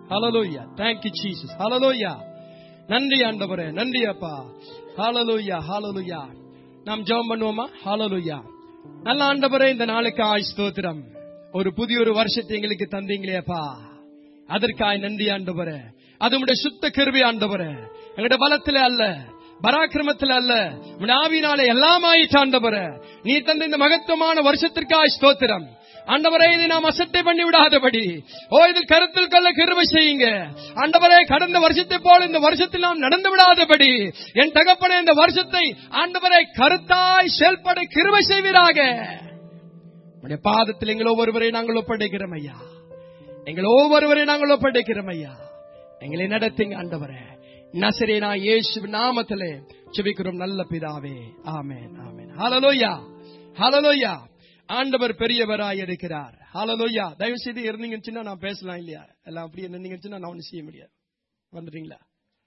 Hallelujah thank you jesus hallelujah நன்றி ஆண்டவரே நன்றி அப்பா ஹalleluya hallelujah நாம் ஜெபம் பண்ணுவோமா ஹalleluya நல்ல ஆண்டவரே இந்த நாளுக்கு ஆய் ஸ்தோத்திரம் ஒரு புதிய ஒரு வருஷத்தை எங்களுக்கு தந்தீங்களே அப்பா அதற்காய் நன்றி ஆண்டவரே அது உடைய சுத்த கருவி ஆண்டவரே எங்களுடைய பலத்திலே அல்ல பராக்கிரமத்தில் அல்ல உம்முடைய ஆவியினாலே எல்லாம் ஆயிட்டாண்டவரே நீ தந்த இந்த மகத்துவமான வருஷத்திற்காய் ஸ்தோத்திரம் ஆண்டவரே இதை நாம் அசட்டை பண்ணி விடாதபடி ஓ இதில் கருத்தில் கொள்ள கிருபை செய்யுங்க ஆண்டவரே கடந்த வருஷத்தை போல இந்த வருஷத்தில் நாம் நடந்து விடாதபடி என் தகப்பனே இந்த வருஷத்தை ஆண்டவரை கருத்தாய் செயல்பட கிருபை செய்வீராக உடைய பாதத்தில் எங்கள் ஒவ்வொருவரை நாங்கள் ஒப்படைக்கிறோம் ஐயா எங்கள் ஒவ்வொருவரை நாங்கள் ஒப்படைக்கிறோம் ஐயா எங்களை நடத்துங்க ஆண்டவரே நசரேனா இயேசு நாமத்திலே செபிக்கிறோம் நல்ல பிதாவே ஆமென் ஆமென் ஹalleluya ஹalleluya ஆண்டவர் பெரியவராய் இருக்கிறார் ஹalleluya தயவு செய்து இருந்தீங்கன்னு நான் பேசலாம் இல்லையா எல்லாம் அப்படியே நின்னீங்கன்னு நான் ஒன்றும் செய்ய முடியாது வந்துட்டீங்களா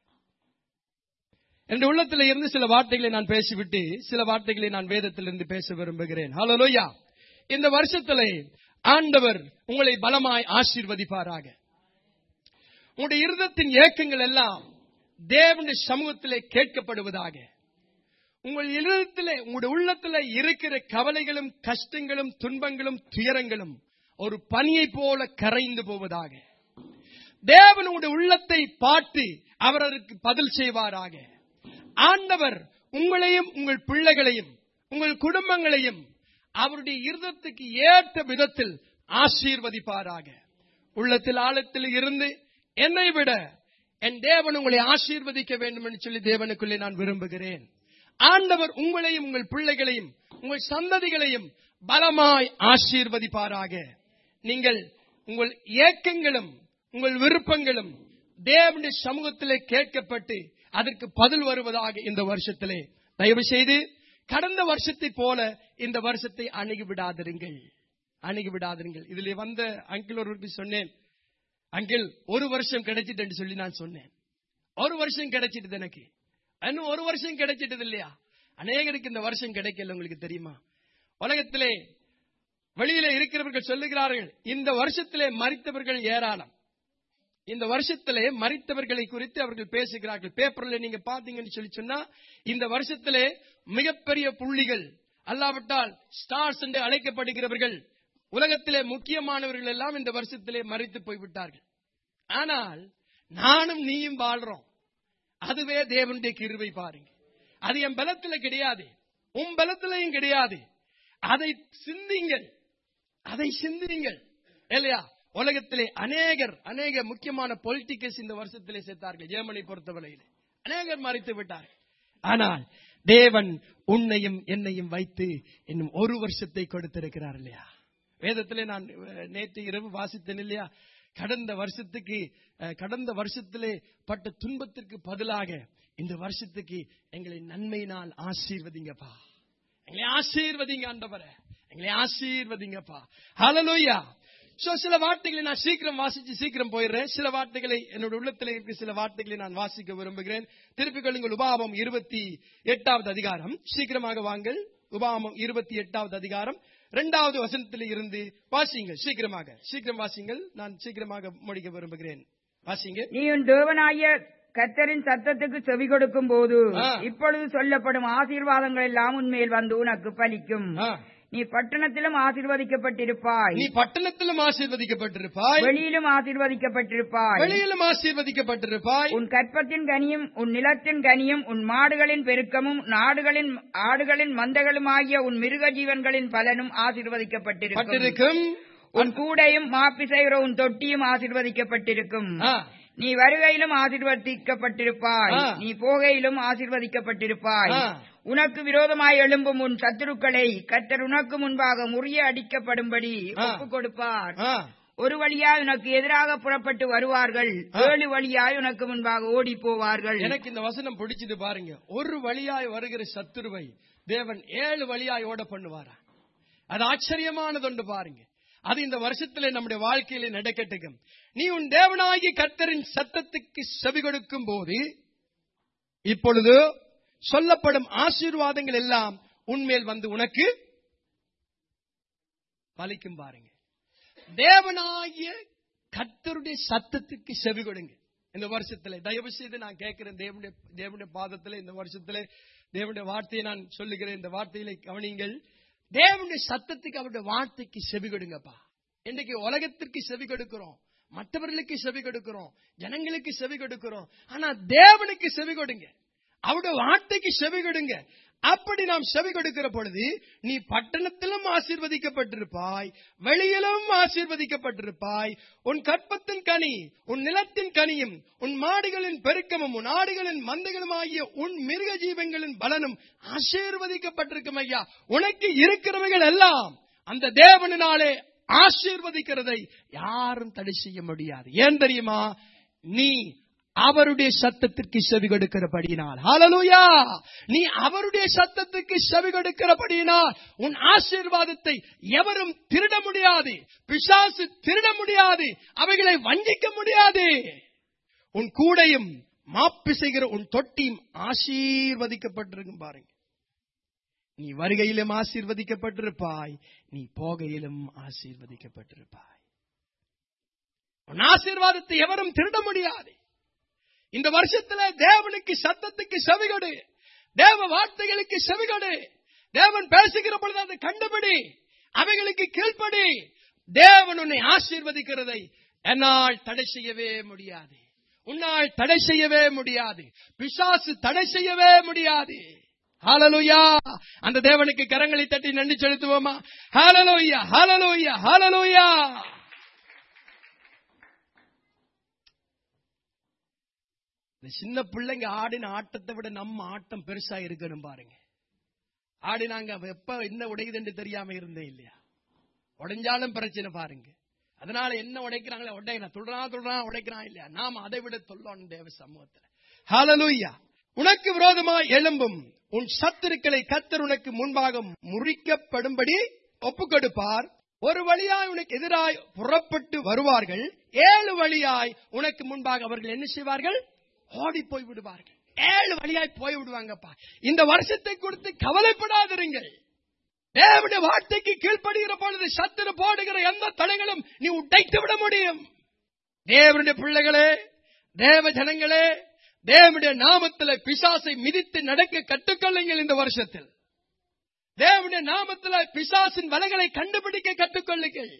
என் உள்ளத்தில் இருந்து சில வார்த்தைகளை நான் பேசிவிட்டு சில வார்த்தைகளை நான் வேதத்திலிருந்து பேச விரும்புகிறேன் ஹalleluya இந்த வருஷத்திலே ஆண்டவர் உங்களை பலமாய் ஆசீர்வதிப்பாராக உங்களுடைய இருதத்தின் ஏக்கங்கள் எல்லாம் தேவனுடைய சமூகத்திலே கேட்கப்படுவதாக உங்கள் இருதத்திலே உங்களுடைய உள்ளத்திலே இருக்கிற கவலைகளும் கஷ்டங்களும் துன்பங்களும் துயரங்களும் ஒரு பனியை போல கரைந்து போவதாக தேவன் உங்களுடைய உள்ளத்தை பார்த்து அவர் அதற்கு பதில் செய்வாராக ஆண்டவர் உங்களையும் உங்கள் பிள்ளைகளையும் உங்கள் குடும்பங்களையும் அவருடைய இருதத்துக்கு ஏற்ற விதத்தில் ஆசீர்வதிப்பாராக உள்ளத்தில் ஆழத்தில் இருந்து என்னை விட என் தேவன் உங்களை ஆசீர்வதிக்க வேண்டும் என்று சொல்லி தேவனுக்குள்ளே நான் விரும்புகிறேன் ஆண்டவர் உங்களையும் உங்கள் பிள்ளைகளையும் உங்கள் சந்ததிகளையும் பலமாய் ஆசீர்வதிப்பாராக நீங்கள் உங்கள் ஏக்கங்களும் உங்கள் விருப்பங்களும் தேவனுடைய சமூகத்திலே கேட்கப்பட்டு அதற்கு பதில் வருவதாக இந்த வருஷத்திலே தயவு செய்து கடந்த வருஷத்தை போல இந்த வருஷத்தை அணுகி விடாதிருங்கள் அணுகி விடாதிருங்கள் இதுல வந்த அங்கிள் ஒருவருக்கு சொன்னேன் அங்கிள் ஒரு வருஷம் கிடைச்சிட்டு சொல்லி நான் சொன்னேன் ஒரு வருஷம் கிடைச்சிட்டு எனக்கு இன்னும் ஒரு வருஷம் கிடைச்சிட்டது இல்லையா அநேகருக்கு இந்த வருஷம் கிடைக்கல உங்களுக்கு தெரியுமா உலகத்திலே வெளியில இருக்கிறவர்கள் சொல்லுகிறார்கள் இந்த வருஷத்திலே மறித்தவர்கள் ஏராளம் இந்த வருஷத்திலே மறித்தவர்களை குறித்து அவர்கள் பேசுகிறார்கள் பேப்பர்ல நீங்க பாத்தீங்கன்னு சொல்லி சொன்னா இந்த வருஷத்திலே மிகப்பெரிய புள்ளிகள் அல்லாவிட்டால் ஸ்டார்ஸ் என்று அழைக்கப்படுகிறவர்கள் உலகத்திலே முக்கியமானவர்கள் எல்லாம் இந்த வருஷத்திலே மறித்து போய்விட்டார்கள் ஆனால் நானும் நீயும் வாழ்றோம் அதுவே தேவனுடைய கிருவை பாருங்க அது என் பலத்துல கிடையாது உன் பலத்திலையும் கிடையாது அதை சிந்திங்கள் அதை சிந்திங்கள் இல்லையா உலகத்திலே அநேகர் அநேக முக்கியமான பொலிட்டிக்கல்ஸ் இந்த வருஷத்திலே சேர்த்தார்கள் ஜெர்மனி பொறுத்தவரையிலே அநேகர் மறித்து விட்டார்கள் ஆனால் தேவன் உன்னையும் என்னையும் வைத்து இன்னும் ஒரு வருஷத்தை கொடுத்திருக்கிறார் இல்லையா வேதத்திலே நான் நேற்று இரவு வாசித்தேன் இல்லையா கடந்த வருஷத்துக்கு கடந்த வருஷத்திலே பட்ட துன்பத்திற்கு பதிலாக இந்த வருஷத்துக்கு எங்களை நன்மையினால் ஆசீர்வதிங்கப்பா எங்களை ஆசீர்வதிங்க ஆண்டவர எங்களை ஆசீர்வதிங்கப்பா ஹalleluya சோ சில வார்த்தைகளை நான் சீக்கிரம் வாசிச்சு சீக்கிரம் போயிடுறேன் சில வார்த்தைகளை என்னோட உள்ளத்தில் இருக்க சில வார்த்தைகளை நான் வாசிக்க விரும்புகிறேன் திருப்பிக் கொள்ளுங்கள் உபாவம் இருபத்தி எட்டாவது அதிகாரம் சீக்கிரமாக வாங்கள் உபாவம் இருபத்தி எட்டாவது அதிகாரம் இரண்டாவது வசனத்தில் இருந்து வாசிங்கள் சீக்கிரமாக சீக்கிரம் வாசிங்கள் நான் சீக்கிரமாக முடிக்க விரும்புகிறேன் வாசிங்க நீ உன் தேவனாகிய கர்த்தரின் சத்தத்துக்கு செவி கொடுக்கும் போது ஆ. இப்பொழுது சொல்லப்படும் ஆசீர்வாதங்கள் எல்லாம் உன்மேல் வந்து உனக்கு பலிக்கும் ஆ. நீ பட்டணத்திலும் ஆசீர்வதிக்கப்பட்டிருப்பாய் நீ பட்டணத்திலும் ஆசீர்வதிக்கப்பட்டிருப்பாய் வெளியிலும் ஆசீர்வதிக்கப்பட்டிருப்பாய் வெளியிலும் ஆசீர்வதிக்கப்பட்டிருப்பாய் உன் கற்பத்தின் கனியும் உன் நிலத்தின் கனியும் உன் மாடுகளின் பெருக்கமும் நாடுகளின் ஆடுகளின் மந்தகளுமாகிய உன் மிருக ஜீவன்களின் பலனும் ஆசீர்வதிக்கப்பட்டிருக்கும் பட்டிருக்கும் உன் கூடையும் மாப்பிசைகிற உன் தொட்டியும் ஆசீர்வதிக்கப்பட்டிருக்கும் ஆ. நீ வருகையிலும் ஆசீர்வதிக்கப்பட்டிருப்பாய் ஆ. நீ போகையிலும் ஆசீர்வதிக்கப்பட்டிருப்பாய் ஆ. உனக்கு விரோதமாய் எழும்பும் உன் சத்துருக்களை கர்த்தர் உனக்கு முன்பாக முறிய அடிக்கப்படும்படி ஆ. ஒப்புக் கொடுப்பார் ஆ. ஒரு வழியாய் உனக்கு எதிராக புறப்பட்டு வருவார்கள் ஆ. ஏழு வழியாய் உனக்கு முன்பாக ஓடி போவார்கள் எனக்கு இந்த வசனம் பிடிச்சது பாருங்க ஒரு வழியாய் வருகிற சத்துருவை தேவன் ஏழு வழியாய் ஓட பண்ணுவாரா அது ஆச்சரியமானது பாருங்க அது இந்த வருஷத்துல நம்முடைய வாழ்க்கையில நடக்கட்டுக்கும் நீ உன் தேவனாகி கர்த்தரின் சத்தத்துக்கு செவி கொடுக்கும் போது இப்பொழுது சொல்லப்படும் ஆசீர்வாதங்கள் எல்லாம் உன்மேல் வந்து உனக்கு பலிக்கும் பாருங்க தேவனாகிய கர்த்தருடைய சத்தத்துக்கு செவி கொடுங்க இந்த வருஷத்துல தயவு செய்து நான் கேட்கிறேன் தேவனுடைய தேவனுடைய பாதத்துல இந்த வருஷத்துல தேவனுடைய வார்த்தையை நான் சொல்லுகிறேன் இந்த வார்த்தையில கவனிங்கள் தேவனுடைய சத்தத்துக்கு அவருடைய வார்த்தைக்கு செவி கொடுங்கப்பா இன்றைக்கு உலகத்திற்கு செவி கொடுக்கிறோம் மற்றவர்களுக்கு செவி கொடுக்கிறோம் ஜனங்களுக்கு செவி கொடுக்கிறோம் ஆனா தேவனுக்கு செவி கொடுங்க அவருடைய வார்த்தைக்கு செவி கொடுங்க அப்படி நாம் செவி கொடுக்கிற பொழுது நீ பட்டணத்திலும் ஆசீர்வதிக்கப்பட்டிருப்பாய் வெளியிலும் ஆசீர்வதிக்கப்பட்டிருப்பாய் உன் கற்பத்தின் கனி உன் நிலத்தின் கனியும் உன் மாடுகளின் பெருக்கமும் உன் ஆடுகளின் மந்தைகளும் ஆகிய உன் மிருக ஜீவங்களின் பலனும் ஆசீர்வதிக்கப்பட்டிருக்கும் ஐயா உனக்கு இருக்கிறவைகள் எல்லாம் அந்த தேவனினாலே ஆசீர்வதிக்கிறதை யாரும் தடை செய்ய முடியாது ஏன் தெரியுமா நீ அவருடைய சத்தத்திற்கு செவி கொடுக்கிறபடியினால் ஹalleluya நீ அவருடைய சத்தத்துக்கு செவி கொடுக்கிறபடியினால் உன் ஆசீர்வாதத்தை எவரும் திருட முடியாது பிசாசு திருட முடியாது அவைகளை வஞ்சிக்க முடியாது உன் கூடையும் மாப்பு செய்கிற உன் தொட்டியும் ஆசீர்வதிக்கப்பட்டிருக்கும் பாருங்க நீ வருகையிலும் ஆசீர்வதிக்கப்பட்டிருப்பாய் நீ போகையிலும் ஆசீர்வதிக்கப்பட்டிருப்பாய் உன் ஆசீர்வாதத்தை எவரும் திருட முடியாது இந்த வருஷத்துல தேவனுக்கு சத்தத்துக்கு செவிகொடு தேவ வார்த்தைகளுக்கு செவிகொடு தேவன் பேசுகிற பொழுது அதை கண்டுபிடி அவைகளுக்கு கீழ்ப்படி தேவன் உன்னை ஆசீர்வதிக்கிறதை என்னால் தடை செய்யவே முடியாது உன்னால் தடை செய்யவே முடியாது பிசாசு தடை செய்யவே முடியாது ஹalleluya அந்த தேவனுக்கு கரங்களை தட்டி நன்றி செலுத்துவோமா ஹalleluya ஹalleluya ஹalleluya இந்த சின்ன பிள்ளைங்க ஆடின ஆட்டத்தை விட நம்ம ஆட்டம் பெருசா இருக்கணும் பாருங்க ஆடினாங்க எப்ப என்ன உடையுதுன்னு தெரியாம இருந்தே இல்லையா உடைஞ்சாலும் பிரச்சனை பாருங்க அதனால என்ன உடைக்கிறாங்களே உடைக்கிறான் துடுறான் துடுறான் உடைக்கிறான் இல்லையா நாம அதை விட சொல்லணும் தேவ சமூகத்துல ஹalleluya உனக்கு விரோதமாய் எழும்பும் உன் சத்துருக்களை கத்தர் உனக்கு முன்பாக முறிக்கப்படும்படி ஒப்புக் கொடுப்பார் ஒரு வழியாய் உனக்கு எதிராய் புறப்பட்டு வருவார்கள் ஏழு வழியாய் உனக்கு முன்பாக அவர்கள் என்ன செய்வார்கள் ஓடி போய் விடுவார்கள் ஏழு வழியாய் போய் விடுவாங்கப்பா இந்த வருஷத்தை குறித்து கவலைப்படாதிருங்கள் தேவனுடைய வார்த்தைக்கு கீழ்ப்படுகிற பொழுது சத்துரு போடுகிற எந்த தடைகளும் நீ உடைத்து விட முடியும் தேவனுடைய பிள்ளைகளே தேவ ஜனங்களே தேவனுடைய நாமத்தில் பிசாசை மிதித்து நடக்க கற்றுக்கொள்ளுங்கள் இந்த வருஷத்தில் தேவனுடைய நாமத்தில் பிசாசின் வலைகளை கண்டுபிடிக்க கற்றுக்கொள்ளுங்கள்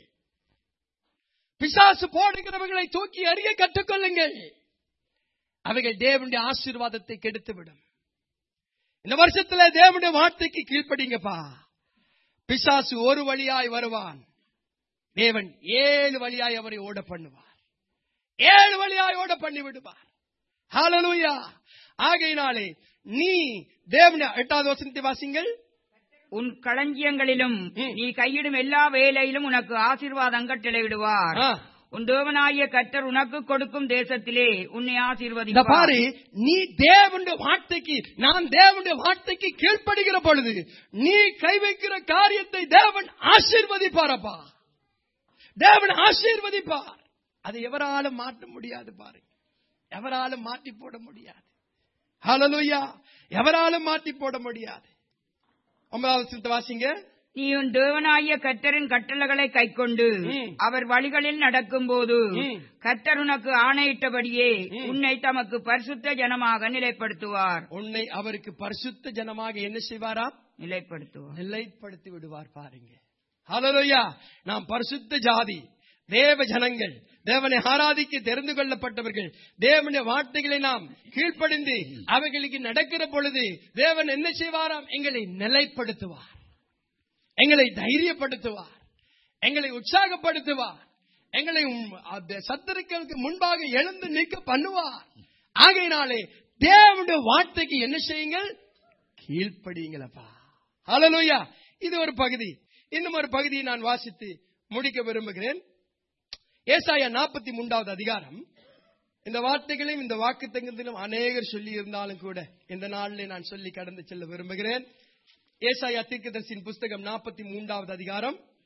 பிசாசு போடுகிறவர்களை தூக்கி அறிய கற்றுக்கொள்ளுங்கள் அவைகள் தேவனுடைய ஆசீர்வாதத்தை கெடுத்துவிடும் இந்த வருஷத்துல தேவனுடைய வார்த்தைக்கு கீழ்ப்படிங்கப்பா பிசாசு ஒரு வழியாய் வருவான் தேவன் ஏழு வழியாய் அவரை ஓட பண்ணுவார் ஏழு வழியாய் ஓட பண்ணி விடுவார் ஹalleluya ஆகையினாலே நீ தேவனுடைய எட்டாவது வசனத்தை வாசிங்கள் உன் களஞ்சியங்களிலும் ம். நீ கையிடும் எல்லா வேலையிலும் உனக்கு ஆசீர்வாதம் கட்டளையிடுவார் ஆ. உன் தேவனாகிய கர்த்தர் உனக்கு கொடுக்கும் தேசத்திலே உன்னை இந்த ஆசீர்வதிப்பார் பாரு நீ தேவனுடைய வார்த்தைக்கு நான் தேவனுடைய வார்த்தைக்கு கீழ்ப்படுகிற பொழுது நீ கை வைக்கிற காரியத்தை தேவன் ஆசீர்வதிப்பாரப்பா தேவன் ஆசீர்வதிப்பார் அதை எவராலும் மாற்ற முடியாது பாருங்க எவராலும் மாற்றி போட முடியாது ஹalleluya எவராலும் மாற்றி போட முடியாது ஒன்பதாவது வசனத்தை வாசிங்க நீ உன் தேவனாகிய கர்த்தரின் கட்டளைகளை கைக்கொண்டு ம். அவர் வழிகளில் நடக்கும்போது ம். கர்த்தர் உனக்கு ஆணையிட்டபடியே ம். உன்னை தமக்கு பரிசுத்த ஜனமாக நிலைப்படுத்துவார் உன்னை அவருக்கு பரிசுத்த ஜனமாக என்ன செய்வாராம் நிலைப்படுத்துவார் நிலைப்படுத்தி விடுவார் பாருங்க ஹalleluya நாம் பரிசுத்த ஜாதி தேவ ஜனங்கள் தேவனை ஆராதிக்க தெரிந்து கொள்ளப்பட்டவர்கள் தேவனுடைய வார்த்தைகளை நாம் கீழ்ப்படிந்து அவைகளுக்கு நடக்கிற பொழுது தேவன் என்ன செய்வாராம் எங்களை நிலைப்படுத்துவார் எங்களை தைரியப்படுத்துவார் எங்களை உற்சாகப்படுத்துவார் எங்களை உம் அந்த சத்துருக்களுக்கு முன்பாக எழுந்து நிற்க பண்ணுவார் ஆகையினாலே தேவனுடைய வார்த்தைக்கு என்ன செய்யுங்கள் கீழ்ப்படியுங்களப்பா ஹalleluya இது ஒரு பகுதி இன்னும் ஒரு பகுதியை நான் வாசித்து முடிக்க விரும்புகிறேன் ஏசாயா நாற்பத்தி மூன்றாவது அதிகாரம் இந்த வார்த்தைகளையும் இந்த வாக்கு அநேகர் சொல்லி இருந்தாலும் கூட இந்த நாளிலே நான் சொல்லி கடந்து செல்ல விரும்புகிறேன் ஏசாயா தீர்க்கதரிசியின் புஸ்தகம் நாற்பத்தி மூன்றாவது அதிகாரம்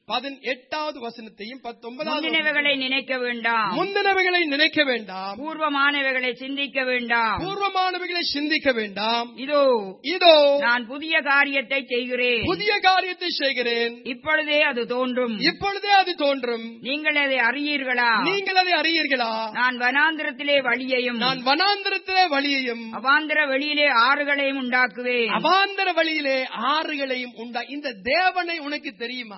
பதினெட்டாவது வசனத்தையும் பத்தொன்பதாவது முந்தினவைகளை நினைக்க வேண்டாம் முந்தினவைகளை நினைக்க வேண்டாம் பூர்வமானவைகளை சிந்திக்க வேண்டாம் பூர்வமானவைகளை சிந்திக்க வேண்டாம் இதோ இதோ நான் புதிய காரியத்தை செய்கிறேன் புதிய காரியத்தை செய்கிறேன் இப்பொழுதே அது தோன்றும் இப்பொழுதே அது தோன்றும் நீங்கள் அதை அறியீர்களா நீங்கள் அதை அறியீர்களா நான் வனாந்திரத்திலே வழியையும் நான் வனாந்திரத்திலே வழியையும் அவாந்திர வெளியிலே ஆறுகளையும் உண்டாக்குவேன் அவாந்தர வழியிலே ஆறுகளையும் உண்டா இந்த தேவனை உனக்கு தெரியுமா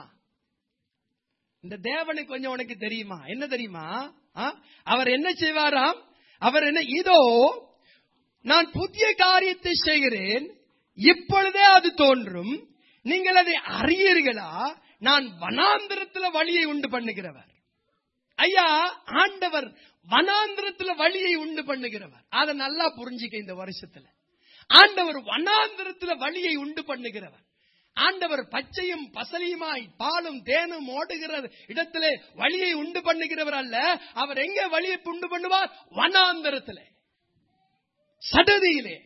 இந்த தேவனை கொஞ்சம் உனக்கு தெரியுமா என்ன தெரியுமா ஆ? அவர் என்ன செய்வாராம் அவர் என்ன இதோ நான் புதிய காரியத்தை செய்கிறேன் இப்பொழுதே அது தோன்றும் நீங்கள் அதை அறியீர்களா நான் வனாந்திரத்துல வழியை உண்டு பண்ணுகிறவர் ஐயா ஆண்டவர் வனாந்திரத்துல வழியை உண்டு பண்ணுகிறவர் அதை நல்லா புரிஞ்சுக்க இந்த வருஷத்துல ஆண்டவர் வனாந்திரத்துல வழியை உண்டு பண்ணுகிறவர் ஆண்டவர் பச்சையும் பசலியுமாய் பாலும் தேனும் ஓடுகிற இடத்திலே வழியை உண்டு பண்ணுகிறவர் அல்ல அவர் எங்க வழியை உண்டு பண்ணுவார் வனாந்திரத்திலே சடதியிலே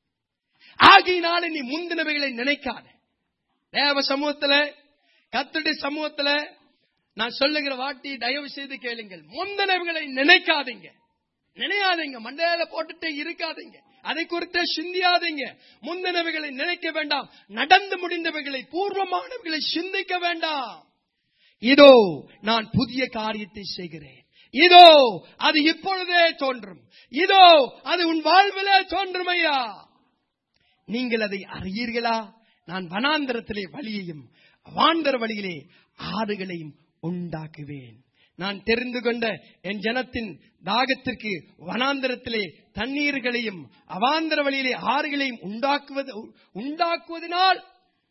ஆகினால நீ முந்தினவைகளை நினைக்காத தேவ சமூகத்துல கத்துடைய சமூகத்துல நான் சொல்லுகிற வாட்டி தயவு செய்து கேளுங்கள் முந்தினவைகளை நினைக்காதீங்க நினையாதீங்க மண்டையில போட்டுட்டு இருக்காதீங்க அதை குறித்து சிந்தியாதீங்க முந்தினவைகளை நினைக்க வேண்டாம் நடந்து முடிந்தவைகளை பூர்வமானவைகளை சிந்திக்க வேண்டாம் இதோ நான் புதிய காரியத்தை செய்கிறேன் இதோ அது இப்பொழுதே தோன்றும் இதோ அது உன் வாழ்விலே தோன்றும் ஐயா நீங்கள் அதை அறியீர்களா நான் வனாந்தரத்திலே வழியையும் வாந்தர வழியிலே ஆறுகளையும் உண்டாக்குவேன் நான் தெரிந்து கொண்ட என் ஜனத்தின் தாகத்திற்கு வனாந்தரத்திலே தண்ணீர்களையும் அவாந்தர வழியிலே ஆறுகளையும் உண்டாக்குவது உண்டாக்குவதனால்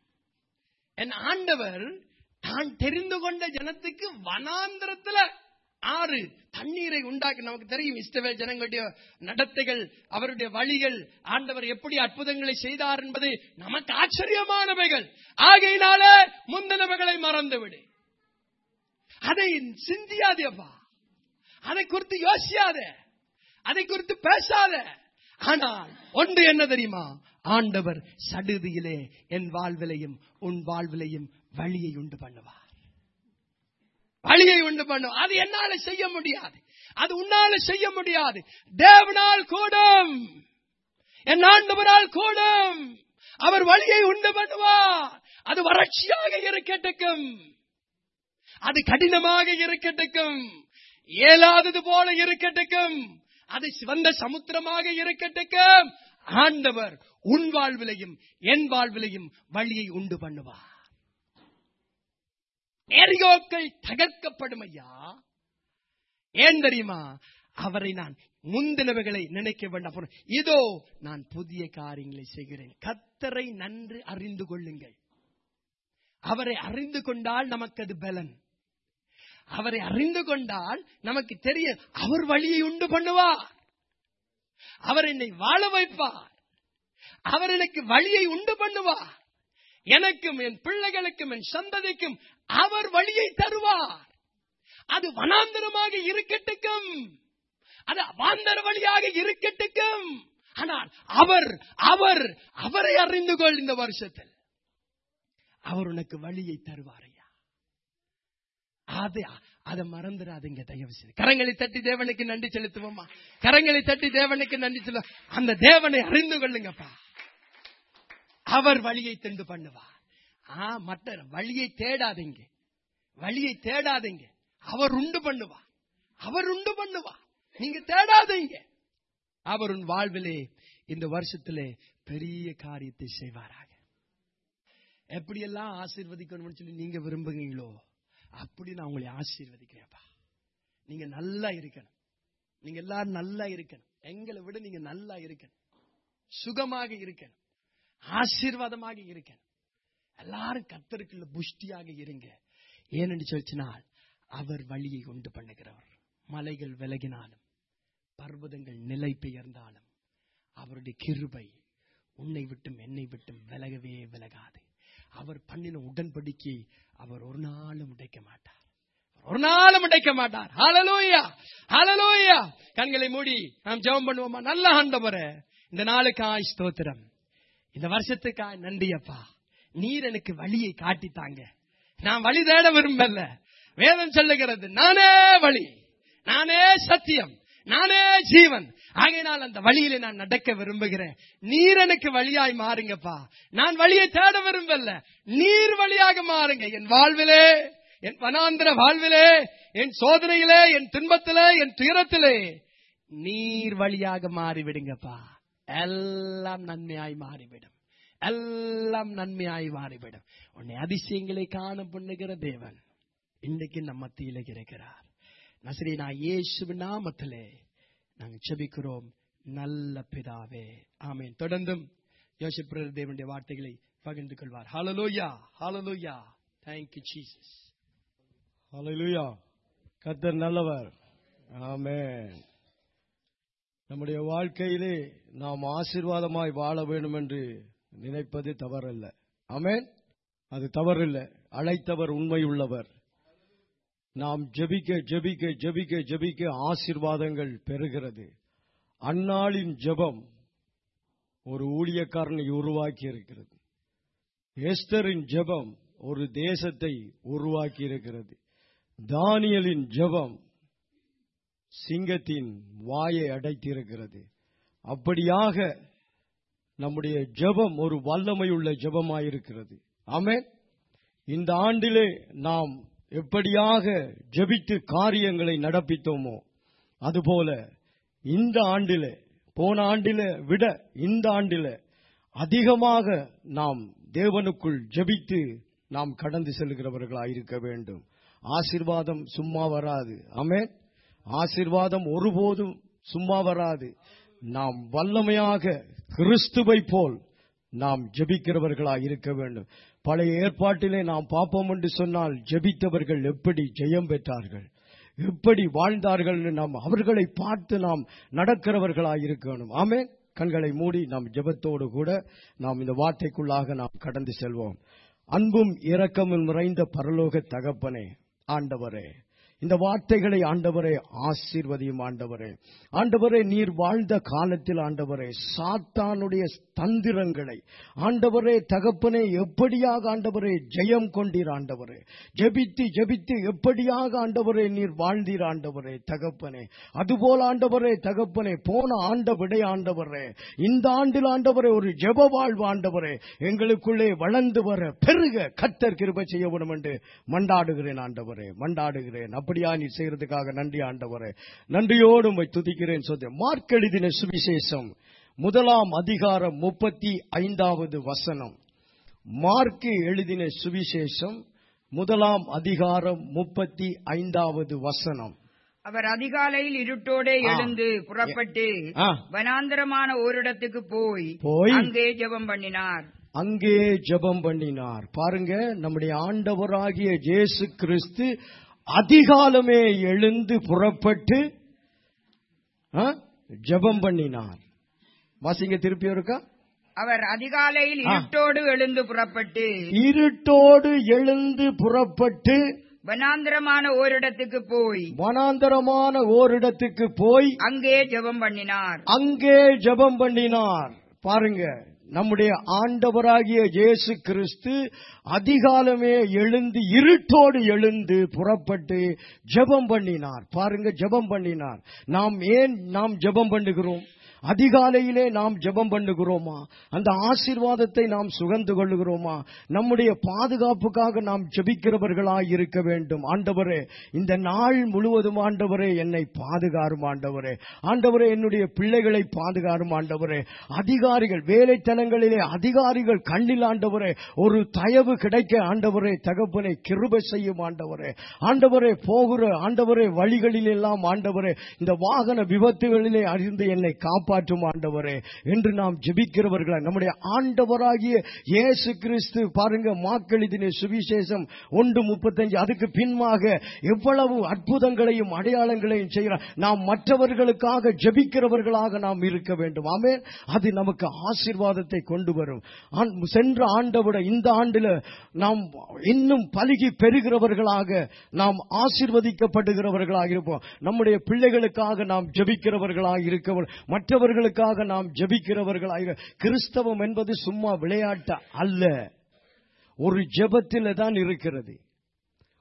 என் ஆண்டவர் தான் தெரிந்து கொண்ட ஜனத்துக்கு வனாந்தரத்துல ஆறு தண்ணீரை உண்டாக்கி நமக்கு தெரியும் இஸ்ரவேல் ஜனங்களுடைய நடத்தைகள் அவருடைய வழிகள் ஆண்டவர் எப்படி அற்புதங்களை செய்தார் என்பது நமக்கு ஆச்சரியமானவைகள் ஆகையினாலே முந்தினவைகளை மறந்துவிடு அதை சிந்தியாதேப்பா அதை குறித்து யோசியாத அதை குறித்து பேசாத ஆனால் ஒன்று என்ன தெரியுமா ஆண்டவர் சடுதியிலே என் வாழ்விலையும் உன் வாழ்விலையும் வழியை உண்டு பண்ணுவார் வழியை உண்டு பண்ணும் அது என்னால செய்ய முடியாது அது உன்னால செய்ய முடியாது தேவனால் கூடும் என் ஆண்டவரால் கூடும் அவர் வழியை உண்டு பண்ணுவார் அது வறட்சியாக இருக்கட்டும் அது கடினமாக இருக்கட்டும் இயலாதது போல இருக்கட்டும் அது சிவந்த சமுத்திரமாக இருக்கட்டும் ஆண்டவர் உன் வாழ்விலையும் என் வாழ்விலையும் வழியை உண்டு பண்ணுவார் எரியோக்கள் தகர்க்கப்படும் ஐயா ஏன் தெரியுமா அவரை நான் முந்தினவைகளை நினைக்க வேண்டாம் இதோ நான் புதிய காரியங்களை செய்கிறேன் கத்தரை நன்று அறிந்து கொள்ளுங்கள் அவரை அறிந்து கொண்டால் நமக்கு அது பலன் அவரை அறிந்து கொண்டால் நமக்கு தெரிய அவர் வழியை உண்டு பண்ணுவார் அவர் என்னை வாழ வைப்பார் அவர் எனக்கு வழியை உண்டு பண்ணுவார் எனக்கும் என் பிள்ளைகளுக்கும் என் சந்ததிக்கும் அவர் வழியை தருவார் அது வனாந்தரமாக இருக்கட்டும் அது அவாந்தர வழியாக இருக்கட்டும் ஆனால் அவர் அவர் அவரை அறிந்து கொள் இந்த வருஷத்தில் அவர் உனக்கு வழியை தருவார் ஐயா அது அதை மறந்துடாதீங்க தயவு செய்து கரங்களை தட்டி தேவனுக்கு நன்றி செலுத்துவோமா கரங்களை தட்டி தேவனுக்கு நன்றி செலுத்த அந்த தேவனை அறிந்து கொள்ளுங்கப்பா அவர் வழியை திண்டு பண்ணுவார் ஆ மற்ற வழியை தேடாதீங்க வழியை தேடாதீங்க அவர் உண்டு பண்ணுவார் அவர் உண்டு பண்ணுவார் நீங்க தேடாதீங்க அவர் உன் வாழ்விலே இந்த வருஷத்திலே பெரிய காரியத்தை செய்வாராக எப்படியெல்லாம் ஆசீர்வதிக்கணும்னு சொல்லி நீங்க விரும்புகிறீங்களோ அப்படி நான் உங்களை ஆசீர்வதிக்கிறேன்ப்பா நீங்க நல்லா இருக்கணும் நீங்க எல்லாரும் நல்லா இருக்கணும் எங்களை விட நீங்க நல்லா இருக்கணும் சுகமாக இருக்கணும் ஆசீர்வாதமாக இருக்கணும் எல்லாரும் கத்தருக்குள்ள புஷ்டியாக இருங்க ஏனென்று சொல்லினால் அவர் வழியை உண்டு பண்ணுகிறவர் மலைகள் விலகினாலும் பர்வதங்கள் நிலை பெயர்ந்தாலும் அவருடைய கிருபை உன்னை விட்டும் என்னை விட்டும் விலகவே விலகாது அவர் பண்ணின உடன்படிக்கை அவர் ஒரு நாளும் உடைக்க மாட்டார் ஒரு நாளும் உடைக்க மாட்டார் ஹalleluya ஹalleluya கண்களை மூடி நாம் ஜெபம் பண்ணுவோமா நல்ல ஆண்டவரே இந்த நாளுக்காய் ஸ்தோத்திரம் இந்த வருஷத்துக்காய் நன்றி அப்பா நீர் எனக்கு வழியை காட்டித்தாங்க நான் வழி தேட விரும்பல வேதம் சொல்லுகிறது நானே வழி நானே சத்தியம் நானே ஜீவன் ஆகையினால் அந்த வழியிலே நான் நடக்க விரும்புகிறேன் நீர் எனக்கு வழியாய் மாறுங்கப்பா நான் வழியை தேட விரும்பல நீர் வழியாக மாறுங்க என் வாழ்விலே என் வனாந்திர வாழ்விலே என் சோதனையிலே என் துன்பத்திலே என் துயரத்திலே நீர் வழியாக மாறிவிடுங்கப்பா எல்லாம் நன்மையாய் மாறிவிடும் எல்லாம் நன்மையாய் மாறிவிடும் உன்னை அதிசயங்களை காண பண்ணுகிற தேவன் இன்றைக்கு நம் மத்தியிலே இருக்கிறார் நசரீனா இயேசு நாமத்திலே நாங்கள் செபிக்கிறோம் நல்ல பிதாவே ஆமென் தொடர்ந்தும் யோசிப்பிரர் தேவனுடைய வார்த்தைகளை பகிர்ந்து கொள்வார் ஹalleluya ஹalleluya thank you jesus ஹalleluya கர்த்தர் நல்லவர் ஆமென் நம்முடைய வாழ்க்கையிலே நாம் ஆசீர்வாதமாய் வாழ வேண்டும் என்று நினைப்பது தவறல்ல ஆமென் அது தவறில்லை அழைத்தவர் உண்மை உள்ளவர் நாம் ஜெபிக்க ஜெபிக்க ஜெபிக்க ஜெபிக்க ஆசீர்வாதங்கள் பெறுகிறது அந்நாளின் ஜெபம் ஒரு ஊழியக்காரனை உருவாக்கி இருக்கிறது எஸ்தரின் ஜெபம் ஒரு தேசத்தை உருவாக்கி இருக்கிறது தானியலின் ஜெபம் சிங்கத்தின் வாயை அடைத்திருக்கிறது அப்படியாக நம்முடைய ஜெபம் ஒரு வல்லமையுள்ள ஜெபமாயிருக்கிறது ஆமென் இந்த ஆண்டிலே நாம் எப்படியாக ஜெபித்து காரியங்களை நடப்பித்தோமோ அதுபோல இந்த ஆண்டிலே போன ஆண்டிலே விட இந்த ஆண்டிலே அதிகமாக நாம் தேவனுக்குள் ஜெபித்து நாம் கடந்து செல்கிறவர்களாயிருக்க வேண்டும் ஆசீர்வாதம் சும்மா வராது ஆமென் ஆசீர்வாதம் ஒருபோதும் சும்மா வராது நாம் வல்லமையாக கிறிஸ்துவை போல் நாம் ஜெபிக்கிறவர்களாக இருக்க வேண்டும் பழைய ஏற்பாட்டிலே நாம் பார்ப்போம் என்று சொன்னால் ஜெபித்தவர்கள் எப்படி ஜெயம் பெற்றார்கள் எப்படி வாழ்ந்தார்கள் என்று நாம் அவர்களை பார்த்து நாம் நடக்கிறவர்களாக இருக்கணும் ஆமே கண்களை மூடி நாம் ஜெபத்தோடு கூட நாம் இந்த வார்த்தைக்குள்ளாக நாம் கடந்து செல்வோம் அன்பும் இரக்கமும் நிறைந்த பரலோக தகப்பனே ஆண்டவரே இந்த வார்த்தைகளை ஆண்டவரே ஆசீர்வதியும் ஆண்டவரே ஆண்டவரே நீர் வாழ்ந்த காலத்தில் ஆண்டவரே சாத்தானுடைய தந்திரங்களை ஆண்டவரே தகப்பனே எப்படியாக ஆண்டவரே ஜெயம் கொண்டீர் ஆண்டவரே ஜெபித்து ஜெபித்து எப்படியாக ஆண்டவரே நீர் வாழ்ந்தீர் ஆண்டவரே தகப்பனே அதுபோல ஆண்டவரே தகப்பனே போன ஆண்ட விடை ஆண்டவரே இந்த ஆண்டில் ஆண்டவரே ஒரு ஜெப வாழ்வு ஆண்டவரே எங்களுக்குள்ளே வளர்ந்து வர பெருக கத்தர் கிருபை செய்ய வேண்டும் என்று மண்டாடுகிறேன் ஆண்டவரே மண்டாடுகிறேன் அப்படியா நீ செய்யறதுக்காக நன்றி ஆண்டவரே நன்றியோடு உம்மை துதிக்கிறேன் சொல்ல மார்க் எழுதின சுவிசேஷம் முதலாம் அதிகாரம் முப்பத்தி ஐந்தாவது வசனம் மார்க்கு எழுதின சுவிசேஷம் முதலாம் அதிகாரம் முப்பத்தி ஐந்தாவது வசனம் அவர் அதிகாலையில் இருட்டோடே ஆ. எழுந்து புறப்பட்டு ஆ. வனாந்தரமான ஓரிடத்துக்கு போய் போய் அங்கே ஜெபம் பண்ணினார் அங்கே ஜெபம் பண்ணினார் பாருங்க நம்முடைய ஆண்டவராகிய இயேசு கிறிஸ்து அதிகாலமே எழுந்து புறப்பட்டு ஆ, ஜெபம் பண்ணினார் வாசிங்க திருப்பி இருக்கா அவர் அதிகாலையில் ஆ. இருட்டோடு எழுந்து புறப்பட்டு இருட்டோடு எழுந்து புறப்பட்டு வனாந்தரமான ஓரிடத்துக்கு போய் வனாந்தரமான ஓரிடத்துக்கு போய் அங்கே ஜெபம் பண்ணினார் அங்கே ஜெபம் பண்ணினார் பாருங்க நம்முடைய ஆண்டவராகிய இயேசு கிறிஸ்து அதிகாலமே எழுந்து இருட்டோடு எழுந்து புறப்பட்டு ஜெபம் பண்ணினார் பாருங்க ஜெபம் பண்ணினார் நாம் ஏன் நாம் ஜெபம் பண்ணுகிறோம் அதிகாலையிலே நாம் ஜெபம் பண்ணுகிறோமா அந்த ஆசீர்வாதத்தை நாம் சுகந்து கொள்ளுகிறோமா நம்முடைய பாதுகாப்புக்காக நாம் ஜெபிக்கிறவர்களாய் இருக்க வேண்டும் ஆண்டவரே இந்த நாள் முழுவதும் ஆண்டவரே என்னை பாதுகாரும் ஆண்டவரே ஆண்டவரே என்னுடைய பிள்ளைகளை பாதுகாரும் ஆண்டவரே அதிகாரிகள் வேலைத்தலங்களிலே அதிகாரிகள் கண்ணில் ஆண்டவரே ஒரு தயவு கிடைக்க ஆண்டவரே தகப்பனை கிருபை செய்யும் ஆண்டவரே ஆண்டவரே போகிற ஆண்டவரே வழிகளில் எல்லாம் ஆண்டவரே இந்த வாகன விபத்துகளிலே அறிந்து என்னை காப்பாற்றும் ஆண்டவரே என்று நாம் ஜெபிக்கிறவர்களா நம்முடைய ஆண்டவராகிய இயேசு கிறிஸ்து பாருங்க மாக்களிதின சுவிசேஷம் ஒன்று முப்பத்தஞ்சு அதுக்கு பின்பாக எவ்வளவு அற்புதங்களையும் அடையாளங்களையும் செய்கிறார் நாம் மற்றவர்களுக்காக ஜெபிக்கிறவர்களாக நாம் இருக்க வேண்டும் ஆமே அது நமக்கு ஆசீர்வாதத்தை கொண்டு வரும் ஆண்- சென்ற ஆண்டை விட இந்த ஆண்டில் நாம் இன்னும் பலுகி பெறுகிறவர்களாக நாம் ஆசீர்வதிக்கப்படுகிறவர்களாக இருப்போம் நம்முடைய பிள்ளைகளுக்காக நாம் ஜெபிக்கிறவர்களாக இருக்க மற்றவர்களுக்காக நாம் ஜெபிக்கிறவர்களாக இரு- கிறிஸ்தவம் என்பது சும்மா விளையாட்டு அல்ல ஒரு ஜெபத்தில் தான் இருக்கிறது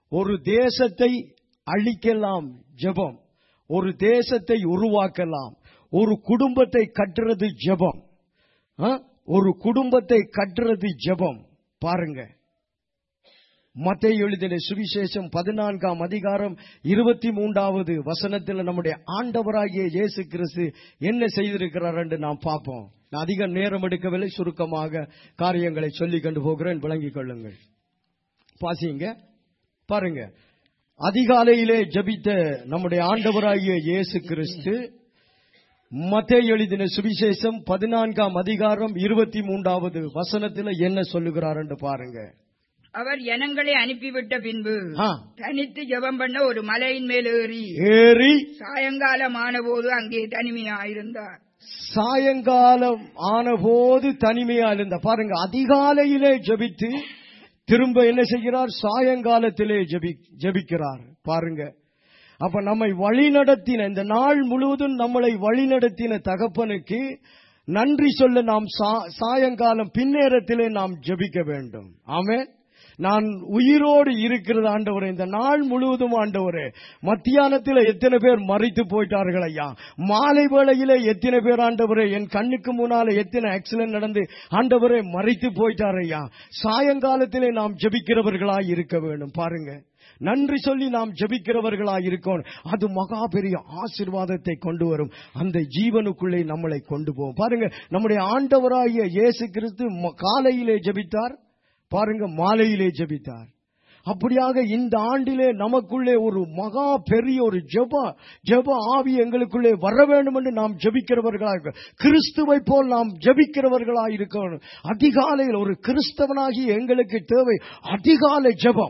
ஒரு தேசத்தை அழிக்கலாம் ஜெபம் ஒரு தேசத்தை உருவாக்கலாம் ஒரு குடும்பத்தை கட்டுறது ஜெபம் ஆ? ஒரு குடும்பத்தை கட்டுறது ஜெபம் பாருங்க மத்திய எழுதின சுவிசேஷம் பதினான்காம் அதிகாரம் இருபத்தி மூன்றாவது வசனத்தில் நம்முடைய ஆண்டவராகிய இயேசு கிறிஸ்து என்ன செய்திருக்கிறார் என்று நாம் பார்ப்போம் நான் அதிக நேரம் எடுக்கவில்லை சுருக்கமாக காரியங்களை சொல்லிக் கொண்டு போகிறேன் விளங்கிக் கொள்ளுங்கள் பாசிங்க பாருங்க அதிகாலையிலே ஜபித்த நம்முடைய ஆண்டவராகிய இயேசு கிறிஸ்து மத்தேயு எழுதின சுவிசேஷம் பதினான்காம் அதிகாரம் இருபத்தி மூன்றாவது வசனத்தில் என்ன சொல்லுகிறார் என்று பாருங்க அவர் ஜனங்களை அனுப்பிவிட்ட பின்பு ஆ. தனித்து ஜெபம் பண்ண ஒரு மலையின் மேல் ஏறி ஏறி சாயங்காலம் ஆனபோது அங்கே தனிமையாயிருந்தார் சாயங்காலம் ஆனபோது தனிமையா இருந்த பாருங்க அதிகாலையிலே ஜெபித்து திரும்ப என்ன செய்கிறார் சாயங்காலத்திலே ஜெபி ஜெபிக்கிறார் பாருங்க அப்ப நம்மை வழிநடத்தின இந்த நாள் முழுவதும் நம்மளை வழிநடத்தின தகப்பனுக்கு நன்றி சொல்ல நாம் சா- சாயங்காலம் பின்னேரத்திலே நாம் ஜெபிக்க வேண்டும் ஆமென் நான் உயிரோடு இருக்கிறது ஆண்டவரே இந்த நாள் முழுவதும் ஆண்டவரே மத்தியானத்தில் எத்தனை பேர் மறித்து போயிட்டார்கள் ஐயா மாலை வேளையிலே எத்தனை பேர் ஆண்டவரே என் கண்ணுக்கு முன்னால எத்தனை ஆக்சிடென்ட் நடந்து ஆண்டவரே மறித்து போயிட்டார் ஐயா சாயங்காலத்திலே நாம் ஜெபிக்கிறவர்களாய் இருக்க வேண்டும் பாருங்க நன்றி சொல்லி நாம் ஜெபிக்கிறவர்களாய் இருக்கோம் அது மகா பெரிய ஆசீர்வாதத்தை கொண்டு வரும் அந்த ஜீவனுக்குள்ளே நம்மளை கொண்டு போகும் பாருங்க நம்முடைய ஆண்டவராகிய இயேசு கிறிஸ்து ம- காலையிலே ஜெபித்தார் பாருங்க மாலையிலே ஜெபித்தார் அப்படியாக இந்த ஆண்டிலே நமக்குள்ளே ஒரு மகா பெரிய ஒரு ஜெப ஜெப ஆவி எங்களுக்குள்ளே வர வேண்டும் என்று நாம் ஜெபிக்கிறவர்களாக இருக்க கிறிஸ்துவை போல் நாம் ஜெபிக்கிறவர்களாக இருக்கணும் அதிகாலையில் ஒரு கிறிஸ்தவனாகி எங்களுக்கு தேவை அதிகாலை ஜெபம்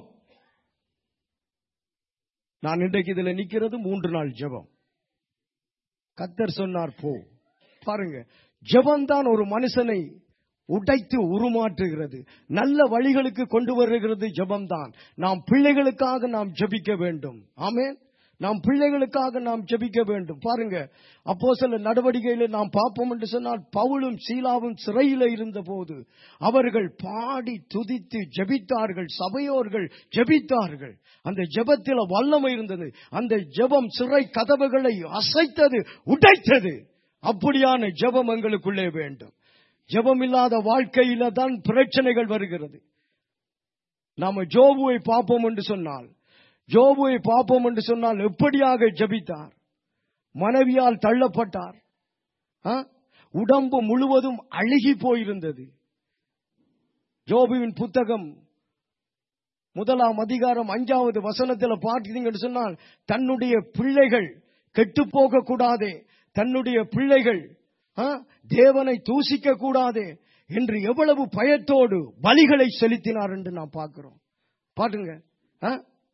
நான் இன்றைக்கு இதுல நிக்கிறது மூன்று நாள் ஜெபம் கத்தர் சொன்னார் போ பாருங்க ஜெபம்தான் ஒரு மனுஷனை உடைத்து உருமாற்றுகிறது நல்ல வழிகளுக்கு கொண்டு வருகிறது ஜெபம்தான் நாம் பிள்ளைகளுக்காக நாம் ஜெபிக்க வேண்டும் ஆமென் நாம் பிள்ளைகளுக்காக நாம் ஜெபிக்க வேண்டும் பாருங்க அப்போ சில நடவடிக்கையில நாம் பார்ப்போம் என்று சொன்னால் பவுலும் சீலாவும் சிறையில இருந்த போது அவர்கள் பாடி துதித்து ஜெபித்தார்கள் சபையோர்கள் ஜெபித்தார்கள் அந்த ஜெபத்தில் வல்லமை இருந்தது அந்த ஜெபம் சிறை கதவுகளை அசைத்தது உடைத்தது அப்படியான ஜெபம் எங்களுக்குள்ளே வேண்டும் ஜெபம் இல்லாத வாழ்க்கையில தான் பிரச்சனைகள் வருகிறது நாம ஜோபுவை பார்ப்போம் என்று சொன்னால் ஜோபுவை பார்ப்போம் என்று சொன்னால் எப்படியாக ஜெபித்தார் மனைவியால் தள்ளப்பட்டார் ஆ? உடம்பு முழுவதும் அழுகி போயிருந்தது ஜோபுவின் புத்தகம் முதலாம் அதிகாரம் அஞ்சாவது வசனத்தில் பார்த்தீங்கன்னு சொன்னால் தன்னுடைய பிள்ளைகள் கெட்டு போக கூடாதே தன்னுடைய பிள்ளைகள் ஆ, தேவனை தூசிக்க கூடாதே என்று எவ்வளவு பயத்தோடு பலிகளை செலுத்தினார் என்று நாம் பார்க்கிறோம் பாருங்க ஆ?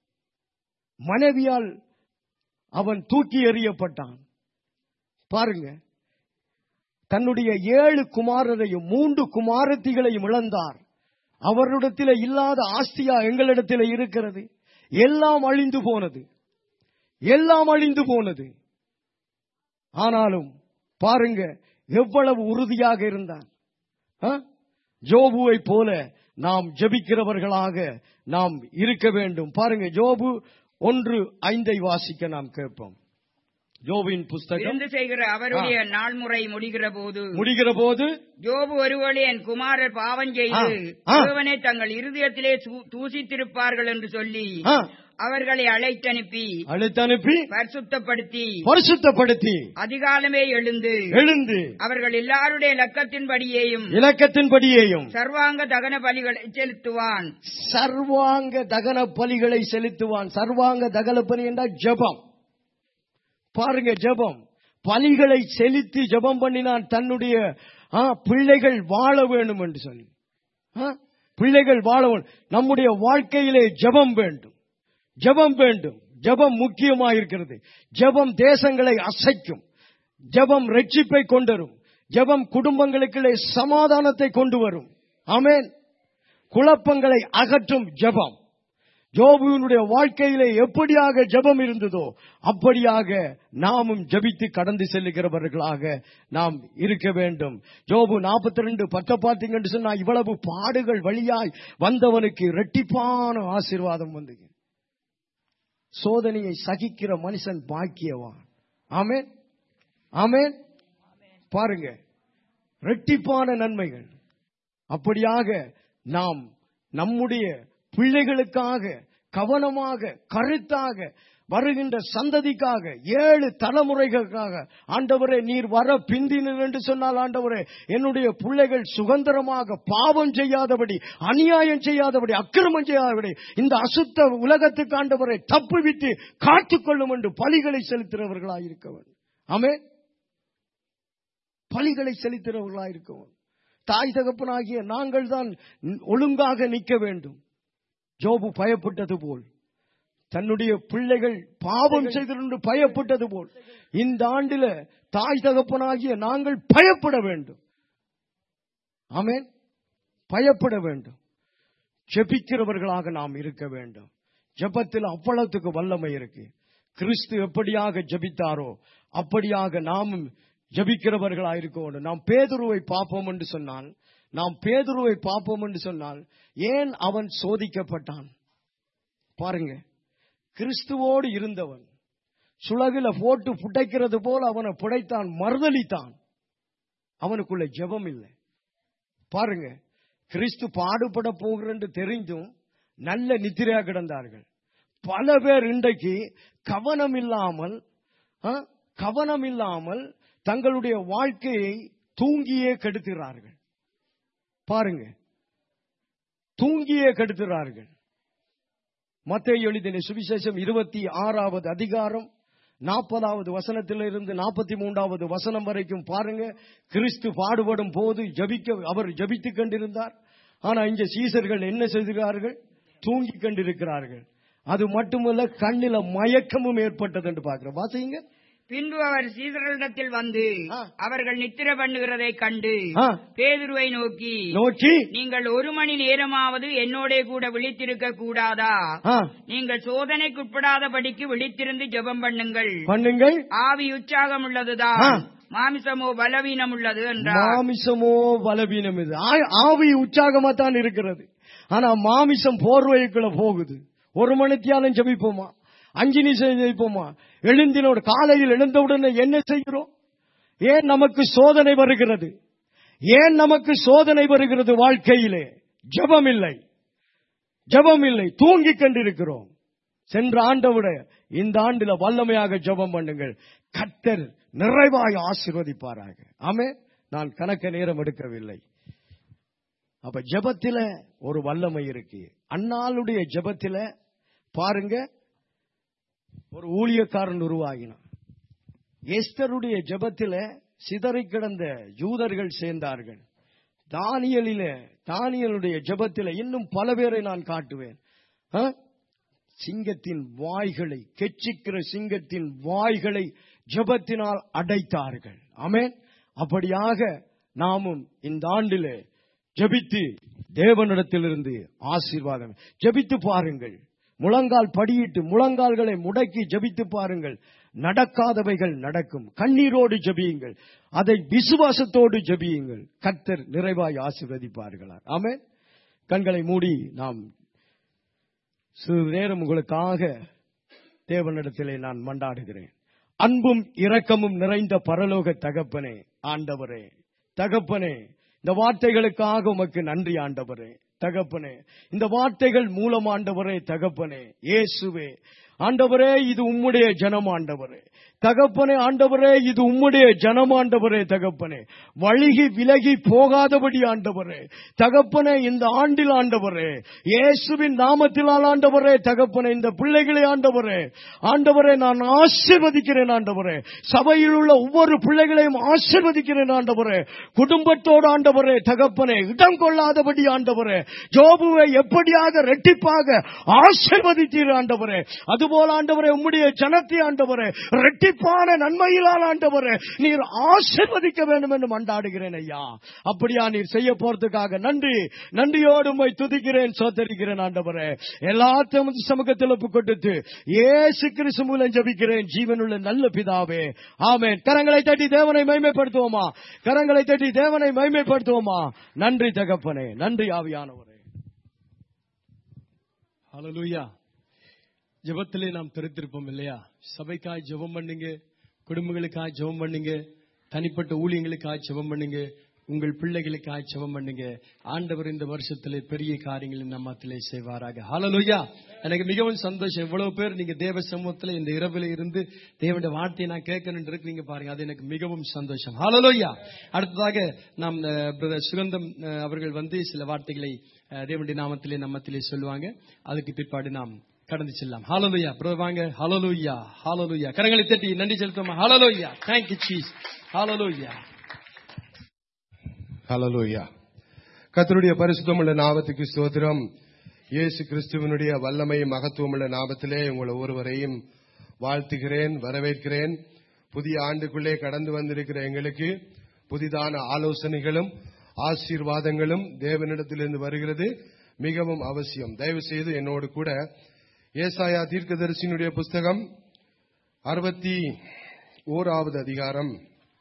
மனைவியால் அவன் தூக்கி எறியப்பட்டான் பாருங்க தன்னுடைய ஏழு குமாரரையும் மூன்று குமாரத்திகளையும் இழந்தார் அவரிடத்தில் இல்லாத ஆஸ்தியா எங்களிடத்தில் இருக்கிறது எல்லாம் அழிந்து போனது எல்லாம் அழிந்து போனது ஆனாலும் பாருங்க எவ்வளவு உறுதியாக இருந்தான் ஆ? ஜோபுவை போல நாம் ஜெபிக்கிறவர்களாக நாம் இருக்க வேண்டும் பாருங்க ஜோபு ஒன்று ஐந்தை வாசிக்க நாம் கேட்போம் ஜோபின் புஸ்தகம் விருந்து செய்கிற அவருடைய நாள்முறை முடிகிற போது முடிகிற போது ஜோபு ஒருவழி என் குமாரர் பாவம் செய்து ஆ, ஆ. தேவனை தங்கள் இருதயத்திலே தூ- தூசித்திருப்பார்கள் என்று சொல்லி ஆ, அவர்களை அழைத்தனுப்பி அழைத்து அனுப்பி பரிசுத்தப்படுத்தி பரிசுத்தப்படுத்தி அதிகாலமே எழுந்து எழுந்து அவர்கள் எல்லாருடைய லக்கத்தின்படியேயும் இலக்கத்தின்படியேயும் சர்வாங்க தகன பலிகளை செலுத்துவான் சர்வாங்க தகன பலிகளை செலுத்துவான் சர்வாங்க தகன பலி என்றால் ஜெபம் பாருங்க ஜெபம் பலிகளை செலுத்தி ஜெபம் பண்ணினான் தன்னுடைய ஆ, பிள்ளைகள் வாழ வேண்டும் என்று சொல்லி ஆ, பிள்ளைகள் வாழ வேண்டும் நம்முடைய வாழ்க்கையிலே ஜெபம் வேண்டும் ஜெபம் வேண்டும் ஜெபம் முக்கியமாயிருக்கிறது ஜெபம் தேசங்களை அசைக்கும் ஜெபம் ரட்சிப்பை கொண்டுவரும் ஜெபம் குடும்பங்களுக்குள்ளே சமாதானத்தை கொண்டு வரும் ஆமென் குழப்பங்களை அகற்றும் ஜெபம் ஜோபுவினுடைய வாழ்க்கையிலே எப்படியாக ஜெபம் இருந்ததோ அப்படியாக நாமும் ஜெபித்து கடந்து செல்லுகிறவர்களாக நாம் இருக்க வேண்டும் ஜோபு 42 ரெண்டு பத்த பார்த்தீங்கன்னு சொன்னா இவ்வளவு பாடுகள் வழியாய் வந்தவனுக்கு இரட்டிப்பான ஆசீர்வாதம் வந்தது சோதனையை சகிக்கிற மனுஷன் பாக்கியவான் ஆமென் ஆமென் பாருங்க ரெட்டிப்பான நன்மைகள் அப்படியாக நாம் நம்முடைய பிள்ளைகளுக்காக கவனமாக கருத்தாக வருகின்ற சந்ததிக்காக ஏழு தலைமுறைகளுக்காக ஆண்டவரே நீர் வர பிந்தினர் என்று சொன்னால் ஆண்டவரே என்னுடைய பிள்ளைகள் சுதந்திரமாக பாவம் செய்யாதபடி அநியாயம் செய்யாதபடி அக்கிரமம் செய்யாதபடி இந்த அசுத்த உலகத்துக்கு ஆண்டவரை தப்புவித்து காத்துக்கொள்ளும் என்று பலிகளை செலுத்துகிறவர்களாயிருக்க வேண்டும் ஆமே பலிகளை செலுத்துகிறவர்களாயிருக்க வேண்டும் தாய் தகப்பனாகிய நாங்கள் தான் ஒழுங்காக நிற்க வேண்டும் ஜோபு பயப்பட்டது போல் தன்னுடைய பிள்ளைகள் பாவம் செய்திருந்து பயப்பட்டது போல் இந்த ஆண்டில தாய் தகப்பனாகிய நாங்கள் பயப்பட வேண்டும் ஆமென் பயப்பட வேண்டும் ஜெபிக்கிறவர்களாக நாம் இருக்க வேண்டும் ஜெபத்தில் அவ்வளவுக்கு வல்லமை இருக்கு கிறிஸ்து எப்படியாக ஜெபித்தாரோ அப்படியாக நாமும் ஜெபிக்கிறவர்களாக இருக்க வேண்டும் நாம் பேதுருவை பார்ப்போம் என்று சொன்னால் நாம் பேதுருவை பார்ப்போம் என்று சொன்னால் ஏன் அவன் சோதிக்கப்பட்டான் பாருங்க கிறிஸ்துவோடு இருந்தவன் சுலகில போட்டு புடைக்கிறது போல் அவனை புடைத்தான் மறுதளித்தான் அவனுக்குள்ள ஜெபம் இல்லை பாருங்க கிறிஸ்து பாடுபட போகிறன்னு தெரிந்தும் நல்ல நித்திரையா கிடந்தார்கள் பல பேர் இன்றைக்கு கவனம் இல்லாமல் ஆ, கவனம் இல்லாமல் தங்களுடைய வாழ்க்கையை தூங்கியே கெடுக்கிறார்கள் பாருங்க தூங்கியே கெடுக்கிறார்கள் மத்திய எழுதின சுவிசேஷம் இருபத்தி ஆறாவது அதிகாரம் நாற்பதாவது வசனத்திலிருந்து நாற்பத்தி மூன்றாவது வசனம் வரைக்கும் பாருங்க கிறிஸ்து பாடுபடும் போது ஜபிக்க அவர் ஜபித்துக் கொண்டிருந்தார் ஆனா இங்க சீசர்கள் என்ன செய்கிறார்கள் தூங்கிக் கொண்டிருக்கிறார்கள் அது மட்டுமல்ல கண்ணில மயக்கமும் ஏற்பட்டது என்று பார்க்கிறோம் வாசிங்க பின்பு அவர் சீசர்களிடத்தில் வந்து ஆ. அவர்கள் நித்திர பண்ணுகிறதை கண்டு ஆ. பேதுருவை நோக்கி நோக்கி நீங்கள் ஒரு மணி நேரமாவது என்னோட கூட விழித்திருக்க கூடாதா ஆ, நீங்கள் சோதனைக்குட்படாதபடிக்கு விழித்திருந்து ஜெபம் பண்ணுங்கள் பண்ணுங்கள் ஆவி உற்சாகம் உள்ளதுதான் ஆ. மாமிசமோ பலவீனம் உள்ளது என்றார் மாமிசமோ பலவீனம் இது ஆ- ஆவி உற்சாகமா தான் இருக்கிறது ஆனா மாமிசம் போர்வைக்குள்ள போகுது ஒரு மணித்தியாலும் ஜெபிப்போமா அஞ்சு நிமிஷம் ஜெபிப்போமா எழுந்தினோட காலையில் எழுந்தவுடனே என்ன செய்கிறோம் ஏன் நமக்கு சோதனை வருகிறது ஏன் நமக்கு சோதனை வருகிறது வாழ்க்கையிலே ஜெபம் இல்லை ஜெபம் இல்லை தூங்கிக் கொண்டிருக்கிறோம் சென்ற ஆண்டை விட இந்த ஆண்டில வல்லமையாக ஜெபம் பண்ணுங்கள் கர்த்தர் நிறைவாய் ஆசீர்வதிப்பாராக ஆமே நான் கணக்க நேரம் எடுக்கவில்லை அப்ப ஜெபத்தில ஒரு வல்லமை இருக்கு அன்னாளுடைய ஜெபத்தில பாருங்க ஒரு ஊழியக்காரன் உருவாகினான் எஸ்தருடைய ஜெபத்தில சிதறிக் கிடந்த யூதர்கள் சேர்ந்தார்கள் தானியலில தானியலுடைய ஜெபத்தில இன்னும் பல பேரை நான் காட்டுவேன் ஆ? சிங்கத்தின் வாய்களை கெச்சிக்கிற சிங்கத்தின் வாய்களை ஜெபத்தினால் அடைத்தார்கள் ஆமென் அப்படியாக நாமும் இந்த ஆண்டிலே ஜெபித்து தேவனிடத்திலிருந்து ஆசீர்வாதம் ஜெபித்து பாருங்கள் முழங்கால் படியிட்டு முழங்கால்களை முடக்கி ஜெபித்து பாருங்கள் நடக்காதவைகள் நடக்கும் கண்ணீரோடு ஜெபியுங்கள் அதை விசுவாசத்தோடு ஜெபியுங்கள் கர்த்தர் நிறைவாய் ஆசீர்வதிப்பார்களார் ஆமென் கண்களை மூடி நாம் சிறிது நேரம் உங்களுக்காக தேவனிடத்திலே நான் மண்டாடுகிறேன் அன்பும் இரக்கமும் நிறைந்த பரலோக தகப்பனே ஆண்டவரே தகப்பனே இந்த வார்த்தைகளுக்காக உமக்கு நன்றி ஆண்டவரே தகப்பனே இந்த வார்த்தைகள் மூலம் ஆண்டவரே தகப்பனே இயேசுவே ஆண்டவரே இது உம்முடைய ஜனம் ஆண்டவரே தகப்பனே ஆண்டவரே இது உம்முடைய ஜனம் ஆண்டவரே தகப்பனே வழிகி விலகி போகாதபடி ஆண்டவரே தகப்பனே இந்த ஆண்டில் ஆண்டவரே இயேசுவின் நாமத்தினால் ஆண்டவரே தகப்பனே இந்த பிள்ளைகளை ஆண்டவரே ஆண்டவரே நான் ஆசீர்வதிக்கிறேன் ஆண்டவரே சபையில் உள்ள ஒவ்வொரு பிள்ளைகளையும் ஆசீர்வதிக்கிறேன் ஆண்டவரே குடும்பத்தோடு ஆண்டவரே தகப்பனே இடம் கொள்ளாதபடி ஆண்டவரே ஜோபுவை எப்படியாக ரெட்டிப்பாக ஆசீர்வதித்தீர் ஆண்டவரே அதுபோல ஆண்டவரே உம்முடைய ஜனத்தை ஆண்டவரே ரெட்டிப்பான நன்மையிலால் ஆண்டவரே நீர் ஆசீர்வதிக்க வேண்டும் என்று மண்டாடுகிறேன் ஐயா அப்படியா நீர் செய்ய போறதுக்காக நன்றி நன்றியோடு உம்மை துதிக்கிறேன் சோதரிக்கிறேன் ஆண்டவரே எல்லாத்தையும் உமது சமூகத்தில் ஒப்பு கொடுத்து ஏசு கிறிஸ்து மூலம் ஜபிக்கிறேன் ஜீவனுள்ள நல்ல பிதாவே ஆமென் கரங்களை தட்டி தேவனை மைமைப்படுத்துவோமா கரங்களை தட்டி தேவனை மைமைப்படுத்துவோமா நன்றி தகப்பனே நன்றி ஆவியானவரே ஹalleluya ஜெபத்திலே நாம் பெருத்திருப்போம் இல்லையா சபைக்காய் ஜெபம் பண்ணுங்க குடும்பங்களுக்காய் ஜெபம் பண்ணுங்க தனிப்பட்ட ஊழியங்களுக்காய் ஜெபம் பண்ணுங்க உங்கள் பிள்ளைகளுக்காய் ஜெபம் பண்ணுங்க ஆண்டவர் இந்த வருஷத்திலே பெரிய காரியங்களை நம்மத்திலே செய்வாராக ஹalleluya எனக்கு மிகவும் சந்தோஷம் எவ்வளவு பேர் நீங்க தேவ சமூகத்துல இந்த இரவில இருந்து தேவனுடைய வார்த்தையை நான் கேட்கணும் இருக்கிறீங்க பாருங்க அது எனக்கு மிகவும் சந்தோஷம் ஹalleluya அடுத்ததாக நாம் அஹ், பிரதர் சுகந்தம் அஹ், அவர்கள் வந்து சில வார்த்தைகளை அஹ், தேவனுடைய நாமத்திலே நம்மத்திலே சொல்லுவாங்க அதுக்கு பிற்பாடு நாம் கடந்து செல்லலாம் ஹalleluya பிரதர் வாங்க ஹalleluya ஹalleluya கரங்களை தட்டி நன்றி செலுத்துவோம் ஹalleluya thank you jesus ஹalleluya ஹalleluya கர்த்தருடைய பரிசுத்தமுள்ள நாமத்துக்கு ஸ்தோத்திரம் இயேசு கிறிஸ்துவனுடைய வல்லமை மகத்துவமுள்ள நாமத்திலே உங்களை ஒருவரையும் வாழ்த்துகிறேன் வரவேற்கிறேன் புதிய ஆண்டுக்குள்ளே கடந்து வந்திருக்கிற எங்களுக்கு புதிதான ஆலோசனைகளும் ஆசீர்வாதங்களும் தேவனிடத்திலிருந்து வருகிறது மிகவும் அவசியம் தயவு செய்து என்னோடு கூட ஏசாயா தீர்க்கதரிசியினுடைய புஸ்தகம் அறுபத்தி ஓராவது அதிகாரம்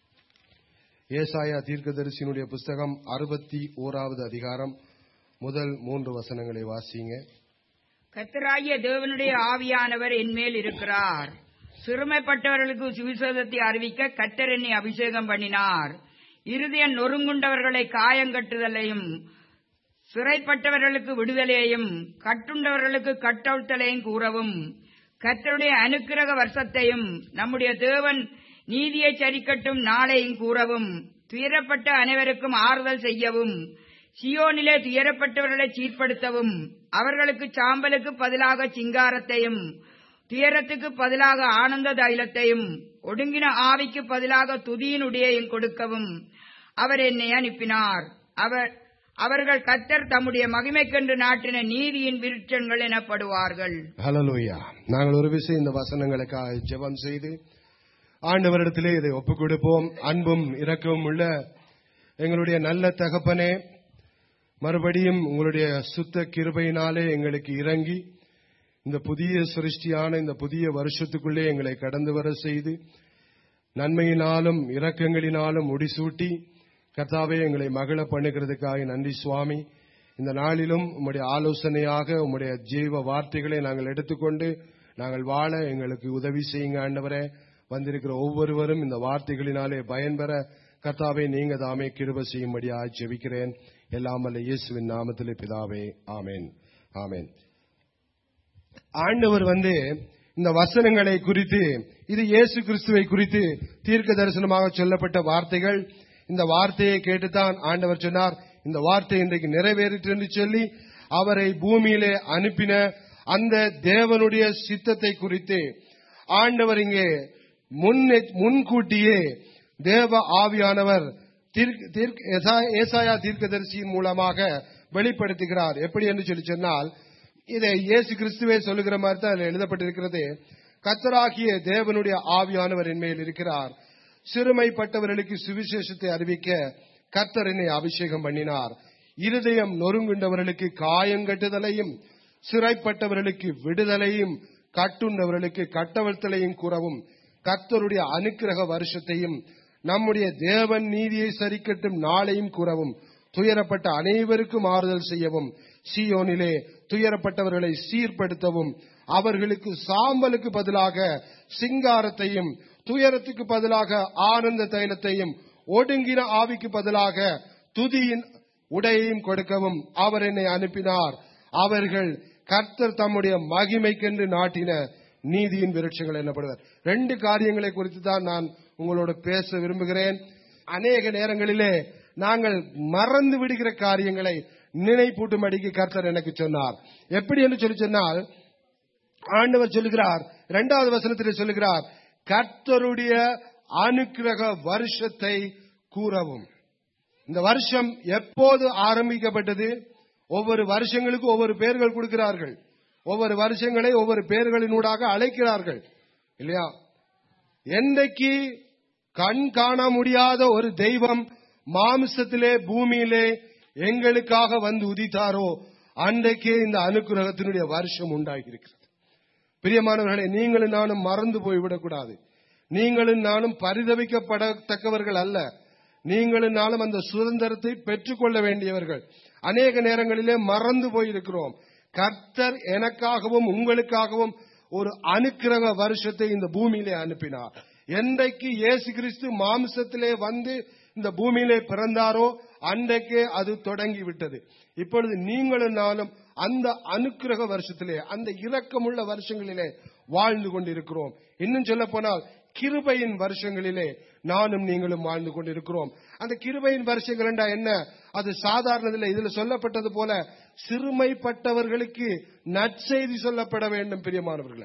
ஏசாயா தீர்க்கதரிசியினுடைய புஸ்தகம் அறுபத்தி ஓராவது அதிகாரம் முதல் மூன்று வசனங்களை வாசிங்க கர்த்தராகிய தேவனுடைய ஆவியானவர் என்மேல் இருக்கிறார் சிறுமைப்பட்டவர்களுக்கு சுவிசேஷத்தை அறிவிக்க கர்த்தர் என்னை அபிஷேகம் பண்ணினார் இருதயம் நொறுங்குண்டவர்களை காயங்கட்டுதலையும் சிறைப்பட்டவர்களுக்கு விடுதலையையும் கட்டுண்டவர்களுக்கு கட்டவுத்தலையும் கூறவும் கர்த்தருடைய அனுக்கிரக வருஷத்தையும் நம்முடைய தேவன் நீதியை சரிக்கட்டும் நாளையும் கூறவும் துயரப்பட்ட அனைவருக்கும் ஆறுதல் செய்யவும் சியோனிலே துயரப்பட்டவர்களை சீர்படுத்தவும் அவர்களுக்கு சாம்பலுக்கு பதிலாக சிங்காரத்தையும் துயரத்துக்கு பதிலாக ஆனந்த தைலத்தையும் ஒடுங்கின ஆவிக்கு பதிலாக துதியின் உடையையும் கொடுக்கவும் அவர் என்னை அனுப்பினார் அவர் அவர்கள் கத்தர் தம்முடைய மகிமைக்கென்று நாட்டின நீதியின் விருட்சங்கள் எனப்படுவார்கள் ஹalleluya நாங்கள் ஒரு விஷயம் இந்த வசனங்களுக்காக ஜெபம் செய்து ஆண்டவரிடத்திலே இதை ஒப்புக் கொடுப்போம் அன்பும் இரக்கமும் உள்ள எங்களுடைய நல்ல தகப்பனே மறுபடியும் உங்களுடைய சுத்த கிருபையினாலே எங்களுக்கு இறங்கி இந்த புதிய சிருஷ்டியான இந்த புதிய வருஷத்துக்குள்ளே எங்களை கடந்து வர செய்து நன்மையினாலும் இரக்கங்களினாலும் முடிசூட்டி கர்த்தாவே எங்களை மகிழ பண்ணுகிறதுக்காக நன்றி சுவாமி இந்த நாளிலும் உம்முடைய ஆலோசனையாக உம்முடைய ஜீவ வார்த்தைகளை நாங்கள் எடுத்துக்கொண்டு நாங்கள் வாழ எங்களுக்கு உதவி செய்யுங்க ஆண்டவரே வந்திருக்கிற ஒவ்வொருவரும் இந்த வார்த்தைகளினாலே பயன்பெற கர்த்தாவே நீங்க தாமே கிருப செய்யும்படியாக ஜெபிக்கிறேன் எல்லாம் அல்ல இயேசுவின் நாமத்திலே பிதாவே ஆமென் ஆமென் ஆண்டவர் வந்து இந்த வசனங்களை குறித்து இது இயேசு கிறிஸ்துவை குறித்து தீர்க்க தரிசனமாக சொல்லப்பட்ட வார்த்தைகள் இந்த வார்த்தையை கேட்டுத்தான் ஆண்டவர் சொன்னார் இந்த வார்த்தை இன்றைக்கு நிறைவேறிற்று என்று சொல்லி அவரை பூமியிலே அனுப்பின அந்த தேவனுடைய சித்தத்தை குறித்து ஆண்டவர் இங்கே முன்னே- முன்கூட்டியே தேவ ஆவியானவர் தீர்க்க- தீர்க்க- ஏசா- ஏசாயா தீர்க்கதரிசியின் மூலமாக வெளிப்படுத்துகிறார் எப்படி என்று சொல்லி சொன்னால் இதை இயேசு கிறிஸ்துவே சொல்லுகிற மாதிரி தான் அதில் எழுதப்பட்டிருக்கிறது கத்தராகிய தேவனுடைய ஆவியானவர் என் மேல் இருக்கிறார் சிறுமைப்பட்டவர்களுக்கு சுவிசேஷத்தை அறிவிக்க கர்த்தர் என்னை அபிஷேகம் பண்ணினார் இருதயம் நொறுங்குண்டவர்களுக்கு காயங்கட்டுதலையும் சிறைப்பட்டவர்களுக்கு விடுதலையும் கட்டுண்டவர்களுக்கு கட்டவழ்த்தலையும் கூறவும் கர்த்தருடைய அனுக்கிரக வருஷத்தையும் நம்முடைய தேவன் நீதியை சரிக்கட்டும் நாளையும் கூறவும் துயரப்பட்ட அனைவருக்கும் ஆறுதல் செய்யவும் சீயோனிலே துயரப்பட்டவர்களை சீர்படுத்தவும் அவர்களுக்கு சாம்பலுக்கு பதிலாக சிங்காரத்தையும் துயரத்துக்கு பதிலாக ஆனந்த தைலத்தையும் ஒடுங்கின ஆவிக்கு பதிலாக துதியின் உடையையும் கொடுக்கவும் அவர் என்னை அனுப்பினார் அவர்கள் கர்த்தர் தம்முடைய மகிமைக்கென்று நாட்டின நீதியின் விருட்சங்கள் எனப்படுவர் ரெண்டு காரியங்களை குறித்து தான் நான் உங்களோட பேச விரும்புகிறேன் அநேக நேரங்களிலே நாங்கள் மறந்து விடுகிற காரியங்களை நினைப்பூட்டும்படிக்கு கர்த்தர் எனக்கு சொன்னார் எப்படி என்று சொல்லி சொன்னால் ஆண்டவர் சொல்லுகிறார் இரண்டாவது வசனத்தில் சொல்லுகிறார் கர்த்தருடைய அனுக்கிரக வருஷத்தை கூறவும் இந்த வருஷம் எப்போது ஆரம்பிக்கப்பட்டது ஒவ்வொரு வருஷங்களுக்கும் ஒவ்வொரு பெயர்கள் கொடுக்கிறார்கள் ஒவ்வொரு வருஷங்களை ஒவ்வொரு பெயர்களினூடாக அழைக்கிறார்கள் இல்லையா என்றைக்கு கண் காண முடியாத ஒரு தெய்வம் மாமிசத்திலே பூமியிலே எங்களுக்காக வந்து உதித்தாரோ அன்றைக்கே இந்த அனுக்கிரகத்தினுடைய வருஷம் உண்டாகி இருக்கிறது பிரியமானவர்களே நீங்களும் நானும் மறந்து போய்விடக்கூடாது நீங்களும் நானும் பரிதவிக்கப்படத்தக்கவர்கள் அல்ல நீங்களும் நானும் அந்த சுதந்திரத்தை பெற்றுக்கொள்ள வேண்டியவர்கள் அநேக நேரங்களிலே மறந்து போயிருக்கிறோம் கர்த்தர் எனக்காகவும் உங்களுக்காகவும் ஒரு அனுக்கிரக வருஷத்தை இந்த பூமியிலே அனுப்பினார் என்றைக்கு இயேசு கிறிஸ்து மாம்சத்திலே வந்து இந்த பூமியிலே பிறந்தாரோ அன்றைக்கே அது தொடங்கி விட்டது இப்பொழுது நீங்களும் நானும் அந்த அனுக்கிரக வருஷத்திலே அந்த இரக்கமுள்ள வருஷங்களிலே வாழ்ந்து கொண்டிருக்கிறோம் இன்னும் சொல்ல போனால் கிருபையின் வருஷங்களிலே நானும் நீங்களும் வாழ்ந்து கொண்டிருக்கிறோம் அந்த கிருபையின் வருஷங்கள் என்றா என்ன அது சாதாரணதில்லை இதுல சொல்லப்பட்டது போல சிறுமைப்பட்டவர்களுக்கு நற்செய்தி சொல்லப்பட வேண்டும் பிரியமானவர்களே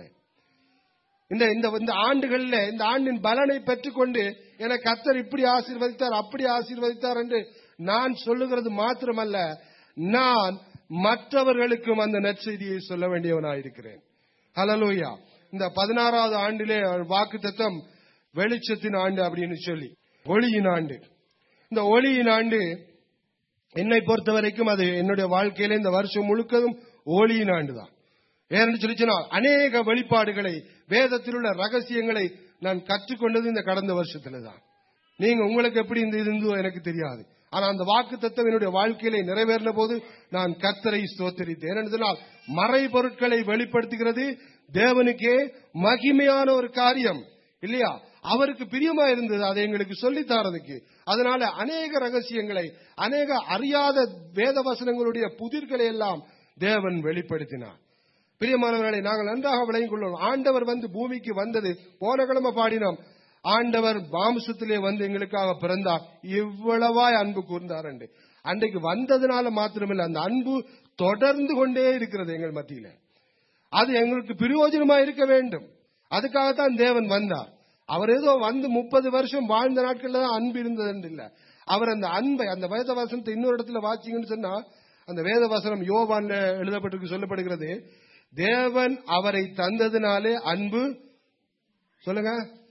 இந்த இந்த இந்த ஆண்டுகள்ல இந்த ஆண்டின் பலனை பெற்றுக்கொண்டு எனக்கு கத்தர் இப்படி ஆசீர்வதித்தார் அப்படி ஆசீர்வதித்தார் என்று நான் சொல்லுகிறது மாத்திரமல்ல நான் மற்றவர்களுக்கும் அந்த நற்செய்தியை சொல்ல வேண்டியவனாயிருக்கிறேன் ஹலலூயா இந்த பதினாறாவது ஆண்டிலே வாக்கு தத்தம் வெளிச்சத்தின் ஆண்டு அப்படின்னு சொல்லி ஒளியின் ஆண்டு இந்த ஒளியின் ஆண்டு என்னை பொறுத்த வரைக்கும் அது என்னுடைய வாழ்க்கையில இந்த வருஷம் முழுக்கதும் ஒளியின் ஆண்டு தான் ஏன்னு சொல்லி சொன்னால் அநேக வெளிப்பாடுகளை வேதத்தில் உள்ள ரகசியங்களை நான் கற்றுக்கொண்டது இந்த கடந்த வருஷத்துல தான் நீங்க உங்களுக்கு எப்படி இந்த இருந்தோ எனக்கு தெரியாது ஆனா அந்த வாக்கு தத்துவம் என்னுடைய வாழ்க்கையிலே நிறைவேறின போது நான் கத்தரை ஸ்தோத்தரித்தேன் ஏனென்று சொன்னால் மறை பொருட்களை வெளிப்படுத்துகிறது தேவனுக்கே மகிமையான ஒரு காரியம் இல்லையா அவருக்கு பிரியமா இருந்தது அதை எங்களுக்கு சொல்லித் தாரதுக்கு அதனால அநேக ரகசியங்களை அநேக அறியாத வேத வசனங்களுடைய புதிர்களை எல்லாம் தேவன் வெளிப்படுத்தினார் பிரியமானவர்களை நாங்கள் நன்றாக விளங்கிக் கொள்வோம் ஆண்டவர் வந்து பூமிக்கு வந்தது போன கிழமை பாடினோம் ஆண்டவர் மாம்சத்திலே வந்து எங்களுக்காக பிறந்தார் இவ்வளவாய் அன்பு கூர்ந்தார் என்று அன்றைக்கு வந்ததுனால மாத்திரமில்லை அந்த அன்பு தொடர்ந்து கொண்டே இருக்கிறது எங்கள் மத்தியில அது எங்களுக்கு பிரயோஜனமா இருக்க வேண்டும் அதுக்காகத்தான் தேவன் வந்தார் அவர் ஏதோ வந்து முப்பது வருஷம் வாழ்ந்த நாட்கள்ல தான் அன்பு இருந்தது என்று இல்ல அவர் அந்த அன்பை அந்த வேத வசனத்தை இன்னொரு இடத்துல வாச்சிங்கன்னு சொன்னா அந்த வேத வசனம் யோவான்ல எழுதப்பட்டிருக்கு சொல்லப்படுகிறது தேவன் அவரை தந்ததினாலே அன்பு சொல்லுங்க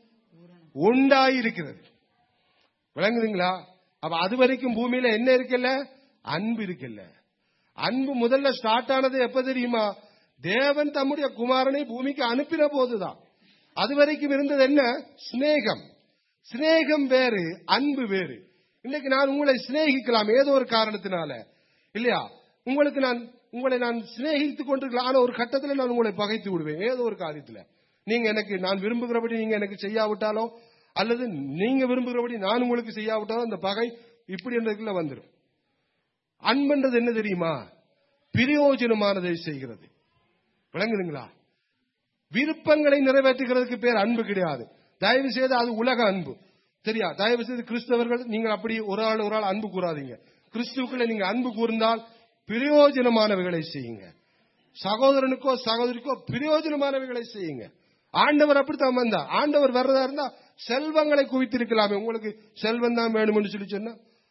உண்டாயிருக்கிறது விளங்குதுங்களா அப்ப அது வரைக்கும் பூமியில என்ன இருக்குல்ல அன்பு இருக்குல்ல அன்பு முதல்ல ஸ்டார்ட் ஆனது எப்ப தெரியுமா தேவன் தம்முடைய குமாரனை பூமிக்கு அனுப்பின போதுதான் அது வரைக்கும் இருந்தது என்ன சிநேகம் சிநேகம் வேறு அன்பு வேறு இன்னைக்கு நான் உங்களை சிநேகிக்கலாம் ஏதோ ஒரு காரணத்தினால இல்லையா உங்களுக்கு நான் உங்களை நான் சிநேகித்துக் கொண்டிருக்கலாம் ஆனா ஒரு கட்டத்தில் நான் உங்களை பகைத்து விடுவேன் ஏதோ ஒரு காரியத்துல நீங்க எனக்கு நான் விரும்புகிறபடி நீங்க எனக்கு செய்யாவிட்டாலோ அல்லது நீங்க விரும்புகிறபடி நான் உங்களுக்கு செய்யாவிட்டாலோ அந்த பகை இப்படி என்றதுக்குள்ள வந்துடும் அன்புன்றது என்ன தெரியுமா பிரயோஜனமானதை செய்கிறது விளங்குதுங்களா விருப்பங்களை நிறைவேற்றுகிறதுக்கு பேர் அன்பு கிடையாது தயவு செய்து அது உலக அன்பு சரியா தயவு செய்து கிறிஸ்தவர்கள் நீங்கள் அப்படி ஒரு ஆள் ஒரு ஆள் அன்பு கூறாதீங்க கிறிஸ்துவுக்குள்ள நீங்க அன்பு கூர்ந்தால் பிரயோஜனமானவைகளை செய்யுங்க சகோதரனுக்கோ சகோதரிக்கோ பிரயோஜனமானவைகளை செய்யுங்க ஆண்டவர் அப்படித்தான் வந்தா ஆண்டவர் வர்றதா இருந்தா செல்வங்களை குவித்திருக்கலாமே உங்களுக்கு செல்வம் தான் வேணும்னு சொல்லி சொன்னா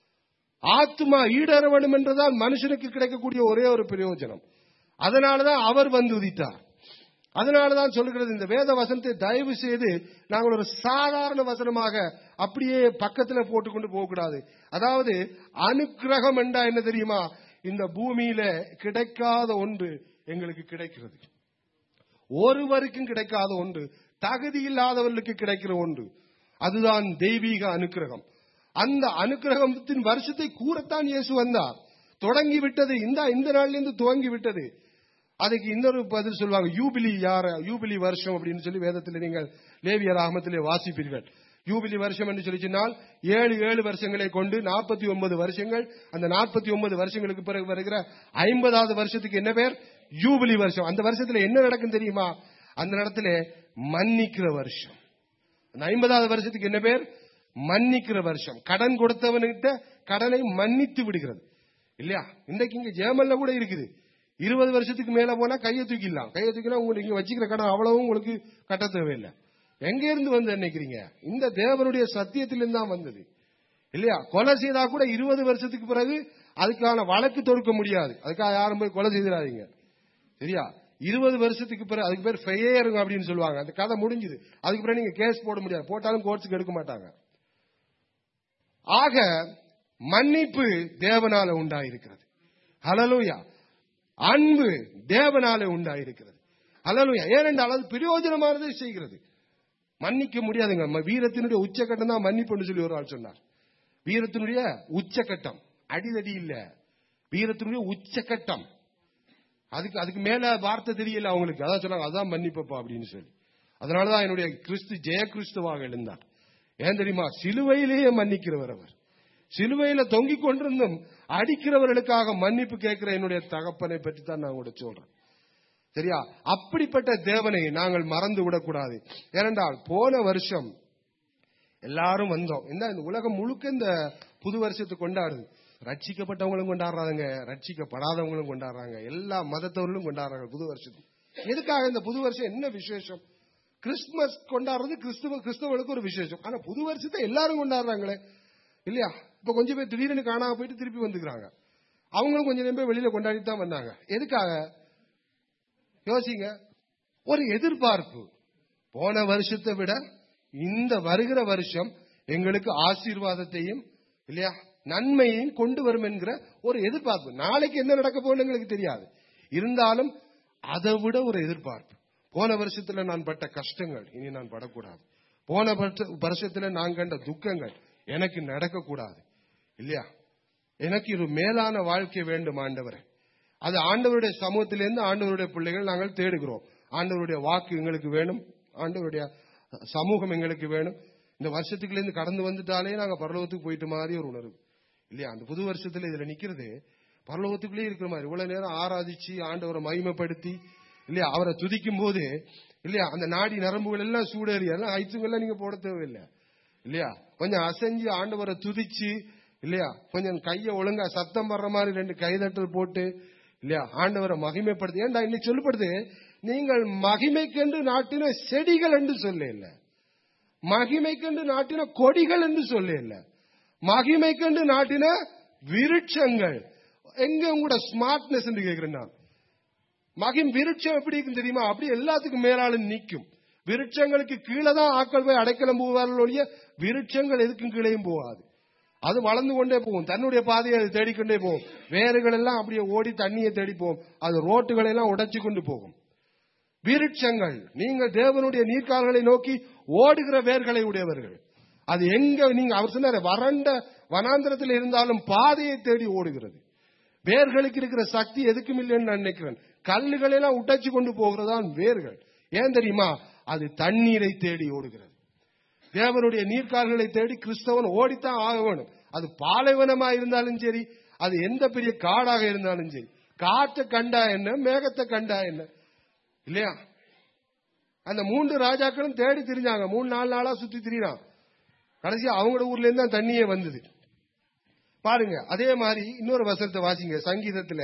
ஆத்மா ஈடற வேண்டும் என்றுதான் மனுஷனுக்கு கிடைக்கக்கூடிய ஒரே ஒரு பிரயோஜனம் அதனாலதான் அவர் வந்து உதித்தார் அதனாலதான் சொல்லுகிறது இந்த வேத வசனத்தை தயவு செய்து நாங்கள் ஒரு சாதாரண வசனமாக அப்படியே பக்கத்துல போட்டுக்கொண்டு போகக்கூடாது அதாவது அனுக்கிரகம் என்றா என்ன தெரியுமா இந்த பூமியில கிடைக்காத ஒன்று எங்களுக்கு கிடைக்கிறது ஒருவருக்கும் கிடைக்காத ஒன்று தகுதி இல்லாதவர்களுக்கு கிடைக்கிற ஒன்று அதுதான் தெய்வீக அனுக்கிரகம் அந்த அனுக்கிரகத்தின் வருஷத்தை கூறத்தான் இயேசு வந்தார் தொடங்கி விட்டது இந்த இந்த நாள்ல இருந்து துவங்கி விட்டது அதுக்கு இன்னொரு பதில் சொல்லுவாங்க யூபிலி யார யூபிலி வருஷம் அப்படின்னு சொல்லி வேதத்தில் நீங்கள் லேவியர் ஆகமத்திலே வாசிப்பீர்கள் யூபிலி வருஷம் என்று சொல்லி சொன்னால் ஏழு ஏழு வருஷங்களை கொண்டு நாற்பத்தி ஒன்பது வருஷங்கள் அந்த நாற்பத்தி ஒன்பது வருஷங்களுக்கு பிறகு வருகிற ஐம்பதாவது வருஷத்துக்கு என்ன பேர் யூபிலி வருஷம் அந்த வருஷத்துல என்ன நடக்கும் தெரியுமா அந்த இடத்துல மன்னிக்கிற வருஷம் அந்த ஐம்பதாவது வருஷத்துக்கு என்ன பேர் மன்னிக்கிற வருஷம் கடன் கொடுத்தவன்கிட்ட கடனை மன்னித்து விடுகிறது இல்லையா இன்றைக்கு இங்க ஜேமல்ல கூட இருக்குது இருபது வருஷத்துக்கு மேல போனா கையை தூக்கிடலாம் கையை தூக்கினா உங்களுக்கு இங்க வச்சுக்கிற கடன் அவ்வளவும் உங்களுக்கு கட்ட தேவையில்லை எங்க இருந்து வந்து நினைக்கிறீங்க இந்த தேவனுடைய சத்தியத்திலிருந்து தான் வந்தது இல்லையா கொலை செய்தா கூட இருபது வருஷத்துக்கு பிறகு அதுக்கான வழக்கு தொடுக்க முடியாது அதுக்காக யாரும் போய் கொலை செய்திடாதீங்க சரியா இருபது வருஷத்துக்கு பிறகு அதுக்கு பேர் ஃபெயருங்க அப்படின்னு சொல்லுவாங்க அந்த கதை முடிஞ்சுது அதுக்கு பிறகு நீங்க கேஸ் போட முடியாது போட்டாலும் கோர்ட்ஸுக்கு எடுக்க மாட்டாங்க ஆக மன்னிப்பு தேவனால உண்டாயிருக்கிறது ஹலலூயா அன்பு தேவனால உண்டாயிருக்கிறது ஹலலூயா ஏனென்றால் அது பிரயோஜனமானதை செய்கிறது மன்னிக்க முடியாதுங்க ம- வீரத்தினுடைய உச்சக்கட்டம் தான் மன்னிப்புன்னு சொல்லி ஒரு ஆள் சொன்னார் வீரத்தினுடைய உச்சக்கட்டம் அடிதடி இல்ல வீரத்தினுடைய உச்சக்கட்டம் அதுக்கு அதுக்கு மேல வார்த்தை தெரியல அவங்களுக்கு அதான் சொன்னாங்க அதான் மன்னிப்பப்பா அப்படின்னு சொல்லி அதனாலதான் என்னுடைய கிறிஸ்து ஜெய கிறிஸ்துவாக எழுந்தார் ஏன் தெரியுமா சிலுவையிலேயே மன்னிக்கிறவர் அவர் சிலுவையில தொங்கிக் கொண்டிருந்தும் அடிக்கிறவர்களுக்காக மன்னிப்பு கேட்கிற என்னுடைய தகப்பனை பற்றி தான் நான் கூட சொல்றேன் சரியா அப்படிப்பட்ட தேவனை நாங்கள் மறந்து விடக்கூடாது ஏனென்றால் போன வருஷம் எல்லாரும் வந்தோம் இந்த இந்த உலகம் முழுக்க இந்த புது வருஷத்தை கொண்டாடுது ரட்சிக்கப்பட்டவங்களும் கொண்டாடுறாங்க ரட்சிக்கப்படாதவங்களும் கொண்டாடுறாங்க எல்லா மதத்தவர்களும் கொண்டாடுறாங்க புது வருஷத்தை எதுக்காக இந்த புது வருஷம் என்ன விசேஷம் கிறிஸ்துமஸ் கொண்டாடுறது கிறிஸ்துவ கிறிஸ்தவர்களுக்கு ஒரு விசேஷம் ஆனா புது வருஷத்தை எல்லாரும் கொண்டாடுறாங்களே இல்லையா இப்ப கொஞ்சம் பேர் திடீர்னு காணாம போயிட்டு திருப்பி வந்துக்கிறாங்க அவங்களும் கொஞ்சம் நேரம் போய் வெளியில கொண்டாடிட்டு தான் வந்தாங்க எதுக்காக யோசிங்க ஒரு எதிர்பார்ப்பு போன வருஷத்தை விட இந்த வருகிற வருஷம் எங்களுக்கு ஆசீர்வாதத்தையும் இல்லையா நன்மையையும் கொண்டு வரும் என்கிற ஒரு எதிர்பார்ப்பு நாளைக்கு என்ன நடக்க போகுதுன்னு எங்களுக்கு தெரியாது இருந்தாலும் அதை விட ஒரு எதிர்பார்ப்பு போன வருஷத்துல நான் பட்ட கஷ்டங்கள் இனி நான் படக்கூடாது போன வருஷ- வருஷத்துல நான் கண்ட துக்கங்கள் எனக்கு நடக்கக்கூடாது இல்லையா எனக்கு ஒரு மேலான வாழ்க்கை வேண்டும் ஆண்டவரே அது ஆண்டவருடைய சமூகத்திலிருந்து ஆண்டவருடைய பிள்ளைகள் நாங்கள் தேடுகிறோம் ஆண்டவருடைய வாக்கு எங்களுக்கு வேணும் ஆண்டவருடைய சமூகம் எங்களுக்கு வேணும் இந்த வருஷத்துக்குள்ள கடந்து வந்துட்டாலே நாங்க பரலோகத்துக்கு போயிட்ட மாதிரி ஒரு உணர்வு இல்லையா அந்த புது வருஷத்துல இதுல நிக்கிறது பரலோகத்துக்குள்ளே இருக்கிற மாதிரி இவ்வளவு நேரம் ஆராதிச்சு ஆண்டவரை மகிமைப்படுத்தி இல்லையா அவரை துதிக்கும் போது இல்லையா அந்த நாடி நரம்புகள் எல்லாம் சூடேறி எல்லாம் ஐச்சுங்கெல்லாம் நீங்க போட தேவையில்லை இல்லையா கொஞ்சம் அசைஞ்சு ஆண்டவரை துதிச்சு இல்லையா கொஞ்சம் கைய ஒழுங்கா சத்தம் வர்ற மாதிரி ரெண்டு கைதட்டல் போட்டு இல்லையா ஆண்டவரை மகிமைப்படுத்தி ஏன்டா இன்னைக்கு சொல்லப்படுது நீங்கள் மகிமைக்கென்று நாட்டின செடிகள் என்று சொல்ல இல்ல மகிமைக்கென்று நாட்டின கொடிகள் என்று சொல்ல இல்ல மகிமைக்கென்று நாட்டின விருட்சங்கள் எங்க உங்களோட ஸ்மார்ட்னஸ் என்று கேட்கிறேன் நான் மகிம் விருட்சம் எப்படி இருக்கும் தெரியுமா அப்படி எல்லாத்துக்கும் மேலால நிக்கும் விருட்சங்களுக்கு கீழே தான் ஆட்கள் போய் அடைக்கலம் போவார்கள் ஒழிய விருட்சங்கள் எதுக்கும் கீழேயும் போகாது அது வளர்ந்து கொண்டே போகும் தன்னுடைய பாதையை அது தேடிக்கொண்டே போகும் வேர்கள் எல்லாம் அப்படியே ஓடி தண்ணியை தேடி போகும் அது ரோட்டுகளை எல்லாம் உடைச்சு கொண்டு போகும் விருட்சங்கள் நீங்கள் தேவனுடைய நீர்க்கால்களை நோக்கி ஓடுகிற வேர்களை உடையவர்கள் அது எங்க நீங்க அவர் சொன்னாரு வறண்ட வனாந்திரத்தில் இருந்தாலும் பாதையை தேடி ஓடுகிறது வேர்களுக்கு இருக்கிற சக்தி எதுக்கும் இல்லைன்னு நான் நினைக்கிறேன் கல்லுகளை எல்லாம் உடைச்சு கொண்டு போகிறதான் வேர்கள் ஏன் தெரியுமா அது தண்ணீரை தேடி ஓடுகிறது தேவனுடைய நீர்க்கால்களை தேடி கிறிஸ்தவன் ஓடித்தான் ஆக வேணும் அது பாலைவனமா இருந்தாலும் சரி அது எந்த பெரிய காடாக இருந்தாலும் சரி காற்றை கண்டா என்ன மேகத்தை கண்டா என்ன இல்லையா அந்த மூன்று ராஜாக்களும் தேடி திரிஞ்சாங்க மூணு நாலு நாளா சுத்தி திரியான் கடைசி அவங்களோட ஊர்ல இருந்து தான் தண்ணியே வந்தது பாருங்க அதே மாதிரி இன்னொரு வசனத்தை வாசிங்க சங்கீதத்துல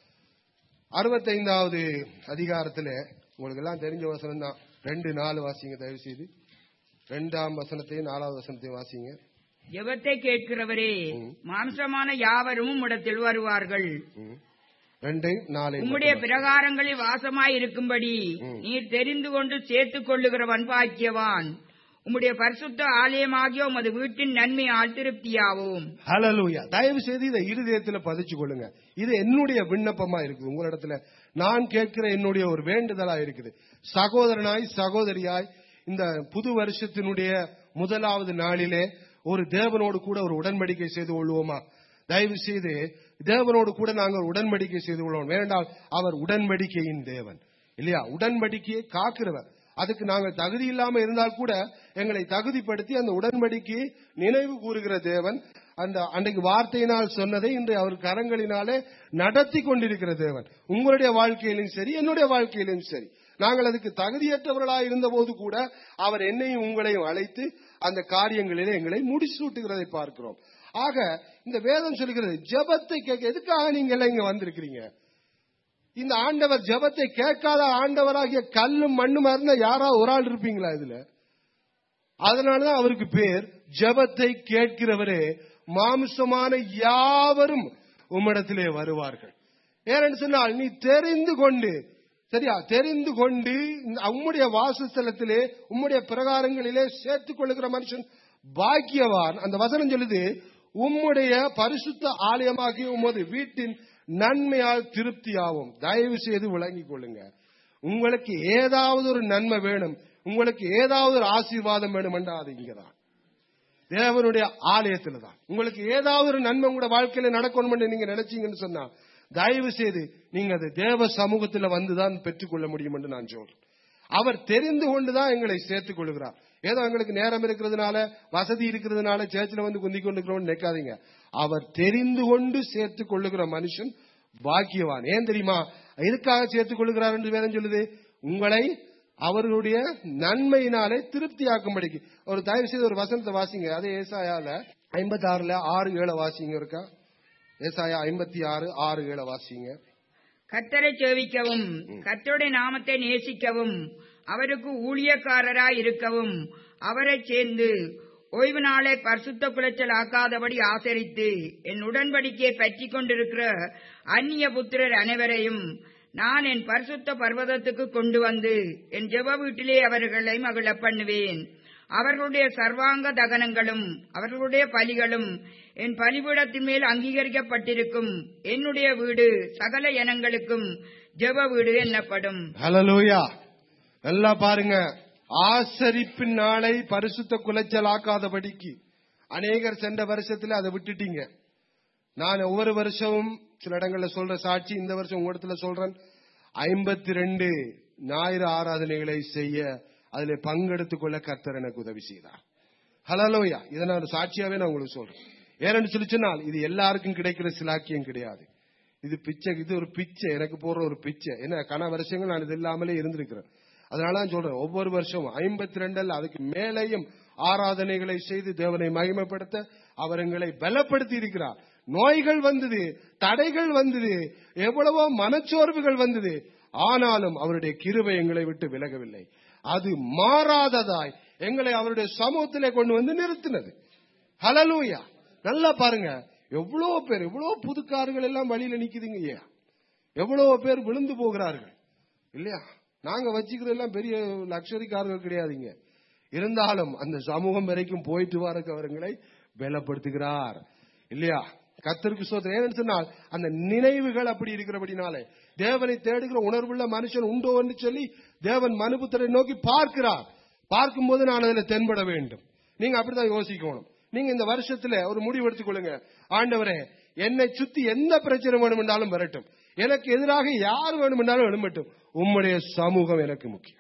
அறுபத்தைந்தாவது அதிகாரத்துல உங்களுக்கு எல்லாம் தெரிஞ்ச வசனம் தான் ரெண்டு நாலு வாசிங்க தயவு செய்து ரெண்டாம் வசனத்தையும் நாலாவது வசனத்தையும் வாசிங்க ஜெபத்தை கேட்கிறவரே மாம்சமான யாவரும் உம்மிடத்தில் வருவார்கள் ம். ரெண்டையும் நாலையும் உம்முடைய பிரகாரங்களில் வாசமாய் இருக்கும்படி நீர் தெரிந்து கொண்டு சேர்த்துக் கொள்ளுகிறவன் பாக்கியவான் உம்முடைய பரிசுத்த ஆலயமாகிய உமது வீட்டின் நன்மையால் திருப்தியாவோம் ஹalleluya தயவு செய்து இதை இருதயத்துல பதிச்சு கொள்ளுங்க இது என்னுடைய விண்ணப்பமா இருக்குது உங்களிடத்துல நான் கேட்கிற என்னுடைய ஒரு வேண்டுதலா இருக்குது சகோதரனாய் சகோதரியாய் இந்த புது வருஷத்தினுடைய முதலாவது நாளிலே ஒரு தேவனோடு கூட ஒரு உடன்படிக்கை செய்து கொள்வோமா தயவு செய்து தேவனோடு கூட நாங்கள் உடன்படிக்கை செய்து கொள்வோம் வேண்டால் அவர் உடன்படிக்கையின் தேவன் இல்லையா உடன்படிக்கையை காக்கிறவர் அதுக்கு நாங்கள் தகுதி இல்லாம இருந்தால் கூட எங்களை தகுதிப்படுத்தி அந்த உடன்படிக்கையை நினைவு கூறுகிற தேவன் அந்த அன்றைக்கு வார்த்தையினால் சொன்னதை இன்று அவர் கரங்களினாலே நடத்தி கொண்டிருக்கிற தேவன் உங்களுடைய வாழ்க்கையிலும் சரி என்னுடைய வாழ்க்கையிலும் சரி நாங்கள் அதுக்கு தகுதியற்றவர்களாக இருந்தபோது கூட அவர் என்னையும் உங்களையும் அழைத்து அந்த காரியங்களிலே எங்களை முடிசூட்டுகிறதை பார்க்கிறோம் ஆக இந்த வேதம் சொல்கிறது ஜெபத்தை கேட்க எதுக்காக நீங்க எல்லாம் இங்க வந்திருக்கிறீங்க இந்த ஆண்டவர் ஜெபத்தை கேட்காத ஆண்டவராகிய கல்லும் மண்ணுமா இருந்தா யாராவது ஒரு ஆள் இருப்பீங்களா இதுல அதனாலதான் அவருக்கு பேர் ஜெபத்தை கேட்கிறவரே மாம்சமான யாவரும் உம்மிடத்திலே வருவார்கள் ஏனென்று சொன்னால் நீ தெரிந்து கொண்டு சரியா தெரிந்து கொண்டு இந்த உம்முடைய வாசஸ்தலத்திலே உம்முடைய பிரகாரங்களிலே சேர்த்துக் கொள்ளுகிற மனுஷன் பாக்கியவான் அந்த வசனம் சொல்லுது உம்முடைய பரிசுத்த ஆலயமாகிய உமது வீட்டின் நன்மையால் திருப்தியாகும் தயவு செய்து விளங்கிக் கொள்ளுங்க உங்களுக்கு ஏதாவது ஒரு நன்மை வேணும் உங்களுக்கு ஏதாவது ஒரு ஆசீர்வாதம் வேணும் என்றால் அது இங்கதான் தேவனுடைய ஆலயத்துல தான் உங்களுக்கு ஏதாவது ஒரு நன்மை உங்களோட வாழ்க்கையில நடக்கணும் நீங்க நினைச்சீங்கன்னு சொன்னா தயவு செய்து நீங்க அது தேவ சமூகத்துல வந்துதான் பெற்றுக்கொள்ள முடியும் என்று நான் சொல்றேன் அவர் தெரிந்து கொண்டுதான் எங்களை சேர்த்துக் கொள்கிறார் ஏதோ எங்களுக்கு நேரம் இருக்கிறதுனால வசதி இருக்கிறதுனால சேர்ச்சில் வந்து குந்தி கொண்டிருக்கிறோம்னு நினைக்காதீங்க அவர் தெரிந்து கொண்டு சேர்த்துக் கொள்ளுகிற மனுஷன் பாக்கியவான் ஏன் தெரியுமா எதுக்காக சேர்த்துக் கொள்ளுகிறார் என்று வேதம் சொல்லுது உங்களை அவர்களுடைய நன்மையினாலே திருப்தியாக்கும்படிக்கு ஒரு தயவு செய்து ஒரு வசனத்தை வாசிங்க அதே ஏசாயால ஐம்பத்தி ஆறுல ஆறு ஏழை வாசிங்க இருக்கா ஏசாயா ஐம்பத்தி ஆறு ஆறு ஏழை வாசிங்க கர்த்தரை சேவிக்கவும் கர்த்தருடைய நாமத்தை நேசிக்கவும் அவருக்கு ஊழியக்காரராய் இருக்கவும் அவரைச் சேர்ந்து ஓய்வு நாளை பரிசுத்த குலைச்சல் ஆக்காதபடி ஆசரித்து என் உடன்படிக்கையை பற்றிக் கொண்டிருக்கிற அந்நிய புத்திரர் அனைவரையும் நான் என் பரிசுத்த பர்வதத்துக்கு கொண்டு வந்து என் ஜெப வீட்டிலே அவர்களை மகிழ பண்ணுவேன் அவர்களுடைய சர்வாங்க தகனங்களும் அவர்களுடைய பலிகளும் என் பலிபீடத்தின் மேல் அங்கீகரிக்கப்பட்டிருக்கும் என்னுடைய வீடு சகல இனங்களுக்கும் ஜெப வீடு என்னப்படும் ஹலலூயா நல்லா பாருங்க ஆசரிப்பின் நாளை பரிசுத்த குலைச்சலாக்காதபடிக்கு அநேகர் சென்ற வருஷத்துல அதை விட்டுட்டீங்க நான் ஒவ்வொரு வருஷமும் சில இடங்கள்ல சொல்ற சாட்சி இந்த வருஷம் உங்க இடத்துல சொல்றேன் ஐம்பத்தி ரெண்டு ஞாயிறு ஆராதனைகளை செய்ய அதில் பங்கெடுத்துக் கொள்ள கர்த்தர் எனக்கு உதவி செய்தார் ஹலலோயா இதை நான் ஒரு சாட்சியாவே நான் உங்களுக்கு சொல்றேன் ஏன்னு சொல்லி சொன்னால் இது எல்லாருக்கும் கிடைக்கிற சிலாக்கியம் கிடையாது இது பிச்சை இது ஒரு பிச்சை எனக்கு போற ஒரு பிச்சை என்ன கன வருஷங்கள் நான் இது இல்லாமலே இருந்திருக்கிறேன் அதனால தான் சொல்றேன் ஒவ்வொரு வருஷமும் ஐம்பத்தி ரெண்டல்ல அதுக்கு மேலேயும் ஆராதனைகளை செய்து தேவனை மகிமைப்படுத்த அவர் எங்களை பலப்படுத்தி இருக்கிறார் நோய்கள் வந்தது தடைகள் வந்தது எவ்வளவோ மனச்சோர்வுகள் வந்தது ஆனாலும் அவருடைய கிருபை எங்களை விட்டு விலகவில்லை அது மாறாததாய் எங்களை அவருடைய சமூகத்திலே கொண்டு வந்து நிறுத்தினது ஹலலூயா நல்லா பாருங்க எவ்வளவு பேர் எவ்வளவு புது கார்கள் எல்லாம் வழியில நிக்குதுங்க ஐயா எவ்வளவு பேர் விழுந்து போகிறார்கள் இல்லையா நாங்க வச்சுக்கிறது எல்லாம் பெரிய லக்ஸரி கார்கள் கிடையாதுங்க இருந்தாலும் அந்த சமூகம் வரைக்கும் போயிட்டு வரக்கு அவர்களை பலப்படுத்துகிறார் இல்லையா கத்தருக்கு சோதனை ஏன்னு சொன்னால் அந்த நினைவுகள் அப்படி இருக்கிறபடினாலே தேவனை தேடுகிற உணர்வுள்ள மனுஷன் உண்டோ என்று சொல்லி தேவன் மனுபுத்தரை நோக்கி பார்க்கிறார் பார்க்கும்போது நான் அதில் தென்பட வேண்டும் நீங்க அப்படிதான் யோசிக்கணும் நீங்க இந்த வருஷத்துல ஒரு முடிவு எடுத்துக் கொள்ளுங்க ஆண்டவரே என்னை சுத்தி எந்த பிரச்சனை வேணுமென்றாலும் வரட்டும் எனக்கு எதிராக யார் வேணுமென்றாலும் எழும்பட்டும் உம்முடைய சமூகம் எனக்கு முக்கியம்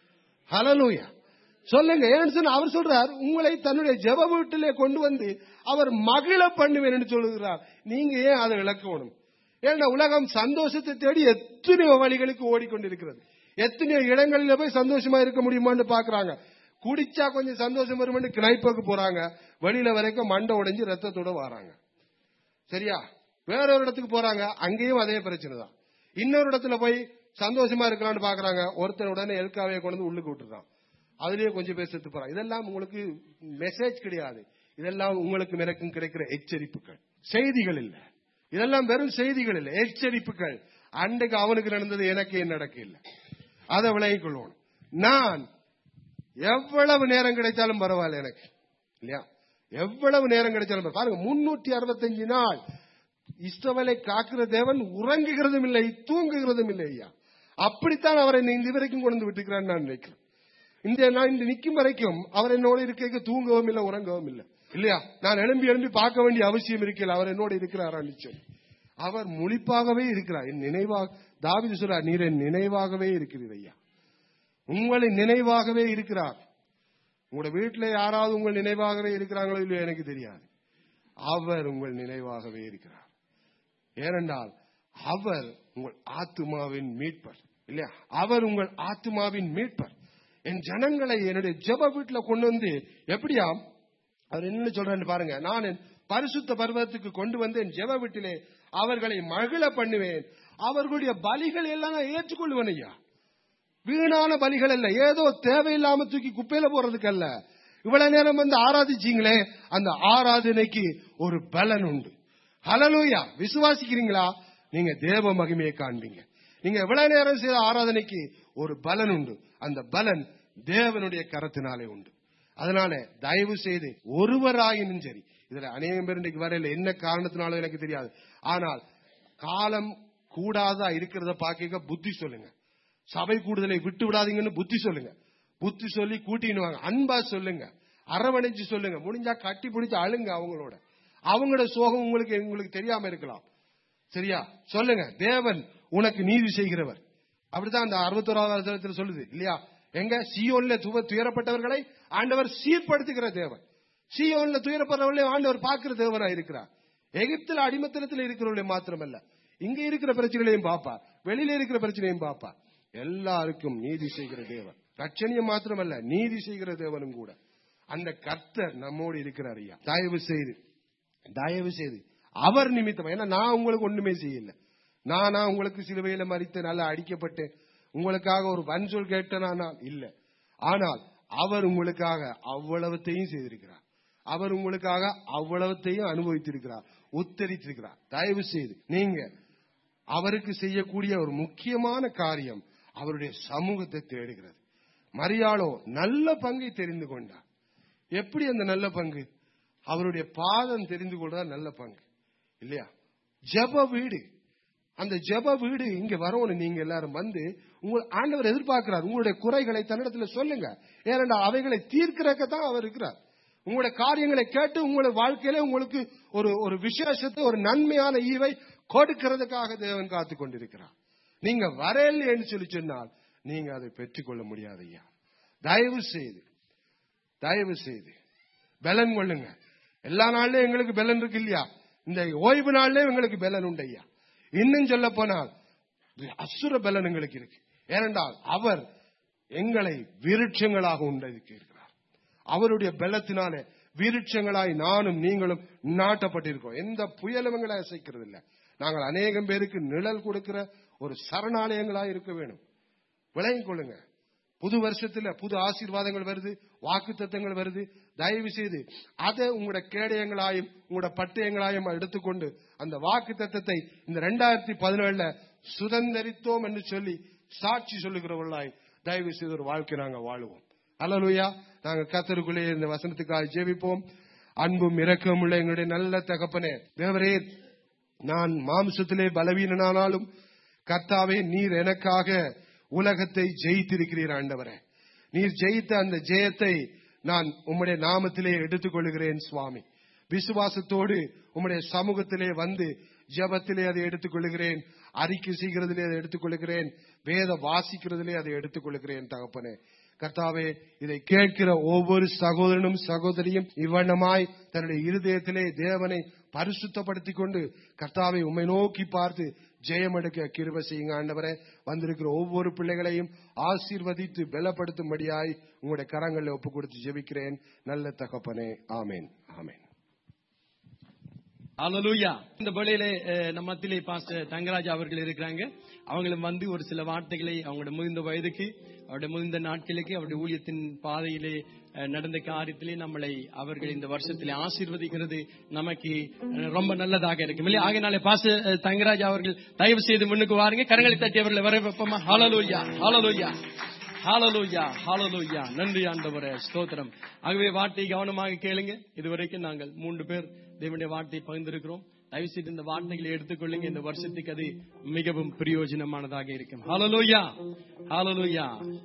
ஹலலூயா சொல்லுங்க ஏன்னு சொன்னா அவர் சொல்றார் உங்களை தன்னுடைய ஜெப வீட்டிலே கொண்டு வந்து அவர் மகிழ பண்ணுவேன் என்று சொல்லுகிறார் நீங்க ஏன் அதை இழக்கணும் ஏன்னா உலகம் சந்தோஷத்தை தேடி எத்தனையோ வழிகளுக்கு ஓடிக்கொண்டிருக்கிறது எத்தனையோ இடங்களில போய் சந்தோஷமா இருக்க முடியுமான்னு பாக்குறாங்க குடிச்சா கொஞ்சம் சந்தோஷம் வருமென்று கிளைப்புக்கு போறாங்க வெளியில வரைக்கும் மண்டை உடைஞ்சு ரத்தத்தோட வராங்க சரியா வேற ஒரு இடத்துக்கு போறாங்க அங்கேயும் அதே பிரச்சனை தான் இன்னொரு இடத்துல போய் சந்தோஷமா இருக்கலாம்னு பாக்குறாங்க ஒருத்தர் உடனே எல்காவே கொண்டு வந்து உள்ளுக்கு விட்டுறான் அதுலயே கொஞ்சம் பேர் செத்து போறான் இதெல்லாம் உங்களுக்கு மெசேஜ் கிடையாது இதெல்லாம் உங்களுக்கு எனக்கும் கிடைக்கிற எச்சரிப்புகள் செய்திகள் இல்ல இதெல்லாம் வெறும் செய்திகள் இல்ல எச்சரிப்புகள் அன்றைக்கு அவனுக்கு நடந்தது எனக்கு ஏன் நடக்க இல்லை அதை விளங்கிக் கொள்வோம் நான் எவ்வளவு நேரம் கிடைத்தாலும் பரவாயில்ல எனக்கு இல்லையா எவ்வளவு நேரம் கிடைச்சாலும் பரவாயில்ல. பாருங்க முன்னூற்றி அறுபத்தஞ்சு நாள் இஸ்ரவேலை காக்கிற தேவன் உறங்குகிறதும் இல்லை தூங்குகிறதும் இல்லை ஐயா அப்படித்தான் அவரை இந்த வரைக்கும் கொண்டு விட்டுக்கிறான்னு நான் நினைக்கிறேன் இந்த நான் இந்த நிக்கும் வரைக்கும் அவர் என்னோட இருக்க தூங்கவும் இல்லை உறங்கவும் இல்லை இல்லையா நான் எழும்பி எழும்பி பார்க்க வேண்டிய அவசியம் இருக்கல அவர் என்னோட இருக்கிறாரா நிச்சயம் அவர் முழிப்பாகவே இருக்கிறார் என் நினைவாக தாவிது சொல்றார் நீர் என் நினைவாகவே இருக்கிறீர் ஐயா உங்களின் நினைவாகவே இருக்கிறார் உங்களோட வீட்டில் யாராவது உங்கள் நினைவாகவே இருக்கிறாங்களோ இல்லையோ எனக்கு தெரியாது அவர் உங்கள் நினைவாகவே இருக்கிறார் ஏனென்றால் அவர் உங்கள் ஆத்துமாவின் மீட்பர் இல்லையா அவர் உங்கள் ஆத்துமாவின் மீட்பர் என் ஜனங்களை என்னுடைய ஜெப வீட்டுல கொண்டு வந்து எப்படியாம் அவர் என்ன சொல்றாரு பாருங்க நான் என் பரிசுத்த பர்வத்துக்கு கொண்டு வந்து என் ஜெப வீட்டிலே அவர்களை மகிழ பண்ணுவேன் அவர்களுடைய பலிகள் எல்லாம் நான் ஏற்றுக்கொள்வேன் ஐயா வீணான பலிகள் அல்ல ஏதோ தேவையில்லாம தூக்கி குப்பையில போறதுக்கு அல்ல இவ்வளவு நேரம் வந்து ஆராதிச்சீங்களே அந்த ஆராதனைக்கு ஒரு பலன் உண்டு ஹலலூயா விசுவாசிக்கிறீங்களா நீங்க தேவ மகிமையை காண்பீங்க நீங்க இவ்வளவு நேரம் செய்த ஆராதனைக்கு ஒரு பலன் உண்டு அந்த பலன் தேவனுடைய கரத்தினாலே உண்டு அதனால தயவு செய்து ஒருவராயினும் சரி இதுல அநேகம் பேர் இன்றைக்கு வரையில என்ன காரணத்தினாலும் எனக்கு தெரியாது ஆனால் காலம் கூடாதா இருக்கிறத பாக்க புத்தி சொல்லுங்க சபை கூடுதலை விட்டு விடாதீங்கன்னு புத்தி சொல்லுங்க புத்தி சொல்லி கூட்டின்னு வாங்க அன்பா சொல்லுங்க அரவணைச்சு சொல்லுங்க முடிஞ்சா கட்டி பிடிச்சு அழுங்க அவங்களோட அவங்களோட சோகம் உங்களுக்கு உங்களுக்கு தெரியாம இருக்கலாம் சரியா சொல்லுங்க தேவன் உனக்கு நீதி செய்கிறவர் அப்படிதான் அந்த அறுபத்தோராவது அதிகாரத்தில் சொல்லுது இல்லையா எங்க சியோன்ல துவ துயரப்பட்டவர்களை ஆண்டவர் சீர்படுத்துகிற தேவன் சியோன்ல துயரப்படுறவர்களை ஆண்டவர் பார்க்கிற தேவனா இருக்கிறார் எகிப்தில் அடிமத்தனத்தில் இருக்கிறவர்களை மாத்திரமல்ல இங்க இருக்கிற பிரச்சனைகளையும் பாப்பா வெளியில இருக்கிற பிரச்சனையும் பாப்பா எல்லாருக்கும் நீதி செய்கிற தேவன் ரட்சணியம் மாத்திரமல்ல நீதி செய்கிற தேவனும் கூட அந்த கர்த்தர் நம்மோடு இருக்கிறார் ஐயா தயவு செய்து தயவு செய்து அவர் நிமித்தம் ஏன்னா நான் உங்களுக்கு ஒண்ணுமே செய்யல நானா உங்களுக்கு சிலுவையில மறித்து நல்லா அடிக்கப்பட்டேன் உங்களுக்காக ஒரு வன்சொல் கேட்டனா நான் இல்ல ஆனால் அவர் உங்களுக்காக அவ்வளவத்தையும் செய்திருக்கிறார் அவர் உங்களுக்காக அவ்வளவத்தையும் அனுபவித்திருக்கிறார் உத்தரித்திருக்கிறார் தயவு செய்து நீங்க அவருக்கு செய்யக்கூடிய ஒரு முக்கியமான காரியம் அவருடைய சமூகத்தை தேடுகிறது மரியாளோ நல்ல பங்கை தெரிந்து கொண்டார் எப்படி அந்த நல்ல பங்கு அவருடைய பாதம் தெரிந்து கொள்றதா நல்ல பங்கு இல்லையா ஜெப வீடு அந்த ஜெப வீடு இங்க வரணும் நீங்க எல்லாரும் வந்து உங்கள் ஆண்டவர் எதிர்பார்க்கிறார் உங்களுடைய குறைகளை தன்னிடத்துல சொல்லுங்க ஏனென்றா அவைகளை தீர்க்கிறக்க தான் அவர் இருக்கிறார் உங்களுடைய காரியங்களை கேட்டு உங்களுடைய வாழ்க்கையில உங்களுக்கு ஒரு ஒரு விசேஷத்தை ஒரு நன்மையான ஈவை கொடுக்கிறதுக்காக தேவன் காத்து கொண்டிருக்கிறார் நீங்க வரலைன்னு சொல்லி சொன்னால் நீங்க அதை பெற்றுக்கொள்ள முடியாது ஐயா தயவு செய்து தயவு செய்து பலன் கொள்ளுங்க எல்லா நாள்லயும் எங்களுக்கு பலன் இருக்கு இல்லையா இந்த ஓய்வு நாள்லயும் எங்களுக்கு பலன் உண்டு ஐயா இன்னும் சொல்ல போனால் அசுர பலன் எங்களுக்கு இருக்கு ஏனென்றால் அவர் எங்களை விருட்சங்களாக உண்டாக்கி இருக்கிறார் அவருடைய பலத்தினாலே விருட்சங்களாய் நானும் நீங்களும் நாட்டப்பட்டிருக்கோம் எந்த புயலும் எங்களை அசைக்கிறது இல்லை நாங்கள் அநேகம் பேருக்கு நிழல் கொடுக்கிற ஒரு சரணாலயங்களாய் இருக்க வேணும் விளங்கிக் கொள்ளுங்க புது வருஷத்துல புது ஆசீர்வாதங்கள் வருது வாக்கு தத்தங்கள் வருது தயவு செய்து அதை உங்களோட கேடயங்களாயும் உங்களோட பட்டயங்களாயும் எடுத்துக்கொண்டு அந்த வாக்கு தத்தத்தை இந்த ரெண்டாயிரத்தி பதினேழுல சுதந்திரித்தோம் என்று சொல்லி சாட்சி சொல்லுகிறவர்களாய் தயவு செய்து ஒரு வாழ்க்கை நாங்க வாழுவோம் அல்லலுயா நாங்க கத்தருக்குள்ளே இந்த வசனத்துக்காக ஜெபிப்போம் அன்பும் இரக்கமுள்ள எங்களுடைய நல்ல தகப்பனே தேவரே நான் மாம்சத்திலே பலவீனனானாலும் கர்த்தாவே நீர் எனக்காக உலகத்தை ஜெயித்திருக்கிறீர் ஆண்டவரே நீர் ஜெயித்த அந்த ஜெயத்தை நான் உம்முடைய நாமத்திலே எடுத்துக்கொள்கிறேன் சுவாமி விசுவாசத்தோடு உம்முடைய சமூகத்திலே வந்து ஜபத்திலே அதை எடுத்துக்கொள்கிறேன் அறிக்கை செய்கிறதிலே அதை எடுத்துக்கொள்கிறேன் வேத வாசிக்கிறதிலே அதை எடுத்துக்கொள்கிறேன் தகப்பனே கர்த்தாவே இதை கேட்கிற ஒவ்வொரு சகோதரனும் சகோதரியும் இவ்வண்ணமாய் தன்னுடைய இருதயத்திலே தேவனை பரிசுத்தப்படுத்திக் கொண்டு கர்த்தாவை உம்மை நோக்கி பார்த்து ஜெயம் எடுக்க கிருப செய்யுங்க ஆண்டவரே வந்திருக்கிற ஒவ்வொரு பிள்ளைகளையும் ஆசீர்வதித்து பலப்படுத்தும்படியாய் உங்களுடைய கரங்களில் ஒப்பு கொடுத்து ஜெபிக்கிறேன் நல்ல தகப்பனே ஆமேன் ஆமேன் ஹalleluya இந்த வேளையிலே அஹ், நம்ம மத்தியிலே பாஸ்டர் தங்கராஜ் அவர்கள் இருக்கிறாங்க அவங்களும் வந்து ஒரு சில வார்த்தைகளை அவங்களோட முதிர்ந்த வயதுக்கு அவருடைய முதிர்ந்த நாட்களுக்கு அவருடைய ஊழியத்தின் பாதையிலே அஹ், நடந்த காரியத்திலே நம்மளை அவர்கள் இந்த வருஷத்திலே ஆசீர்வதிக்கிறது நமக்கு அஹ், ரொம்ப நல்லதாக இருக்கும் இல்லையா ஆகையினாலே பாஸ்டர் அஹ், தங்கராஜ் அவர்கள் தயவு செய்து முன்னுக்கு வாருங்க கரங்களை தட்டி அவர்களை வர வைப்போமா ஹalleluya ஹalleluya ஹalleluya ஹalleluya நன்றி ஆண்டவரே ஸ்தோத்திரம் ஆகவே வார்த்தை கவனமாக கேளுங்க இதுவரைக்கும் நாங்கள் மூன்று பேர் தேவனுடைய வார்த்தையை பகிர்ந்திருக்கிறோம் தயவு செய்து இந்த வார்த்தைகளை எடுத்துக்கொள்ளுங்க இந்த வருஷத்துக்கு அது மிகவும் பிரயோஜனமானதாக இருக்கும் ஹalleluya ஹalleluya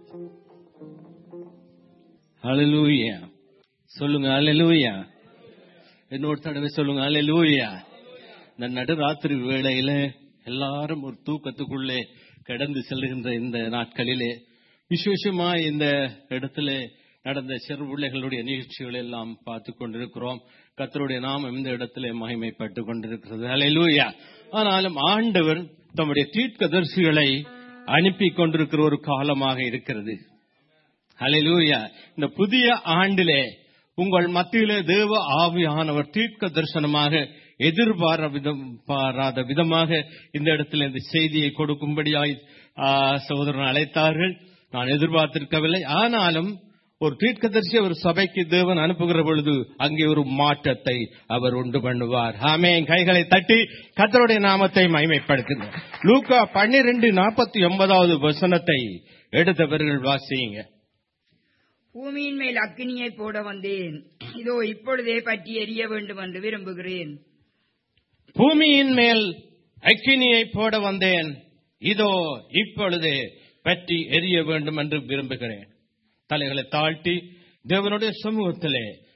ஹalleluya சொல்லுங்க ஹalleluya இன்னொரு தடவை சொல்லுங்க ஹalleluya இந்த நடுராத்திரி வேளையில எல்லாரும் ஒரு தூக்கத்துக்குள்ளே கடந்து செல்கின்ற இந்த நாட்களிலே விசேஷமா இந்த இடத்துல நடந்த சிறு பிள்ளைகளுடைய நிகழ்ச்சிகள் எல்லாம் பார்த்து கொண்டிருக்கிறோம் கத்தருடைய நாமம் இந்த இடத்துல மகிமைப்பட்டு கொண்டிருக்கிறது ஹalleluya ஆனாலும் ஆண்டவர் தம்முடைய தீர்க்கதரிசிகளை அனுப்பி கொண்டிருக்கிற ஒரு காலமாக இருக்கிறது ஹalleluya இந்த புதிய ஆண்டிலே உங்கள் மத்தியிலே தேவ ஆவியானவர் தீர்க்க தரிசனமாக எதிர்பார விதம் பாராத விதமாக இந்த இடத்துல இந்த செய்தியை கொடுக்கும்படியாய் ஆ, சகோதரன் அழைத்தார்கள் நான் எதிர்பார்த்திருக்கவில்லை ஆனாலும் ஒரு தீர்க்கதரிசி ஒரு சபைக்கு தேவன் அனுப்புகிற பொழுது அங்கே ஒரு மாற்றத்தை அவர் உண்டு பண்ணுவார் ஆமே கைகளை தட்டி கத்தருடைய நாமத்தை மகிமைப்படுத்துங்க லூக்கா பன்னிரெண்டு நாற்பத்தி ஒன்பதாவது வசனத்தை எடுத்தவர்கள் வாசியுங்க பூமியின் மேல் அக்கினியை போட வந்தேன் இதோ இப்பொழுதே பற்றி எரிய வேண்டும் என்று விரும்புகிறேன் பூமியின் மேல் அக்கினியை போட வந்தேன் இதோ இப்பொழுதே பற்றி எரிய வேண்டும் என்று விரும்புகிறேன் தலைகளை தாழ்த்தி தேவனுடைய சமூகத்திலே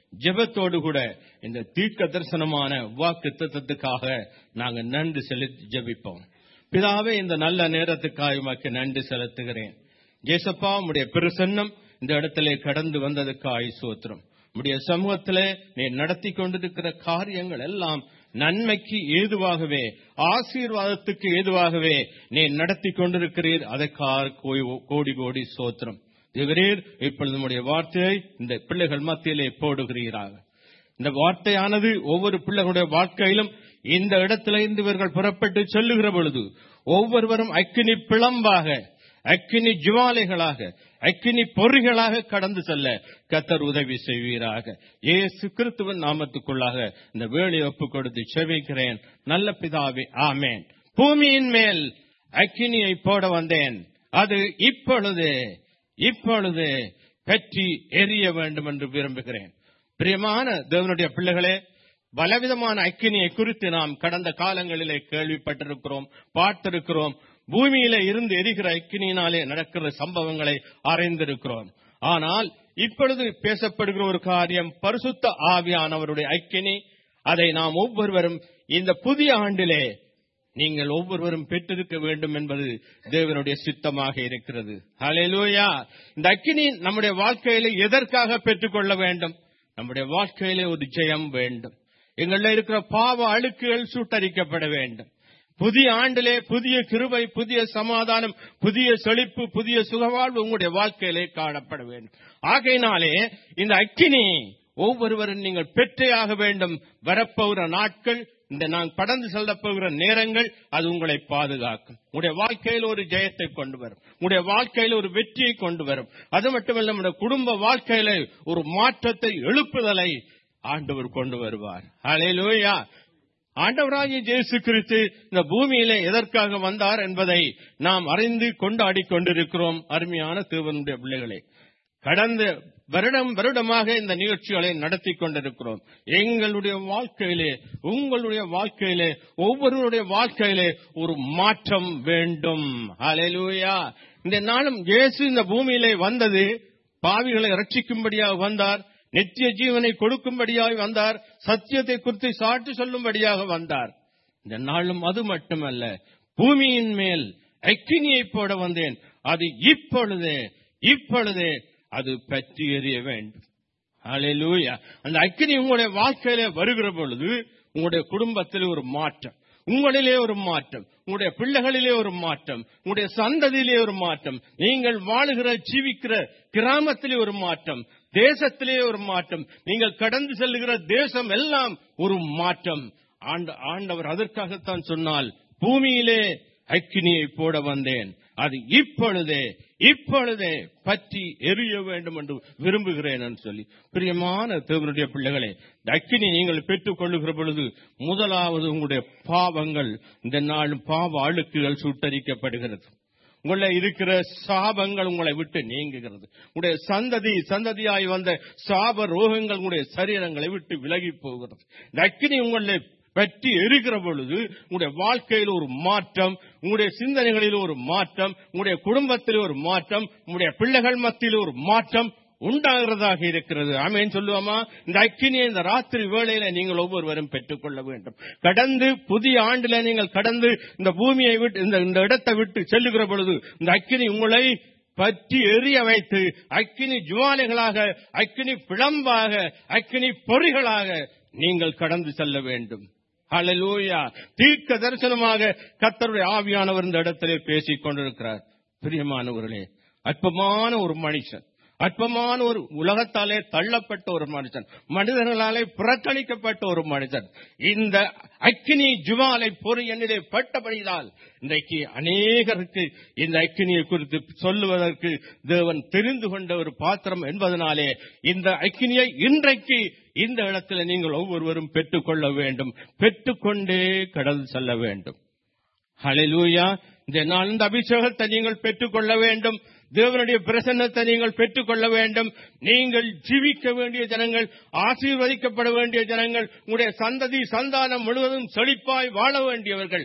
ஜெபத்தோடு கூட இந்த தீர்க்க தரிசனமான வாக்கு தத்துவத்துக்காக நாங்க நன்றி செலுத்தி ஜெபிப்போம் பிதாவே இந்த நல்ல நேரத்துக்காக உமக்கு நன்றி செலுத்துகிறேன் ஜேசப்பா உம்முடைய பிரசன்னம் இந்த இடத்திலே கடந்து வந்ததுக்காய் சோத்திரம் உம்முடைய சமூகத்திலே நீ நடத்தி கொண்டிருக்கிற காரியங்கள் எல்லாம் நன்மைக்கு ஏதுவாகவே ஆசீர்வாதத்துக்கு ஏதுவாகவே நீ நடத்தி கொண்டிருக்கிறீர் அதற்காக கோய்- கோடி கோடி சோத்திரம் தேவரீர் இப்பொழுது நம்முடைய வார்த்தையை இந்த பிள்ளைகள் மத்தியிலே போடுகிறீராக இந்த வார்த்தையானது ஒவ்வொரு பிள்ளைகளுடைய வாழ்க்கையிலும் இந்த இடத்திலிருந்து இவர்கள் புறப்பட்டு செல்லுகிற பொழுது ஒவ்வொருவரும் அக்கினி பிளம்பாக அக்கினி ஜுவாலைகளாக அக்கினி பொறிகளாக கடந்து செல்ல கத்தர் உதவி செய்வீராக இயேசு கிறிஸ்துவின் நாமத்துக்குள்ளாக இந்த வேலை ஒப்பு கொடுத்து செவிக்கிறேன் நல்ல பிதாவே ஆமேன் பூமியின் மேல் அக்கினியை போட வந்தேன் அது இப்பொழுது இப்பொழுது பற்றி எரிய வேண்டும் என்று விரும்புகிறேன் பிரியமான தேவனுடைய பிள்ளைகளே பலவிதமான அக்கினியை குறித்து நாம் கடந்த காலங்களிலே கேள்விப்பட்டிருக்கிறோம் பார்த்திருக்கிறோம் பூமியில இருந்து எரிகிற அக்கினியினாலே நடக்கிற சம்பவங்களை அறிந்திருக்கிறோம் ஆனால் இப்பொழுது பேசப்படுகிற ஒரு காரியம் பரிசுத்த ஆவியானவருடைய அக்கினி அதை நாம் ஒவ்வொருவரும் இந்த புதிய ஆண்டிலே நீங்கள் ஒவ்வொருவரும் பெற்றிருக்க வேண்டும் என்பது தேவனுடைய சித்தமாக இருக்கிறது ஹalleluya இந்த அக்கினி நம்முடைய வாழ்க்கையிலே எதற்காக பெற்றுக்கொள்ள வேண்டும் நம்முடைய வாழ்க்கையிலே ஒரு ஜெயம் வேண்டும் எங்களில் இருக்கிற பாவ அழுக்குகள் சுட்டரிக்கப்பட வேண்டும் புதிய ஆண்டிலே புதிய கிருபை புதிய சமாதானம் புதிய செழிப்பு புதிய சுகவாழ்வு உங்களுடைய வாழ்க்கையிலே காணப்பட வேண்டும் ஆகையினாலே இந்த அக்கினி ஒவ்வொருவரும் நீங்கள் பெற்றேயாக வேண்டும் வரப்போகிற நாட்கள் இந்த நான் கடந்து செல்ல போகிற நேரங்கள் அது உங்களை பாதுகாக்கும் உங்களுடைய வாழ்க்கையில் ஒரு ஜெயத்தை கொண்டு வரும் உங்களுடைய வாழ்க்கையில் ஒரு வெற்றியை கொண்டு வரும் அது மட்டுமல்ல நம்முடைய குடும்ப வாழ்க்கையில ஒரு மாற்றத்தை எழுப்புதலை ஆண்டவர் கொண்டு வருவார் ஹalleluya ஆண்டவராகிய இயேசு கிறிஸ்து இந்த பூமியிலே எதற்காக வந்தார் என்பதை நாம் அறிந்து கொண்டாடி கொண்டிருக்கிறோம் அருமையான தேவனுடைய பிள்ளைகளே கடந்த வருடம் வருடமாக இந்த நிகழ்ச்சிகளை நடத்தி கொண்டிருக்கிறோம் எங்களுடைய வாழ்க்கையிலே உங்களுடைய வாழ்க்கையிலே ஒவ்வொருவருடைய வாழ்க்கையிலே ஒரு மாற்றம் வேண்டும் ஹalleluya இந்த நாளும் இயேசு இந்த பூமியிலே வந்தது பாவிகளை ரட்சிக்கும்படியாக வந்தார் நித்திய ஜீவனை கொடுக்கும்படியாக வந்தார் சத்தியத்தை குறித்து சாட்சி சொல்லும்படியாக வந்தார் இந்த நாளும் அது மட்டுமல்ல பூமியின் மேல் அக்கினியை போட வந்தேன் அது இப்பொழுதே இப்பொழுதே அது பற்றி எறிய வேண்டும் ஹalleluya அந்த அக்கினி உங்களுடைய வாழ்க்கையிலே வருகிற பொழுது உங்களுடைய குடும்பத்தில் ஒரு மாற்றம் உங்களிலே ஒரு மாற்றம் உங்களுடைய பிள்ளைகளிலே ஒரு மாற்றம் உங்களுடைய சந்ததியிலே ஒரு மாற்றம் நீங்கள் வாழுகிற ஜீவிக்கிற கிராமத்திலே ஒரு மாற்றம் தேசத்திலே ஒரு மாற்றம் நீங்கள் கடந்து செல்லுகிற தேசம் எல்லாம் ஒரு மாற்றம் ஆண்ட- ஆண்டவர் அதற்காகத்தான் சொன்னால் பூமியிலே அக்கினியை போட வந்தேன் அது இப்பொழுதே இப்பொழுதே பற்றி எரிய வேண்டும் என்று விரும்புகிறேன் என்று சொல்லி பிரியமான தேவனுடைய பிள்ளைகளே இந்த அக்கினி நீங்கள் பெற்றுக் கொள்ளுகிற பொழுது முதலாவது உங்களுடைய பாவங்கள் இந்த நாள் பாவ அழுக்குகள் சுட்டரிக்கப்படுகிறது உள்ள இருக்கிற சாபங்கள் உங்களை விட்டு நீங்குகிறது உங்களுடைய சந்ததி சந்ததியாய் வந்த சாப ரோகங்கள் உங்களுடைய சரீரங்களை விட்டு விலகி போகிறது இந்த அக்கினி உங்களை பற்றி எரிகிற பொழுது உங்களுடைய வாழ்க்கையில் ஒரு மாற்றம் உங்களுடைய சிந்தனைகளில் ஒரு மாற்றம் உங்களுடைய குடும்பத்தில் ஒரு மாற்றம் உங்களுடைய பிள்ளைகள் மத்தியில் ஒரு மாற்றம் உண்டாகிறதாக இருக்கிறது ஆமேன் சொல்லுவோமா இந்த அக்கினியை இந்த ராத்திரி வேளையில நீங்கள் ஒவ்வொருவரும் பெற்றுக்கொள்ள வேண்டும் கடந்து புதிய ஆண்டில நீங்கள் கடந்து இந்த பூமியை விட்டு இந்த இந்த இடத்தை விட்டு செல்லுகிற பொழுது இந்த அக்கினி உங்களை பற்றி எரிய வைத்து அக்கினி ஜுவாலைகளாக அக்கினி பிளம்பாக அக்கினி பொறிகளாக நீங்கள் கடந்து செல்ல வேண்டும் ஹalleluya தீர்க்க தரிசனமாக கர்த்தருடைய ஆவியானவர் இந்த இடத்திலே பேசிக் கொண்டிருக்கிறார் பிரியமானவர்களே அற்பமான ஒரு மனுஷன் அற்பமான ஒரு உலகத்தாலே தள்ளப்பட்ட ஒரு மனுஷன் மனிதர்களாலே புறக்கணிக்கப்பட்ட ஒரு மனிதன் இந்த அக்கினி ஜுவாலை பொறி என்னிலே பட்டபடியால் இன்றைக்கு அநேகருக்கு இந்த அக்கினியை குறித்து சொல்லுவதற்கு தேவன் தெரிந்து கொண்ட ஒரு பாத்திரம் என்பதனாலே இந்த அக்கினியை இன்றைக்கு இந்த இடத்துல நீங்கள் ஒவ்வொருவரும் பெற்றுக்கொள்ள வேண்டும் பெற்றுக்கொண்டே கடந்து செல்ல வேண்டும் ஹalleluya இந்த நாள் இந்த அபிஷேகத்தை நீங்கள் பெற்றுக்கொள்ள வேண்டும் தேவனுடைய பிரசன்னத்தை நீங்கள் பெற்றுக்கொள்ள வேண்டும் நீங்கள் ஜீவிக்க வேண்டிய ஜனங்கள் ஆசீர்வதிக்கப்பட வேண்டிய ஜனங்கள் உங்களுடைய சந்ததி சந்தானம் முழுவதும் செழிப்பாய் வாழ வேண்டியவர்கள்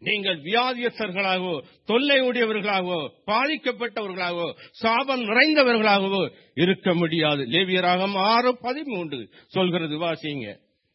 நீங்கள் வியாதியஸ்தர்களாகவோ தொல்லை உடையவர்களாகவோ பாதிக்கப்பட்டவர்களாகவோ சாபம் நிறைந்தவர்களாகவோ இருக்க முடியாது லேவியராகம் ஆறு பதிமூன்று சொல்கிறது வாசிங்க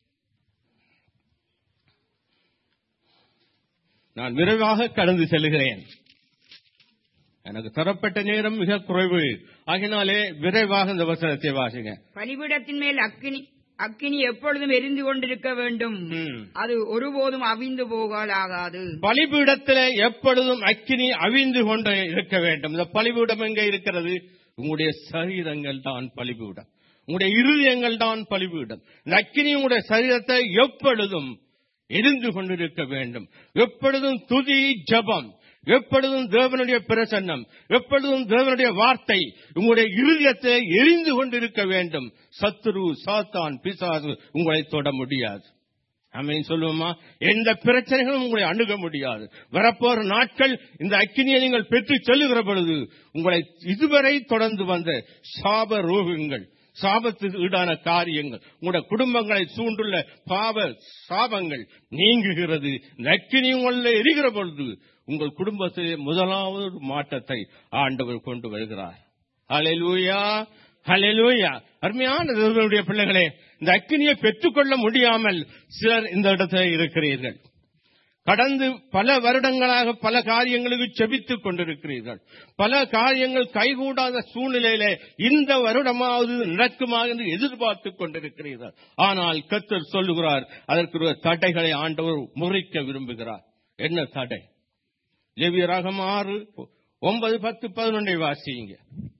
நான் விரைவாக கடந்து செல்கிறேன் எனக்கு தரப்பட்ட நேரம் மிக குறைவு ஆகினாலே விரைவாக இந்த வசனத்தை வாசிங்க பலிபீடத்தின் மேல் அக்கினி அக்கினி எப்பொழுதும் எரிந்து கொண்டிருக்க வேண்டும் ம். அது ஒருபோதும் அவிந்து போகலாகாது பலிபீடத்திலே எப்பொழுதும் அக்கினி அவிந்து கொண்டு இருக்க வேண்டும் இந்த பலிபீடம் எங்க இருக்கிறது உங்களுடைய சரீரங்கள் தான் பலிபீடம் உங்களுடைய இருதயங்கள் தான் பலிபீடம் இந்த அக்கினி உங்களுடைய சரீரத்தை எப்பொழுதும் எரிந்து கொண்டிருக்க வேண்டும் எப்பொழுதும் துதி ஜபம் எப்பொழுதும் தேவனுடைய பிரசன்னம் எப்பொழுதும் தேவனுடைய வார்த்தை உங்களுடைய இருதயத்தை எரிந்து கொண்டிருக்க வேண்டும் சத்துரு சாத்தான் பிசாசு உங்களை தொட முடியாது அமேன் சொல்லுவோமா எந்த பிரச்சனைகளும் உங்களை அணுக முடியாது வரப்போற நாட்கள் இந்த அக்கினியை நீங்கள் பெற்று செல்லுகிற பொழுது உங்களை இதுவரை தொடர்ந்து வந்த சாப ரோகங்கள் சாபத்துக்கு ஈடான காரியங்கள் உங்களுடைய குடும்பங்களை சூண்டுள்ள பாவ சாபங்கள் நீங்குகிறது இந்த அக்கினி உங்களில் எரிகிற பொழுது உங்கள் குடும்பத்திலே முதலாவது ஒரு மாற்றத்தை ஆண்டவர் கொண்டு வருகிறார் ஹalleluya ஹalleluya அருமையான தேவனுடைய பிள்ளைகளே இந்த அக்கினியை பெற்றுக்கொள்ள முடியாமல் சிலர் இந்த இடத்தில் இருக்கிறீர்கள் கடந்து பல வருடங்களாக பல காரியங்களுக்கு செபித்துக் கொண்டிருக்கிறீர்கள் பல காரியங்கள் கைகூடாத சூழ்நிலையிலே இந்த வருடமாவது நடக்குமா என்று எதிர்பார்த்துக் கொண்டிருக்கிறீர்கள் ஆனால் கத்தர் சொல்லுகிறார் அதற்கு ஒரு தடைகளை ஆண்டவர் முறிக்க விரும்புகிறார் என்ன தடை ஜெவியராகம் ஆறு ஒன்பது பத்து பதினொன்றை வாசிங்க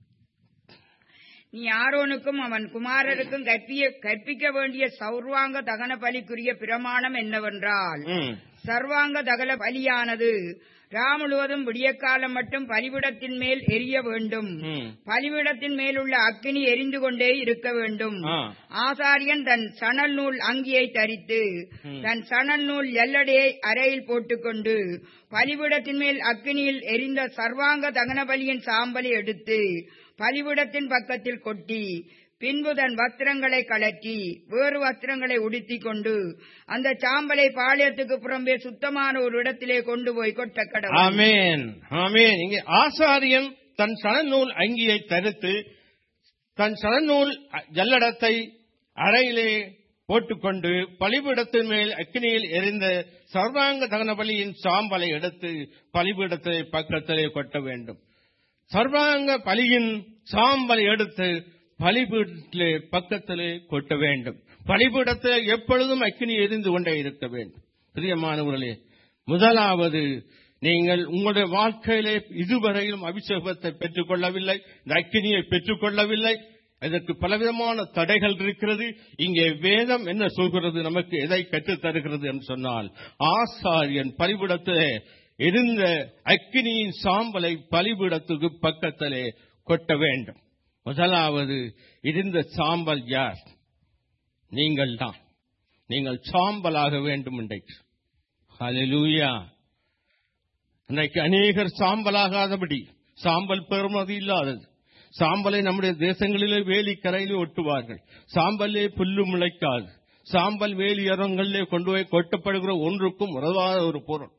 நீ ஆரோனுக்கும் அவன் குமாரருக்கும் கற்பிய கற்பிக்க வேண்டிய சௌர்வாங்க தகன பலிக்குரிய பிரமாணம் என்னவென்றால் ம், சர்வாங்க தகன பலியானது ரா முழுவதும் விடியற்காலம் மட்டும் பலிபிடத்தின் மேல் எரிய வேண்டும் ம். பலிபிடத்தின் மேலுள்ள அக்கினி எரிந்து கொண்டே இருக்க வேண்டும் ஆ. ஆசாரியன் தன் சணல் நூல் அங்கியை தரித்து தன் சணல் நூல் எல்லடையை அறையில் போட்டுக்கொண்டு பலிபிடத்தின் மேல் அக்கினியில் எரிந்த சர்வாங்க தகன பலியின் சாம்பலை எடுத்து பலிபிடத்தின் பக்கத்தில் கொட்டி பின்பு தன் வஸ்திரங்களை கழற்றி வேறு வஸ்திரங்களை உடுத்திக் கொண்டு அந்த சாம்பலை பாளையத்துக்கு புறம்பே சுத்தமான ஒரு இடத்திலே கொண்டு போய் கொட்ட கடவுள் ஆமென் ஆமென் இங்கே ஆசாரியன் தன் சணநூல் அங்கியை தரித்து தன் சணநூல் ஜல்லடத்தை அறையிலே போட்டுக்கொண்டு பலிபீடத்தின் மேல் அக்கினியில் எரிந்த சர்வாங்க தகன பலியின் சாம்பலை எடுத்து பலிபீடத்தை பக்கத்திலே கொட்ட வேண்டும் சர்வாங்க பலியின் சாம்பலை எடுத்து பலிபீடத்திலே பக்கத்திலே கொட்ட வேண்டும் பலிபீடத்தை எப்பொழுதும் அக்கினி எரிந்து கொண்டே இருக்க வேண்டும் பிரியமானவர்களே முதலாவது நீங்கள் உங்களுடைய வாழ்க்கையிலே இதுவரையிலும் அபிஷேகத்தை பெற்றுக் கொள்ளவில்லை இந்த அக்கினியை பெற்றுக் கொள்ளவில்லை இதற்கு பலவிதமான தடைகள் இருக்கிறது இங்கே வேதம் என்ன சொல்கிறது நமக்கு எதை கற்றுத் தருகிறது என்று சொன்னால் ஆசாரியன் பலிபீடத்திலே இருந்த அக்கினியின் சாம்பலை பலிபீடத்துக்கு பக்கத்திலே கொட்ட வேண்டும் முதலாவது இருந்த சாம்பல் யார் நீங்கள் தான் நீங்கள் சாம்பலாக வேண்டும் இன்றைக்கு ஹalleluya இன்றைக்கு அநேகர் சாம்பலாகாதபடி சாம்பல் பெறுமதி இல்லாதது சாம்பலை நம்முடைய தேசங்களிலே வேலி கரையிலே ஒட்டுவார்கள் சாம்பலே புல்லு முளைக்காது சாம்பல் வேலி அரங்களிலே கொண்டு போய் கொட்டப்படுகிற ஒன்றுக்கும் உறவாத ஒரு பொருள்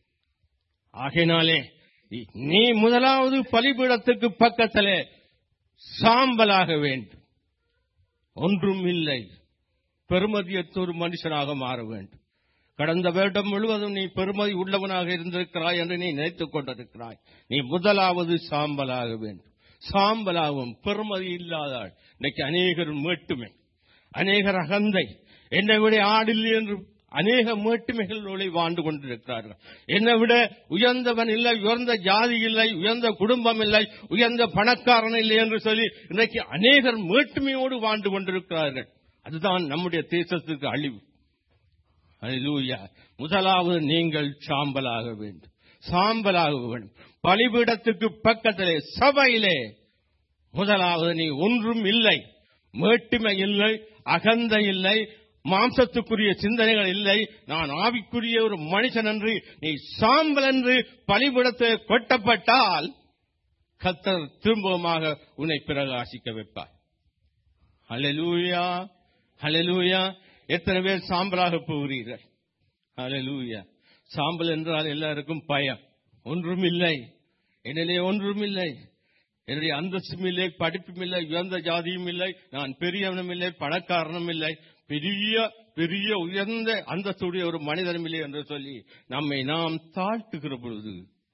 ஆகையினாலே நீ முதலாவது பலிபீடத்துக்கு பக்கத்திலே சாம்பலாக வேண்டும் ஒன்றும் இல்லை பெருமதியற்ற ஒரு மனுஷனாக மாற வேண்டும் கடந்த வருடம் முழுவதும் நீ பெருமதி உள்ளவனாக இருந்திருக்கிறாய் என்று நீ நினைத்துக் கொண்டிருக்கிறாய் நீ முதலாவது சாம்பலாக வேண்டும் சாம்பலாகவும் பெருமதி இல்லாதாள் இன்னைக்கு அநேகர் மேட்டுமை அநேகர் அகந்தை என்னை விட ஆடில்லை என்று அநேக மேட்டுமைகளோடு வாழ்ந்து கொண்டிருக்கிறார்கள் என்னை விட உயர்ந்தவன் இல்லை உயர்ந்த ஜாதி இல்லை உயர்ந்த குடும்பம் இல்லை உயர்ந்த பணக்காரன் இல்லை என்று சொல்லி இன்றைக்கு அநேகர் மேட்டுமையோடு வாழ்ந்து கொண்டிருக்கிறார்கள் அதுதான் நம்முடைய தேசத்துக்கு அழிவு அல்லேலூயா முதலாவது நீங்கள் சாம்பலாக வேண்டும் சாம்பலாக வேண்டும் பலிபீடத்துக்கு பக்கத்திலே சபையிலே முதலாவது நீ ஒன்றும் இல்லை மேட்டுமை இல்லை அகந்த இல்லை மாம்சத்துக்குரிய சிந்தனைகள் இல்லை நான் ஆவிக்குரிய ஒரு மனுஷன் என்று நீ சாம்பல் என்று பலிபீடத்தை கொட்டப்பட்டால் கத்தர் திரும்பமாக உன்னை பிரகாசிக்க வைப்பார் ஹalleluya ஹalleluya எத்தனை பேர் சாம்பலாக போகிறீர்கள் ஹalleluya சாம்பல் என்றால் எல்லாருக்கும் பயம் ஒன்றும் இல்லை என்னிலே ஒன்றும் இல்லை என்னுடைய அந்தஸ்தும் இல்லை படிப்பும் இல்லை உயர்ந்த ஜாதியும் இல்லை நான் பெரியவனும் இல்லை பணக்காரனும் இல்லை பெரிய பெரிய உயர்ந்த அந்தஸ்துடைய ஒரு மனிதனும் இல்லை என்று சொல்லி நம்மை நாம் தாழ்த்துகிற பொழுது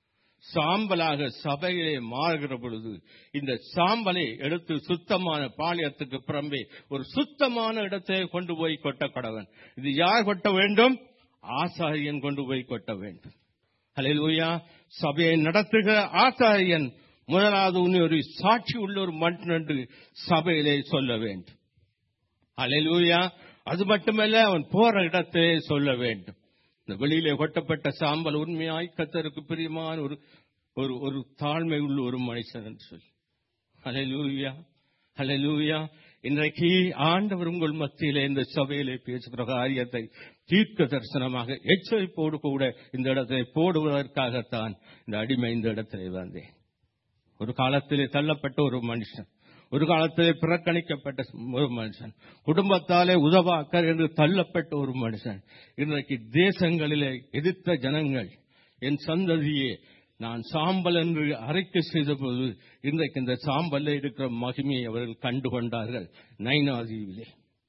சாம்பலாக சபையிலே மாறுகிற பொழுது இந்த சாம்பலை எடுத்து சுத்தமான பாளையத்துக்கு புறம்பே ஒரு சுத்தமான இடத்தை கொண்டு போய் கொட்ட கடவன் இது யார் கொட்ட வேண்டும் ஆசாரியன் கொண்டு போய் கொட்ட வேண்டும் ஹalleluya சபையை நடத்துகிற ஆசாரியன் முதலாவது உன்னை ஒரு சாட்சி உள்ள ஒரு மனுஷன் என்று சபையிலே சொல்ல வேண்டும் ஹalleluya அது மட்டுமல்ல அவன் போற இடத்திலே சொல்ல வேண்டும் இந்த வெளியிலே கொட்டப்பட்ட சாம்பல் உண்மையாய் கத்தருக்கு பிரியமான ஒரு ஒரு ஒரு தாழ்மை உள்ள ஒரு மனுஷன் என்று சொல்லி ஹalleluya ஹalleluya இன்றைக்கு ஆண்டவர் உங்கள் மத்தியிலே இந்த சபையிலே பேசுகிற காரியத்தை தீர்க்க தரிசனமாக எச்சரிப்போடு கூட இந்த இடத்தை போடுவதற்காகத்தான் இந்த அடிமை இந்த இடத்திலே வந்தேன் ஒரு காலத்திலே தள்ளப்பட்ட ஒரு மனுஷன் ஒரு காலத்திலே புறக்கணிக்கப்பட்ட ஒரு மனுஷன் குடும்பத்தாலே உதவாக்கர் என்று தள்ளப்பட்ட ஒரு மனுஷன் இன்றைக்கு தேசங்களிலே எதிர்த்த ஜனங்கள் என் சந்ததியே நான் சாம்பல் என்று அரைக்க செய்தபோது இன்றைக்கு இந்த சாம்பல்ல இருக்கிற மகிமையை அவர்கள் கண்டுகொண்டார்கள் நைனாதீவிலே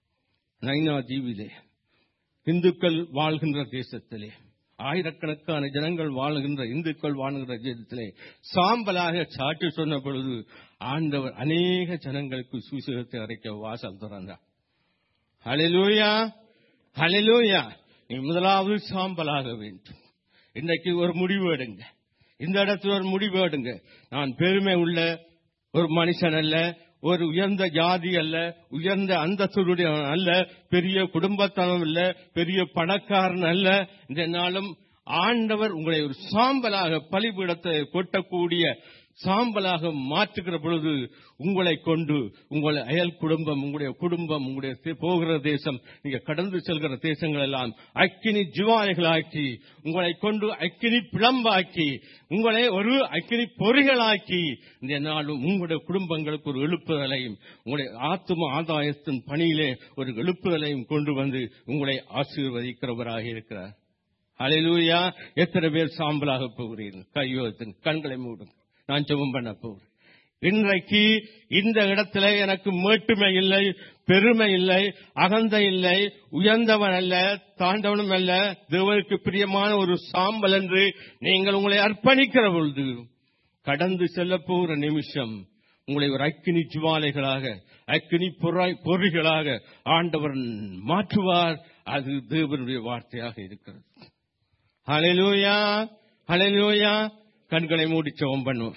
நைனாதீவிலே இந்துக்கள் வாழ்கின்ற தேசத்திலே ஆயிரக்கணக்கான ஜனங்கள் வாழுகின்ற இந்துக்கள் வாழ்கின்ற தேசத்திலே சாம்பலாக சாட்சி சொன்ன பொழுது ஆண்டவர் அநேக ஜனங்களுக்கு சுவிசேஷத்தை அரைக்க வாசல் திறந்தார் ஹalleluya ஹalleluya நீ முதலாவது சாம்பலாக வேண்டும் இன்னைக்கு ஒரு முடிவு எடுங்க இந்த இடத்துல ஒரு முடிவு எடுங்க நான் பெருமை உள்ள ஒரு மனுஷன் அல்ல ஒரு உயர்ந்த ஜாதி அல்ல உயர்ந்த அந்தஸ்துடைய அல்ல பெரிய குடும்பத்தனம் அல்ல பெரிய பணக்காரன் அல்ல இந்த நாளும் ஆண்டவர் உங்களை ஒரு சாம்பலாக பலிபீடத்தை கொட்டக்கூடிய சாம்பலாக மாற்றுகிற பொழுது உங்களை கொண்டு உங்களை அயல் குடும்பம் உங்களுடைய குடும்பம் உங்களுடைய தே- போகிற தேசம் நீங்க கடந்து செல்கிற தேசங்கள் எல்லாம் அக்கினி ஜுவாலைகளாக்கி உங்களை கொண்டு அக்கினி பிளம்பாக்கி உங்களை ஒரு அக்கினி பொறிகளாக்கி இந்த நாளும் உங்களுடைய குடும்பங்களுக்கு ஒரு எழுப்புதலையும் உங்களுடைய ஆத்தும ஆதாயத்தின் பணியிலே ஒரு எழுப்புதலையும் கொண்டு வந்து உங்களை ஆசீர்வதிக்கிறவராக இருக்கிறார் அலையிலூயா எத்தனை பேர் சாம்பலாக போகிறீர்கள் கையோத்தின் கண்களை மூடுங்க நான் ஜெபம் பண்ண போகிறேன் இன்றைக்கு இந்த இடத்துல எனக்கு மேட்டுமை இல்லை பெருமை இல்லை அகந்தை இல்லை உயர்ந்தவன் அல்ல தாண்டவனும் அல்ல தேவனுக்கு பிரியமான ஒரு சாம்பல் என்று நீங்கள் உங்களை அர்ப்பணிக்கிற பொழுது கடந்து செல்ல போகிற நிமிஷம் உங்களை ஒரு அக்கினி ஜுவாலைகளாக அக்கினி பொறாய் பொறிகளாக ஆண்டவர் மாற்றுவார் அது தேவனுடைய வார்த்தையாக இருக்கிறது ஹalleluya ஹalleluya கண்களை மூடி ஜெபம் பண்ணுவோம்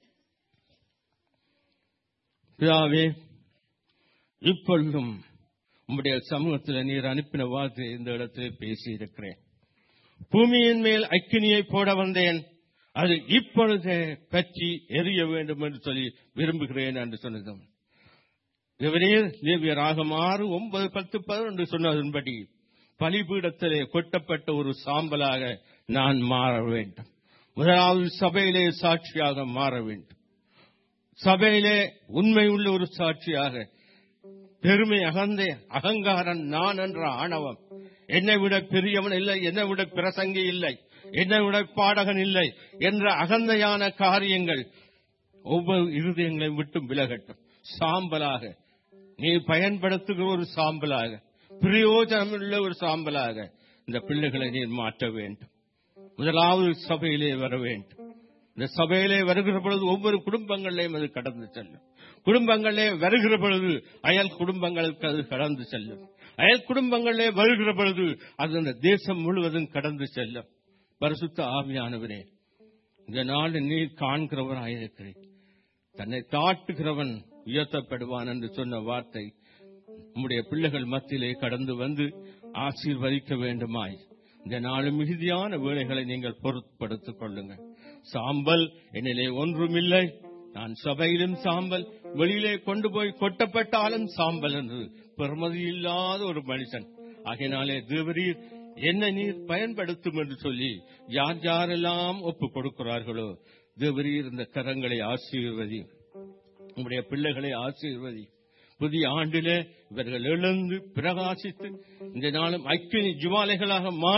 பிதாவே இப்பொழுதும் உம்முடைய சமூகத்தில் நீர் அனுப்பின வார்த்தை இந்த இடத்திலே பேசியிருக்கிறேன் பூமியின் மேல் அக்கினியை போட வந்தேன் அது இப்பொழுதே பற்றி எரிய வேண்டும் என்று சொல்லி விரும்புகிறேன் என்று சொன்னதும் இவரீர் லேவியராக ஆறு ஒன்பது பத்து பதினொன்று சொன்னதன்படி பலிபீடத்திலே கொட்டப்பட்ட ஒரு சாம்பலாக நான் மாற வேண்டும் முதலாவது சபையிலே சாட்சியாக மாற வேண்டும் சபையிலே உண்மை உள்ள ஒரு சாட்சியாக பெருமை அகந்தே அகங்காரன் நான் என்ற ஆணவம் என்னை விட பெரியவன் இல்லை என்னை விட பிரசங்கி இல்லை என்னை விட பாடகன் இல்லை என்ற அகந்தையான காரியங்கள் ஒவ்வொரு இருதயங்களையும் விட்டும் விலகட்டும் சாம்பலாக நீ பயன்படுத்துகிற ஒரு சாம்பலாக பிரயோஜனமுள்ள ஒரு சாம்பலாக இந்த பிள்ளைகளை நீர் மாற்ற வேண்டும் முதலாவது சபையிலே வர வேண்டும் இந்த சபையிலே வருகிற பொழுது ஒவ்வொரு குடும்பங்களிலேயும் அது கடந்து செல்லும் குடும்பங்களிலே வருகிற பொழுது அயல் குடும்பங்களுக்கு அது கடந்து செல்லும் அயல் குடும்பங்களிலே வருகிற பொழுது அது அந்த தேசம் முழுவதும் கடந்து செல்லும் பரிசுத்த ஆவியானவரே இந்த நாள் நீர் காண்கிறவராயிருக்கிறேன் தன்னை தாட்டுகிறவன் உயர்த்தப்படுவான் என்று சொன்ன வார்த்தை உம்முடைய பிள்ளைகள் மத்தியிலே கடந்து வந்து ஆசீர்வதிக்க வேண்டுமாய் இந்த நாலு மிகுதியான வேலைகளை நீங்கள் பொருட்படுத்திக் கொள்ளுங்கள் சாம்பல் என்னிலே ஒன்றுமில்லை நான் சபையிலும் சாம்பல் வெளியிலே கொண்டு போய் கொட்டப்பட்டாலும் சாம்பல் என்று பெருமதி இல்லாத ஒரு மனுஷன் ஆகையினாலே தேவரீர் என்ன நீர் பயன்படுத்தும் என்று சொல்லி யார் யாரெல்லாம் ஒப்பு கொடுக்கிறார்களோ தேவரீர் இந்த கரங்களை ஆசீர்வதி உங்களுடைய பிள்ளைகளை ஆசீர்வதி புதிய ஆண்டிலே இவர்கள் எழுந்து பிரகாசித்து இந்த நாளும் அக்கினி ஜுவாலைகளாக மாறி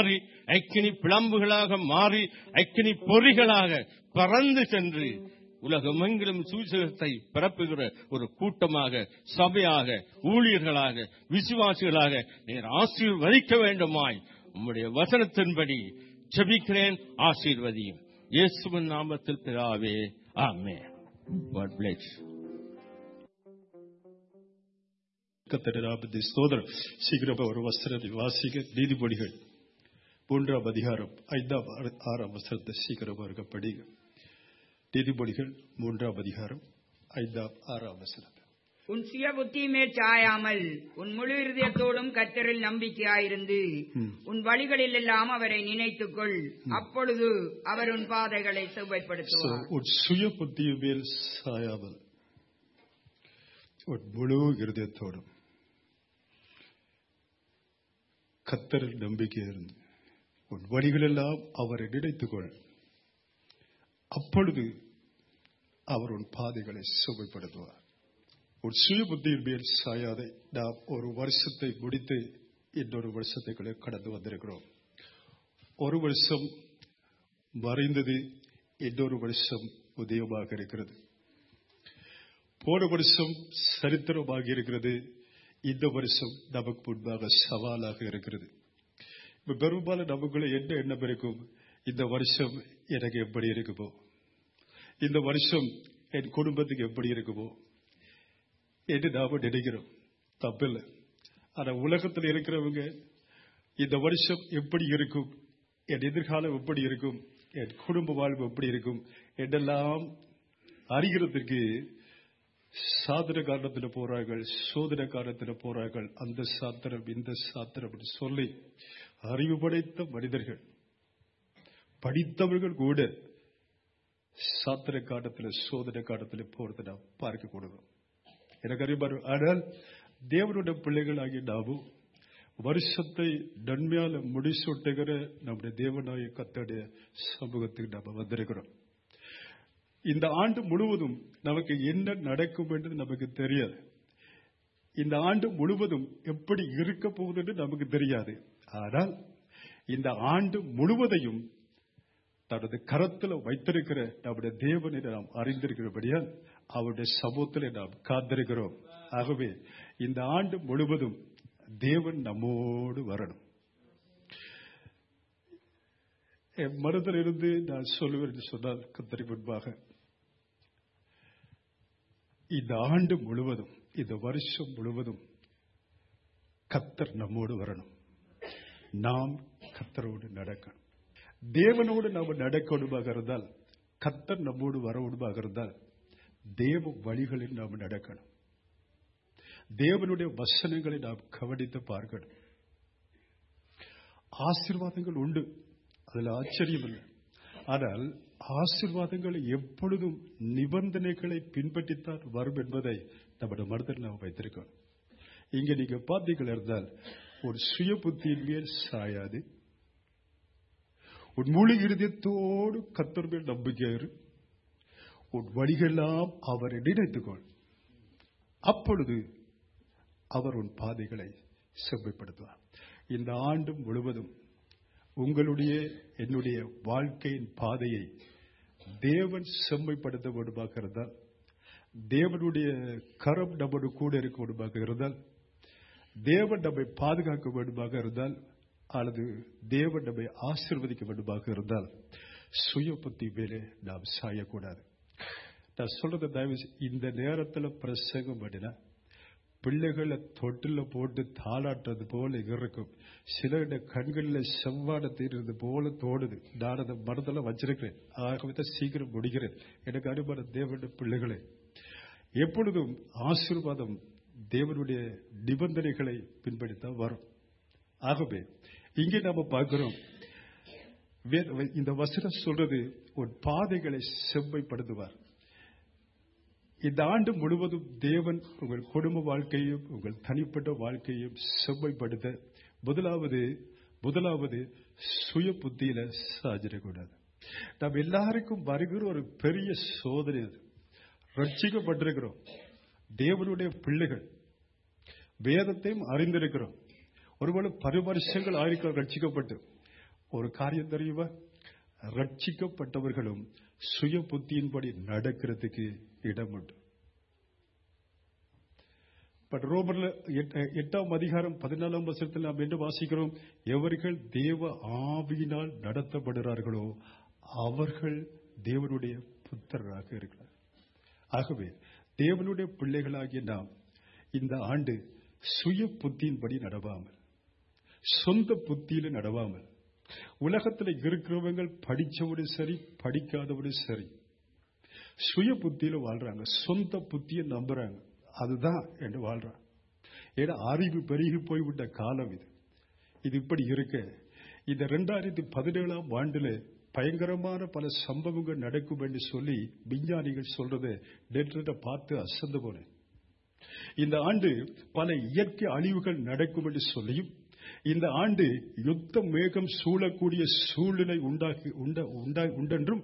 அக்கினி பிளம்புகளாக மாறி அக்கினி பொறிகளாக பறந்து சென்று உலகமெங்கிலும் சுவிசேஷத்தை பரப்புகிற ஒரு கூட்டமாக சபையாக ஊழியர்களாக விசுவாசிகளாக நீர் ஆசீர்வதிக்க வேண்டுமாய் உம்முடைய வசனத்தின்படி ஜெபிக்கிறேன் ஆசீர்வதியும் இயேசுவின் நாமத்தில் பிதாவே ஆமே God bless you. கத்தட நாற்பத்தி ஸ்தோதரம் சீக்கிரம் ஒரு வஸ்திரத்தை வாசிக்க நீதிபதிகள் மூன்றாம் அதிகாரம் ஐந்தாம் ஆறு- ஆறாம் வஸ்திரத்தை சீக்கிரம் இருக்க படிங்க நீதிபதிகள் மூன்றாம் அதிகாரம் ஐந்தாம் ஆறாம் வசனத்தை உன் சுய புத்தி மேற் சாயாமல் உன் முழு இருதயத்தோடும் கத்தரில் நம்பிக்கையாயிருந்து உன் வழிகளில் எல்லாம் அவரை நினைத்துக்கொள் அப்பொழுது அவர் உன் பாதைகளை So, செவ்வாய்ப்படுத்துவார் உன் சுய புத்தியின் மேல் சாயாமல் உன் முழு இருதயத்தோடும் கத்தரில் நம்பிக்கை இருந்து உன் வழிகளெல்லாம் அவரை நினைத்துக்கொள் அப்பொழுது அவர் உன் பாதைகளை சுவைப்படுத்துவார் உன் சுய புத்தியின் மேல் சாயாதை நாம் ஒரு வருஷத்தை முடித்து இன்னொரு வருஷத்துக்குள்ளே கடந்து வந்திருக்கிறோம் ஒரு வருஷம் மறைந்தது இன்னொரு வருஷம் உதயமாக இருக்கிறது போன வருஷம் சரித்திரமாக இருக்கிறது இந்த வருஷம் நமக்கு முன்பாக சவாலாக இருக்கிறது இப்ப பெரும்பாலும் நமக்குள்ள என்ன எண்ணம் இருக்கும் இந்த வருஷம் எனக்கு எப்படி இருக்குமோ இந்த வருஷம் என் குடும்பத்துக்கு எப்படி இருக்குமோ என்று நாம நினைக்கிறோம் தப்பில்லை ஆனா உலகத்தில் இருக்கிறவங்க இந்த வருஷம் எப்படி இருக்கும் என் எதிர்காலம் எப்படி இருக்கும் என் குடும்ப வாழ்வு எப்படி இருக்கும் என்றெல்லாம் அறிகிறதுக்கு சாதன காரணத்தில் போறார்கள் சோதனை காரணத்தில் போறார்கள் அந்த சாத்திரம் இந்த சாத்திரம் அப்படி சொல்லி அறிவு படைத்த மனிதர்கள் படித்தவர்கள் கூட சாத்திர காலத்தில் சோதனை காலத்தில் போறதை நாம் பார்க்க கூடாது எனக்கு அறிவார் ஆனால் தேவனுடைய பிள்ளைகளாகிய நாமும் வருஷத்தை நன்மையால முடிசூட்டுகிற நம்முடைய தேவனாய கத்தடைய சமூகத்துக்கு நாம வந்திருக்கிறோம் இந்த ஆண்டு முழுவதும் நமக்கு என்ன நடக்கும் என்று நமக்கு தெரியாது இந்த ஆண்டு முழுவதும் எப்படி இருக்க போகுது என்று நமக்கு தெரியாது ஆனால் இந்த ஆண்டு முழுவதையும் தனது கரத்தில் வைத்திருக்கிற நம்முடைய தேவனை நாம் அறிந்திருக்கிறபடியால் அவருடைய சமூகத்தில் நாம் காத்திருக்கிறோம் ஆகவே இந்த ஆண்டு முழுவதும் தேவன் நம்மோடு வரணும் என் மனதில் இருந்து நான் சொல்லுவேன் என்று சொன்னால் கத்தரி முன்பாக இந்த ஆண்டு முழுவதும் இந்த வருஷம் முழுவதும் கத்தர் நம்மோடு வரணும் நாம் கத்தரோடு நடக்கணும் தேவனோடு நாம் நடக்கணுமாக இருந்தால் கத்தர் நம்மோடு வரணுமாக இருந்தால் தேவ வழிகளில் நாம் நடக்கணும் தேவனுடைய வசனங்களை நாம் கவனித்து பார்க்கணும் ஆசீர்வாதங்கள் உண்டு அதில் ஆச்சரியம் இல்லை ஆனால் ஆசீர்வாதங்கள் எப்பொழுதும் நிபந்தனைகளை பின்பற்றித்தான் வரும் என்பதை நம்முடைய மனதில் நாம் வைத்திருக்கோம் இங்க நீங்க பார்த்தீர்கள் இருந்தால் ஒரு சுய புத்தியின் மேல் சாயாது உன் முழு இருதயத்தோடு கத்தர் மேல் நம்பிக்கையாரு உன் வழிகெல்லாம் அவரை நினைத்துக்கொள் அப்பொழுது அவர் உன் பாதைகளை செவ்வைப்படுத்துவார் இந்த ஆண்டு முழுவதும் உங்களுடைய என்னுடைய வாழ்க்கையின் பாதையை தேவன் செம்மைப்படுத்த வேண்டுமாக இருந்தால் தேவனுடைய கரம் நம்மோடு கூட இருக்க வேண்டுமாக இருந்தால் தேவன் நம்மை பாதுகாக்க வேண்டுமாக இருந்தால் அல்லது தேவன் நம்மை ஆசிர்வதிக்க வேண்டுமாக இருந்தால் சுய புத்தி மேலே நாம் சாயக்கூடாது நான் சொல்றது தயவு செய்~ இந்த நேரத்தில் பிரசங்கம் பண்ணினா பிள்ளைகளை தொட்டில போட்டு தாளாட்டுறது போல இருக்கும் சிலருடைய கண்களில் செவ்வாட தீர்றது போல தோடுது நான் அதை மனதில் வச்சிருக்கிறேன் ஆகவே தான் சீக்கிரம் முடிக்கிறேன் எனக்கு அனுமான தேவனுடைய பிள்ளைகளே எப்பொழுதும் ஆசீர்வாதம் தேவனுடைய நிபந்தனைகளை பின்பற்றித்தான் வரும் ஆகவே இங்கே நாம பார்க்கிறோம் வே- இந்த வசனம் சொல்றது உன் பாதைகளை செவ்வைப்படுத்துவார் இந்த ஆண்டு முழுவதும் தேவன் உங்கள் குடும்ப வாழ்க்கையும் உங்கள் தனிப்பட்ட வாழ்க்கையும் செவ்வைப்படுத்த முதலாவது முதலாவது சுய புத்தியில சாஞ்சிடக்கூடாது நாம் எல்லாருக்கும் வருகிற ஒரு பெரிய சோதனை அது ரட்சிக்கப்பட்டிருக்கிறோம் தேவனுடைய பிள்ளைகள் வேதத்தையும் அறிந்திருக்கிறோம் ஒருவேளை பல வருஷங்கள் ஆயிருக்கிறோம் ரட்சிக்கப்பட்டு ஒரு காரியம் தெரியுமா ரட்சிக்கப்பட்டவர்களும் சுய புத்தியின்படி நடக்கிறதுக்கு இடம் உண்டு பட் ரோமர்ல எட்ட- எட்டாம் அதிகாரம் பதினாலாம் வசனத்தில் நாம் என்ன வாசிக்கிறோம் எவர்கள் தேவ ஆவியினால் நடத்தப்படுகிறார்களோ அவர்கள் தேவனுடைய புத்தராக இருக்கிறார் ஆகவே தேவனுடைய பிள்ளைகளாகிய நாம் இந்த ஆண்டு சுய புத்தியின்படி நடவாமல் சொந்த புத்தியில நடவாமல் உலகத்தில் இருக்கிறவங்க படிச்சவரும் சரி படிக்காதவரும் சரி சுய புத்தியில வாழ்றாங்க சொந்த புத்தியை நம்புறாங்க அதுதான் என்று வாழ்றாங்க ஏன்னா அறிவு பெருகி போய்விட்ட காலம் இது இது இப்படி இருக்க இந்த ரெண்டாயிரத்தி பதினேழாம் ஆண்டுல பயங்கரமான பல சம்பவங்கள் நடக்கும் என்று சொல்லி விஞ்ஞானிகள் சொல்றதை நேற்று பார்த்து அசந்து போனேன் இந்த ஆண்டு பல இயற்கை அழிவுகள் நடக்கும் என்று சொல்லியும் இந்த ஆண்டு யுத்த மேகம் சூழக்கூடிய சூழ்நிலை உண்டாகி உண்ட- உண்டா- உண்டென்றும்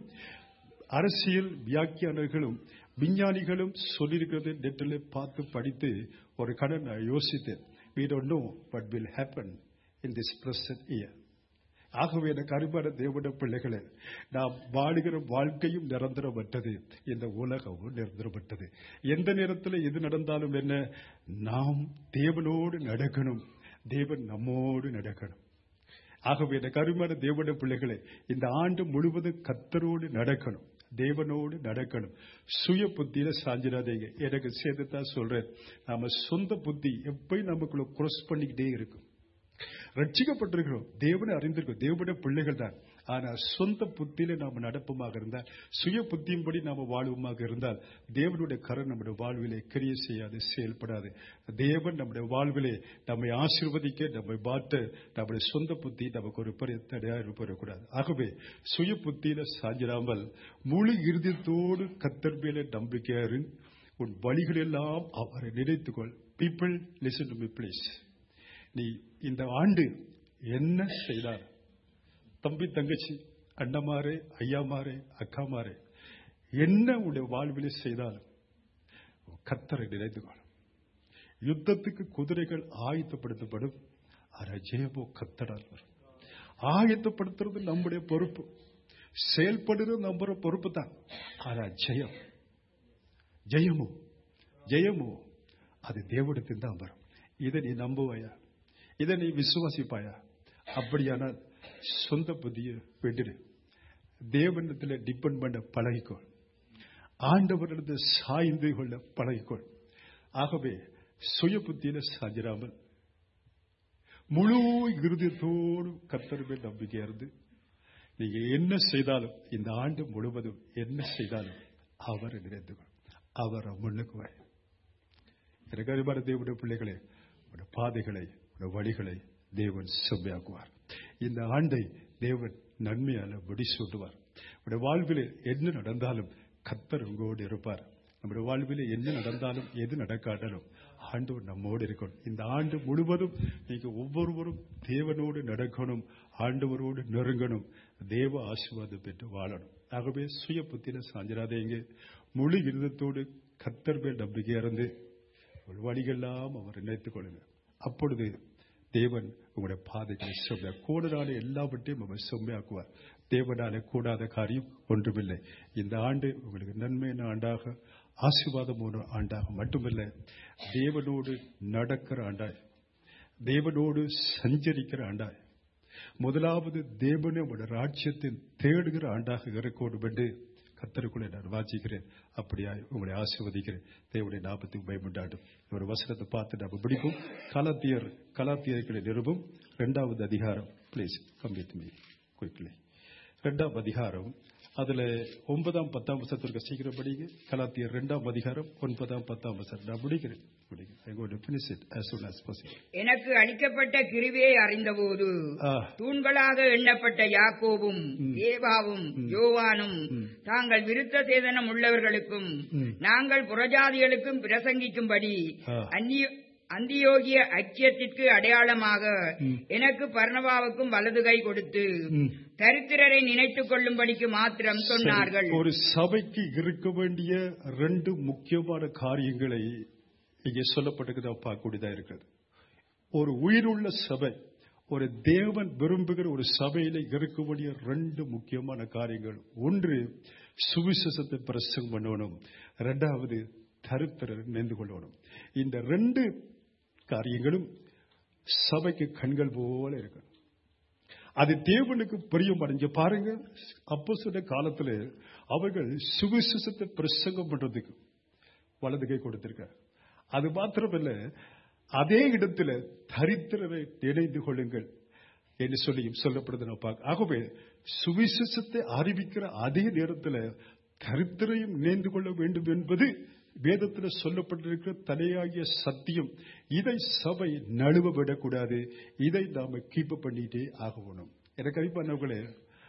அரசியல் வியாக்கியானர்களும் விஞ்ஞானிகளும் சொல்லியிருக்கிறது நெட்டில் பார்த்து படித்து ஒரு கடன் நான் யோசித்தேன் we don't know what will happen in this present year ஆகவே எனக்கு அருமையான தேவன பிள்ளைகளே நாம் வாழுகிற வாழ்க்கையும் நிரந்தரமற்றது இந்த உலகமும் நிரந்தரமற்றது எந்த நேரத்தில் எது நடந்தாலும் என்ன நாம் தேவனோடு நடக்கணும் தேவன் நம்மோடு நடக்கணும் ஆகவே எனக்கு அருமையான தேவன பிள்ளைகளே இந்த ஆண்டு முழுவதும் கத்தரோடு நடக்கணும் தேவனோடு நடக்கணும் சுய புத்தியில சாஞ்சிடாதீங்க எனக்கு சேர்த்துதான் சொல்றேன் நாம சொந்த புத்தி எப்பயும் நமக்குள்ள cross பண்ணிக்கிட்டே இருக்கும் ரட்சிக்கப்பட்டிருக்கிறோம் தேவனை அறிந்திருக்கிறோம் தேவனுடைய பிள்ளைகள் தான் ஆனால் சொந்த புத்தியில நாம நடப்பமாக இருந்தால் சுய புத்தியின்படி நாம வாழ்வுமாக இருந்தால் தேவனுடைய கரம் நம்முடைய வாழ்விலே கிரிய செய்யாது செயல்படாது தேவன் நம்முடைய வாழ்விலே நம்மை ஆசீர்வதிக்க நம்மை மாற்ற நம்முடைய சொந்த புத்தி நமக்கு ஒரு பெரிய தடையாக இருப்பக்கூடாது ஆகவே சுய புத்தியில சாஞ்சிடாமல் முழு இறுதியத்தோடு கத்தர் மேல நம்பிக்கையாரு உன் வழிகளெல்லாம் அவரை நினைத்துக்கொள் people listen to me please நீ இந்த ஆண்டு என்ன செய்தால் தம்பி தங்கச்சி அண்ணமாரே ஐயாமாரே அக்காமாரே என்ன உடைய வாழ்விலே செய்தாலும் கத்தரை நினைத்துக்கொள் யுத்தத்துக்கு குதிரைகள் ஆயத்தப்படுத்தப்படும் ஆனா ஜெயமோ கத்தடால் வரும் ஆயத்தப்படுத்துறது நம்முடைய பொறுப்பு செயல்படுறது நம்முடைய பொறுப்பு தான் ஆனா ஜெயம் ஜெயமோ ஜெயமோ அது தேவடத்தில் தான் வரும் இதை நீ நம்புவாயா இதை நீ விசுவாசிப்பாயா அப்படியானால் சொந்த புத்திய விட்டுடு தேவனத்தில் டிபெண்ட் பண்ண பழகிக்கொள் ஆண்டவரிடத்தில் சாய்ந்து கொள்ள பழகிக்கொள் ஆகவே சுய புத்தியில சாஞ்சிராமல் முழு இருதயத்தோடு கத்தர் மேல் நம்பிக்கையா இருந்து நீங்க என்ன செய்தாலும் இந்த ஆண்டு முழுவதும் என்ன செய்தாலும் அவரை நினைத்துக்கொள் அவரை முன்னுக்குவாய் எனக்கு அறிவான தேவனுடைய பிள்ளைகளே உடைய பாதைகளை உடைய வழிகளை தேவன் செம்மையாக்குவார் இந்த ஆண்டை தேவன் நன்மையால முடிசூட்டுவார் உடைய வாழ்வில் என்ன நடந்தாலும் கத்தர் உங்களோடு இருப்பார் நம்முடைய வாழ்வில் என்ன நடந்தாலும் எது நடக்காட்டாலும் ஆண்டவர் நம்மோடு இருக்கணும் இந்த ஆண்டு முழுவதும் நீங்க ஒவ்வொருவரும் தேவனோடு நடக்கணும் ஆண்டவரோடு நெருங்கணும் தேவ ஆசீர்வாதம் பெற்று வாழணும் ஆகவே சுய புத்தியில சாஞ்சிராதீங்க முழு இருதத்தோடு கத்தர் மேல் நம்பிக்கையா இருந்து உங்கள் வழிகள்லாம் அவர் நினைத்துக் கொள்ளுங்க அப்பொழுது தேவன் உங்களுடைய பாதைகளை செம்மையா கூடனால எல்லாவற்றையும் அவர் செம்மையாக்குவார் தேவனால கூடாத காரியம் ஒன்றுமில்லை இந்த ஆண்டு உங்களுக்கு நன்மையான ஆண்டாக ஆசீர்வாதமான ஆண்டாக மட்டுமில்லை தேவனோடு நடக்கிற ஆண்டாய் தேவனோடு சஞ்சரிக்கிற ஆண்டாய் முதலாவது தேவனே உங்களுடைய ராஜ்யத்தின் தேடுகிற ஆண்டாக இருக்கணும் என்று கத்தருக்குள்ளே நான் வாசிக்கிறேன் அப்படியா உங்களை ஆசீர்வதிக்கிறேன் தேவனுடைய நாற்பத்தி பயமுண்டாடும் ஒரு வசனத்தை பார்த்து நம்ம பிடிக்கும் கலாத்தியர் கலாத்தியர்களை நிருபம் இரண்டாவது அதிகாரம் ப்ளீஸ் கம்ப்ளீட் மீ குயிக்லி இரண்டாம் அதிகாரம் அதுல ஒன்பதாம் பத்தாம் வசத்திற்கு சீக்கிரம் படிங்க கலாத்தியர் இரண்டாம் அதிகாரம் ஒன்பதாம் பத்தாம் வசனம் நான் முடிக்கிறேன் முடிக்கிறேன் I go to finish it as soon as possible. எனக்கு அளிக்கப்பட்ட கிருவியை அறிந்தபோது ஆ. தூண்களாக எண்ணப்பட்ட யாக்கோபும் ஏவாவும் யோவானும் தாங்கள் விருத்த சேதனம் உள்ளவர்களுக்கும் நாங்கள் புறஜாதிகளுக்கும் பிரசங்கிக்கும்படி ஆ. அந்நிய அந்தியோகிய ஐக்கியத்திற்கு அடையாளமாக எனக்கு பர்ணபாவுக்கும் வலது கை கொடுத்து தரித்திரரை நினைத்துக் கொள்ளும்படிக்கு மாத்திரம் சொன்னார்கள் ஒரு சபைக்கு இருக்க வேண்டிய ரெண்டு முக்கியமான காரியங்களை இங்கே சொல்லப்பட்டிருக்கிறத பார்க்கக்கூடியதா இருக்கிறது ஒரு உயிருள்ள சபை ஒரு தேவன் விரும்புகிற ஒரு சபையில இருக்கக்கூடிய ரெண்டு முக்கியமான காரியங்கள் ஒன்று சுவிசேஷத்தை பிரசங்கம் பண்ணணும் ரெண்டாவது தருத்திரர் நினைந்து கொள்ளணும் இந்த ரெண்டு காரியங்களும் சபைக்கு கண்கள் போல இருக்கணும் அது தேவனுக்கு பிரியம் அடைஞ்ச பாருங்க அப்போ சொன்ன காலத்துல அவர்கள் சுவிசேஷத்தை பிரசங்கம் பண்றதுக்கு வலது கை கொடுத்திருக்கார் அது மாத்திரமல்ல அதே இடத்துல தரித்திரரை நினைந்து கொள்ளுங்கள் என்று சொல்லியும் சொல்லப்படுது நான் பார்க்க ஆகவே சுவிசேஷத்தை அறிவிக்கிற அதே நேரத்தில் தரித்திரையும் நினைந்து கொள்ள வேண்டும் என்பது வேதத்தில் சொல்லப்பட்டிருக்கிற தலையாகிய சத்தியம் இதை சபை நழுவ விடக்கூடாது இதை நாம கீப் பண்ணிட்டே ஆகணும் எனக்கு அறிப்பானவர்களே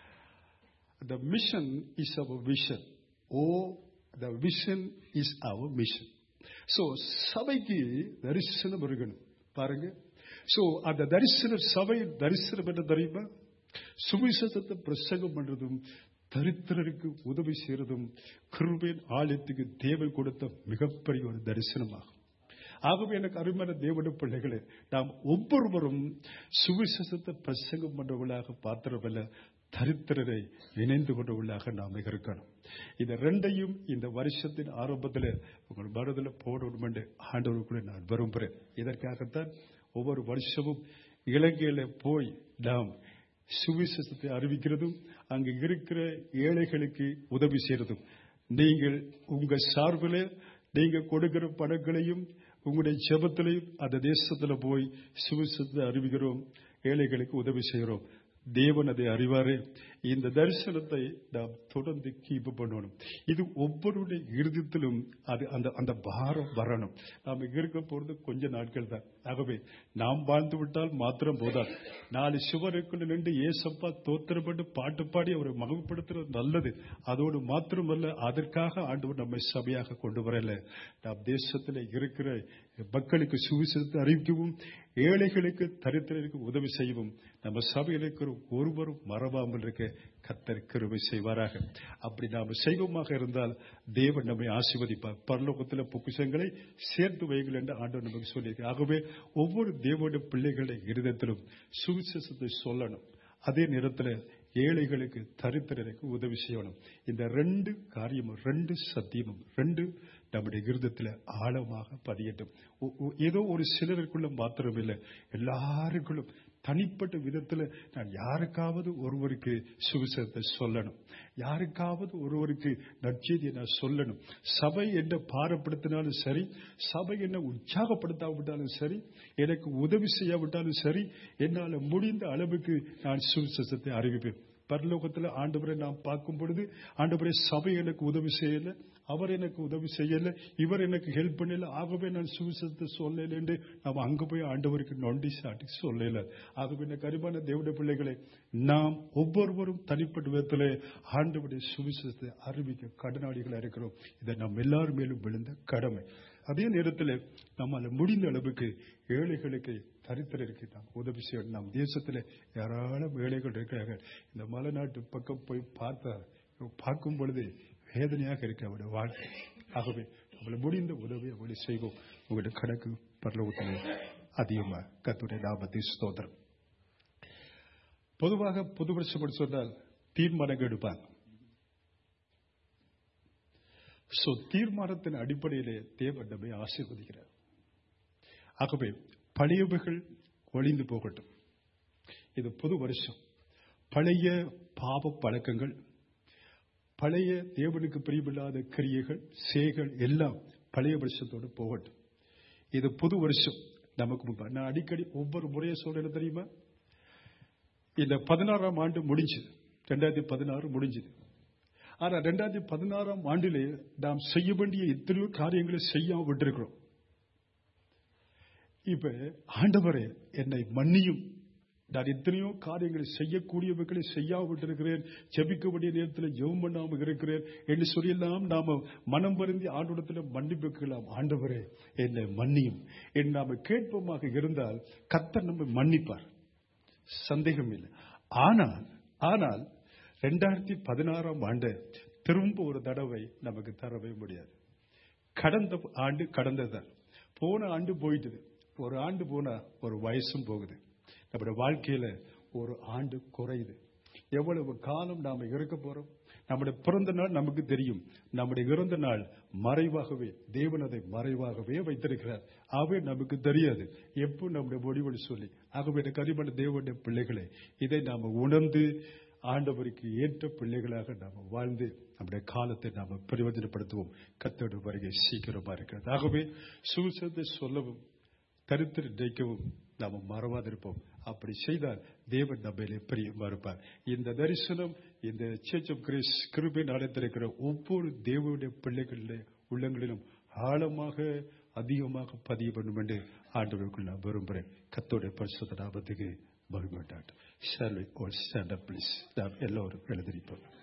the mission is our vision oh the vision is our mission so சபைக்கு தரிசனம் இருக்கணும் பாருங்க சோ அந்த தரிசனம் சபை தரிசனம் என்ன தெரியுமா சுவிசேஷத்தை பிரசங்கம் பண்றதும் தரித்திரருக்கு உதவி செய்யறதும் கிருபேன் ஆலயத்துக்கு தேவன் கொடுத்த மிகப்பெரிய ஒரு தரிசனமாகும் ஆகவே எனக்கு அருமையான தேவனுடைய பிள்ளைகளே நாம் ஒவ்வொருவரும் சுவிசேஷத்தை பிரசங்கம் பண்றவர்களாக பாத்திரமல்ல தரித்திரரை இணைந்து கொண்டவர்களாக நாம் இருக்கணும் இந்த ரெண்டையும் இந்த வருஷத்தின் ஆரம்பத்தில் உங்கள் மனதில் போடணும் என்று ஆண்டவருக்குள்ள நான் விரும்புகிறேன் இதற்காகத்தான் ஒவ்வொரு வருஷமும் இலங்கையில போய் நாம் சுவிசேஷத்தை அறிவிக்கிறதும் அங்கு இருக்கிற ஏழைகளுக்கு உதவி செய்யறதும் நீங்கள் உங்க சார்பில் நீங்க கொடுக்கிற பணங்களையும் உங்களுடைய ஜெபத்திலையும் அந்த தேசத்துல போய் சுவிசேஷத்தை அறிவிக்கிறோம் ஏழைகளுக்கு உதவி செய்கிறோம் தேவன் அதை அறிவாரே இந்த தரிசனத்தை நாம் தொடர்ந்து கீப் பண்ணணும் இது ஒவ்வொருடைய இறுதித்திலும் அது அந்த அந்த பாரம் வரணும் நாம் இங்க இருக்க போறது கொஞ்ச நாட்கள் தான் ஆகவே நாம் வாழ்ந்து விட்டால் மாத்திரம் போதாது நாலு சுவருக்குள்ள நின்று ஏசப்பா தோத்திரப்பட்டு பாட்டு பாடி அவரை மகிழ்படுத்துறது நல்லது அதோடு மாத்திரமல்ல அதற்காக ஆண்டவர் நம்மை சபையாக கொண்டு வரல நாம் தேசத்தில் இருக்கிற மக்களுக்கு சுவிசேஷத்தை அறிவிக்கவும் ஏழைகளுக்கு தரித்திரருக்கு உதவி செய்யவும் நம்ம சபையில் இருக்கிற ஒருவரும் மறவாமல் இருக்க கத்தர் கிருபை செய்வாராக அப்படி நாம் செய்வமாக இருந்தால் தேவன் நம்மை ஆசீர்வதிப்பார் பரலோகத்தில் பொக்குஷங்களை சேர்த்து வைகள் என்று ஆண்டவர் நமக்கு சொல்லியிருக்கு ஆகவே ஒவ்வொரு தேவனுடைய பிள்ளைகளுடைய இருதயத்திலும் சுவிசேஷத்தை சொல்லணும் அதே நேரத்தில் ஏழைகளுக்கு தரித்திரருக்கு உதவி செய்யணும் இந்த ரெண்டு காரியமும் ரெண்டு சத்தியமும் ரெண்டு நம்முடைய இருதத்தில் ஆழமாக பதியட்டும் ஒ- ஒ- ஏதோ ஒரு சிலருக்குள்ள மாத்திரமில்லை எல்லாருக்குள்ளும் தனிப்பட்ட விதத்தில் நான் யாருக்காவது ஒருவருக்கு சுவிசேஷத்தை சொல்லணும் யாருக்காவது ஒருவருக்கு நற்செய்தியை நான் சொல்லணும் சபை என்ன பாரப்படுத்தினாலும் சரி சபை என்ன உற்சாகப்படுத்தாவிட்டாலும் சரி எனக்கு உதவி செய்யாவிட்டாலும் சரி என்னால் முடிந்த அளவுக்கு நான் சுவிசேஷத்தை அறிவிப்பேன் பரலோகத்தில் ஆண்டவரை நாம் பார்க்கும் பொழுது ஆண்டவரை சபை எனக்கு உதவி செய்யல அவர் எனக்கு உதவி செய்யல இவர் எனக்கு ஹெல்ப் பண்ணல ஆகவே நான் சுவிசேஷத்தை சொல்லல என்று நாம் அங்க போய் ஆண்டவருக்கு நொண்டி சாட்டி சொல்லல ஆகவே எனக்கு அருமையான தேவடைய பிள்ளைகளை நாம் ஒவ்வொருவரும் தனிப்பட்ட விதத்தில் ஆண்டவருடைய சுவிசேஷத்தை அறிவிக்க கடனாளிகளாக இருக்கிறோம் இதை நாம் எல்லாரும் மேலும் விழுந்த கடமை அதே நேரத்தில் நம்மால் முடிந்த அளவுக்கு ஏழைகளுக்கு தரித்திரருக்கு நாம் உதவி செய்யணும் நம் தேசத்தில் ஏராளம் ஏழைகள் இருக்கிறார்கள் இந்த மலைநாட்டு பக்கம் போய் பார்த்தா பார்க்கும் பொழுது வேதனையாக இருக்கு அவருடைய வாழ்க்கை ஆகவே நம்மளை முடிந்த உதவி அவளை செய்வோம் உங்களுடைய கணக்கு பரலோகத்தில் அதிகமாக கத்துடைய நாமத்தை ஸ்தோத்திரம் பொதுவாக புது வருஷம் சொன்னால் தீர்மானங்கள் எடுப்பாங்க சோ தீர்மானத்தின் அடிப்படையிலே தேவன் நம்மை ஆசீர்வதிக்கிறார் ஆகவே பழையவைகள் ஒளிந்து போகட்டும் இது புது வருஷம் பழைய பாவ பழக்கங்கள் பழைய தேவனுக்கு பிரியமில்லாத கிரியைகள் சேகள் எல்லாம் பழைய வருஷத்தோடு போகட்டும் இது புது வருஷம் நமக்கு முன்பா நான் அடிக்கடி ஒவ்வொரு முறையும் சொல்றேன் தெரியுமா இந்த பதினாறாம் ஆண்டு முடிஞ்சது ரெண்டாயிரத்தி பதினாறு முடிஞ்சது ஆனா ரெண்டாயிரத்தி பதினாறாம் ஆண்டிலே நாம் செய்ய வேண்டிய எத்தனையோ காரியங்களை செய்யாம விட்டிருக்கிறோம் இப்ப ஆண்டவரே என்னை மன்னியும் நான் எத்தனையோ காரியங்களை செய்யக்கூடியவர்களை செய்யாம விட்டிருக்கிறேன் ஜெபிக்க வேண்டிய நேரத்தில் ஜெபம் பண்ணாமல் இருக்கிறேன் என்று சொல்லலாம் நாம மனம் வருந்தி ஆண்டோடத்தில் மன்னிப்பு கேட்கலாம் ஆண்டவரே என்னை மன்னியும் என்று நாம கேட்போமாக இருந்தால் கத்தர் நம்மை மன்னிப்பார் சந்தேகம் இல்லை ஆனால் ஆனால் ரெண்டாயிரத்தி பதினாறாம் ஆண்டு திரும்ப ஒரு தடவை நமக்கு தரவே முடியாது கடந்த ஆண்டு கடந்ததுதான் போன ஆண்டு போயிட்டுது ஒரு ஆண்டு போனா ஒரு வயசும் போகுது நம்முடைய வாழ்க்கையில ஒரு ஆண்டு குறையுது எவ்வளவு காலம் நாம இருக்க போறோம் நம்முடைய பிறந்த நாள் நமக்கு தெரியும் நம்முடைய இறந்த நாள் மறைவாகவே தேவன் அதை மறைவாகவே வைத்திருக்கிறார் அவை நமக்கு தெரியாது எப்போ நம்முடைய முடிவுகள் சொல்லி ஆகவே இந்த கரிமண தேவனுடைய பிள்ளைகளே இதை நாம உணர்ந்து ஆண்டவருக்கு ஏற்ற பிள்ளைகளாக நாம வாழ்ந்து நம்முடைய காலத்தை நாம பிரயோஜனப்படுத்துவோம் கத்தோட வருகை சீக்கிரமா இருக்கிறது ஆகவே சுவிசத்தை சொல்லவும் கருத்து நினைக்கவும் நாம மறவாதிருப்போம் அப்படி செய்தால் தேவன் நம்மையிலே பிரியமா இருப்பார் இந்த தரிசனம் இந்த சர்ச் ஆஃப் கிரேஸ் கிருபை நடத்திருக்கிற ஒவ்வொரு தேவனுடைய பிள்ளைகளிலே உள்ளங்களிலும் ஆழமாக அதிகமாக பதிய வேண்டும் என்று ஆண்டவருக்குள் நான் விரும்புகிறேன் கத்தோடைய பரிசுத்த நாமத்துக்கு மகிழ்ந்தாட்டம் shall we all stand up please நாம் எல்லோரும் எழுதிருப்போம்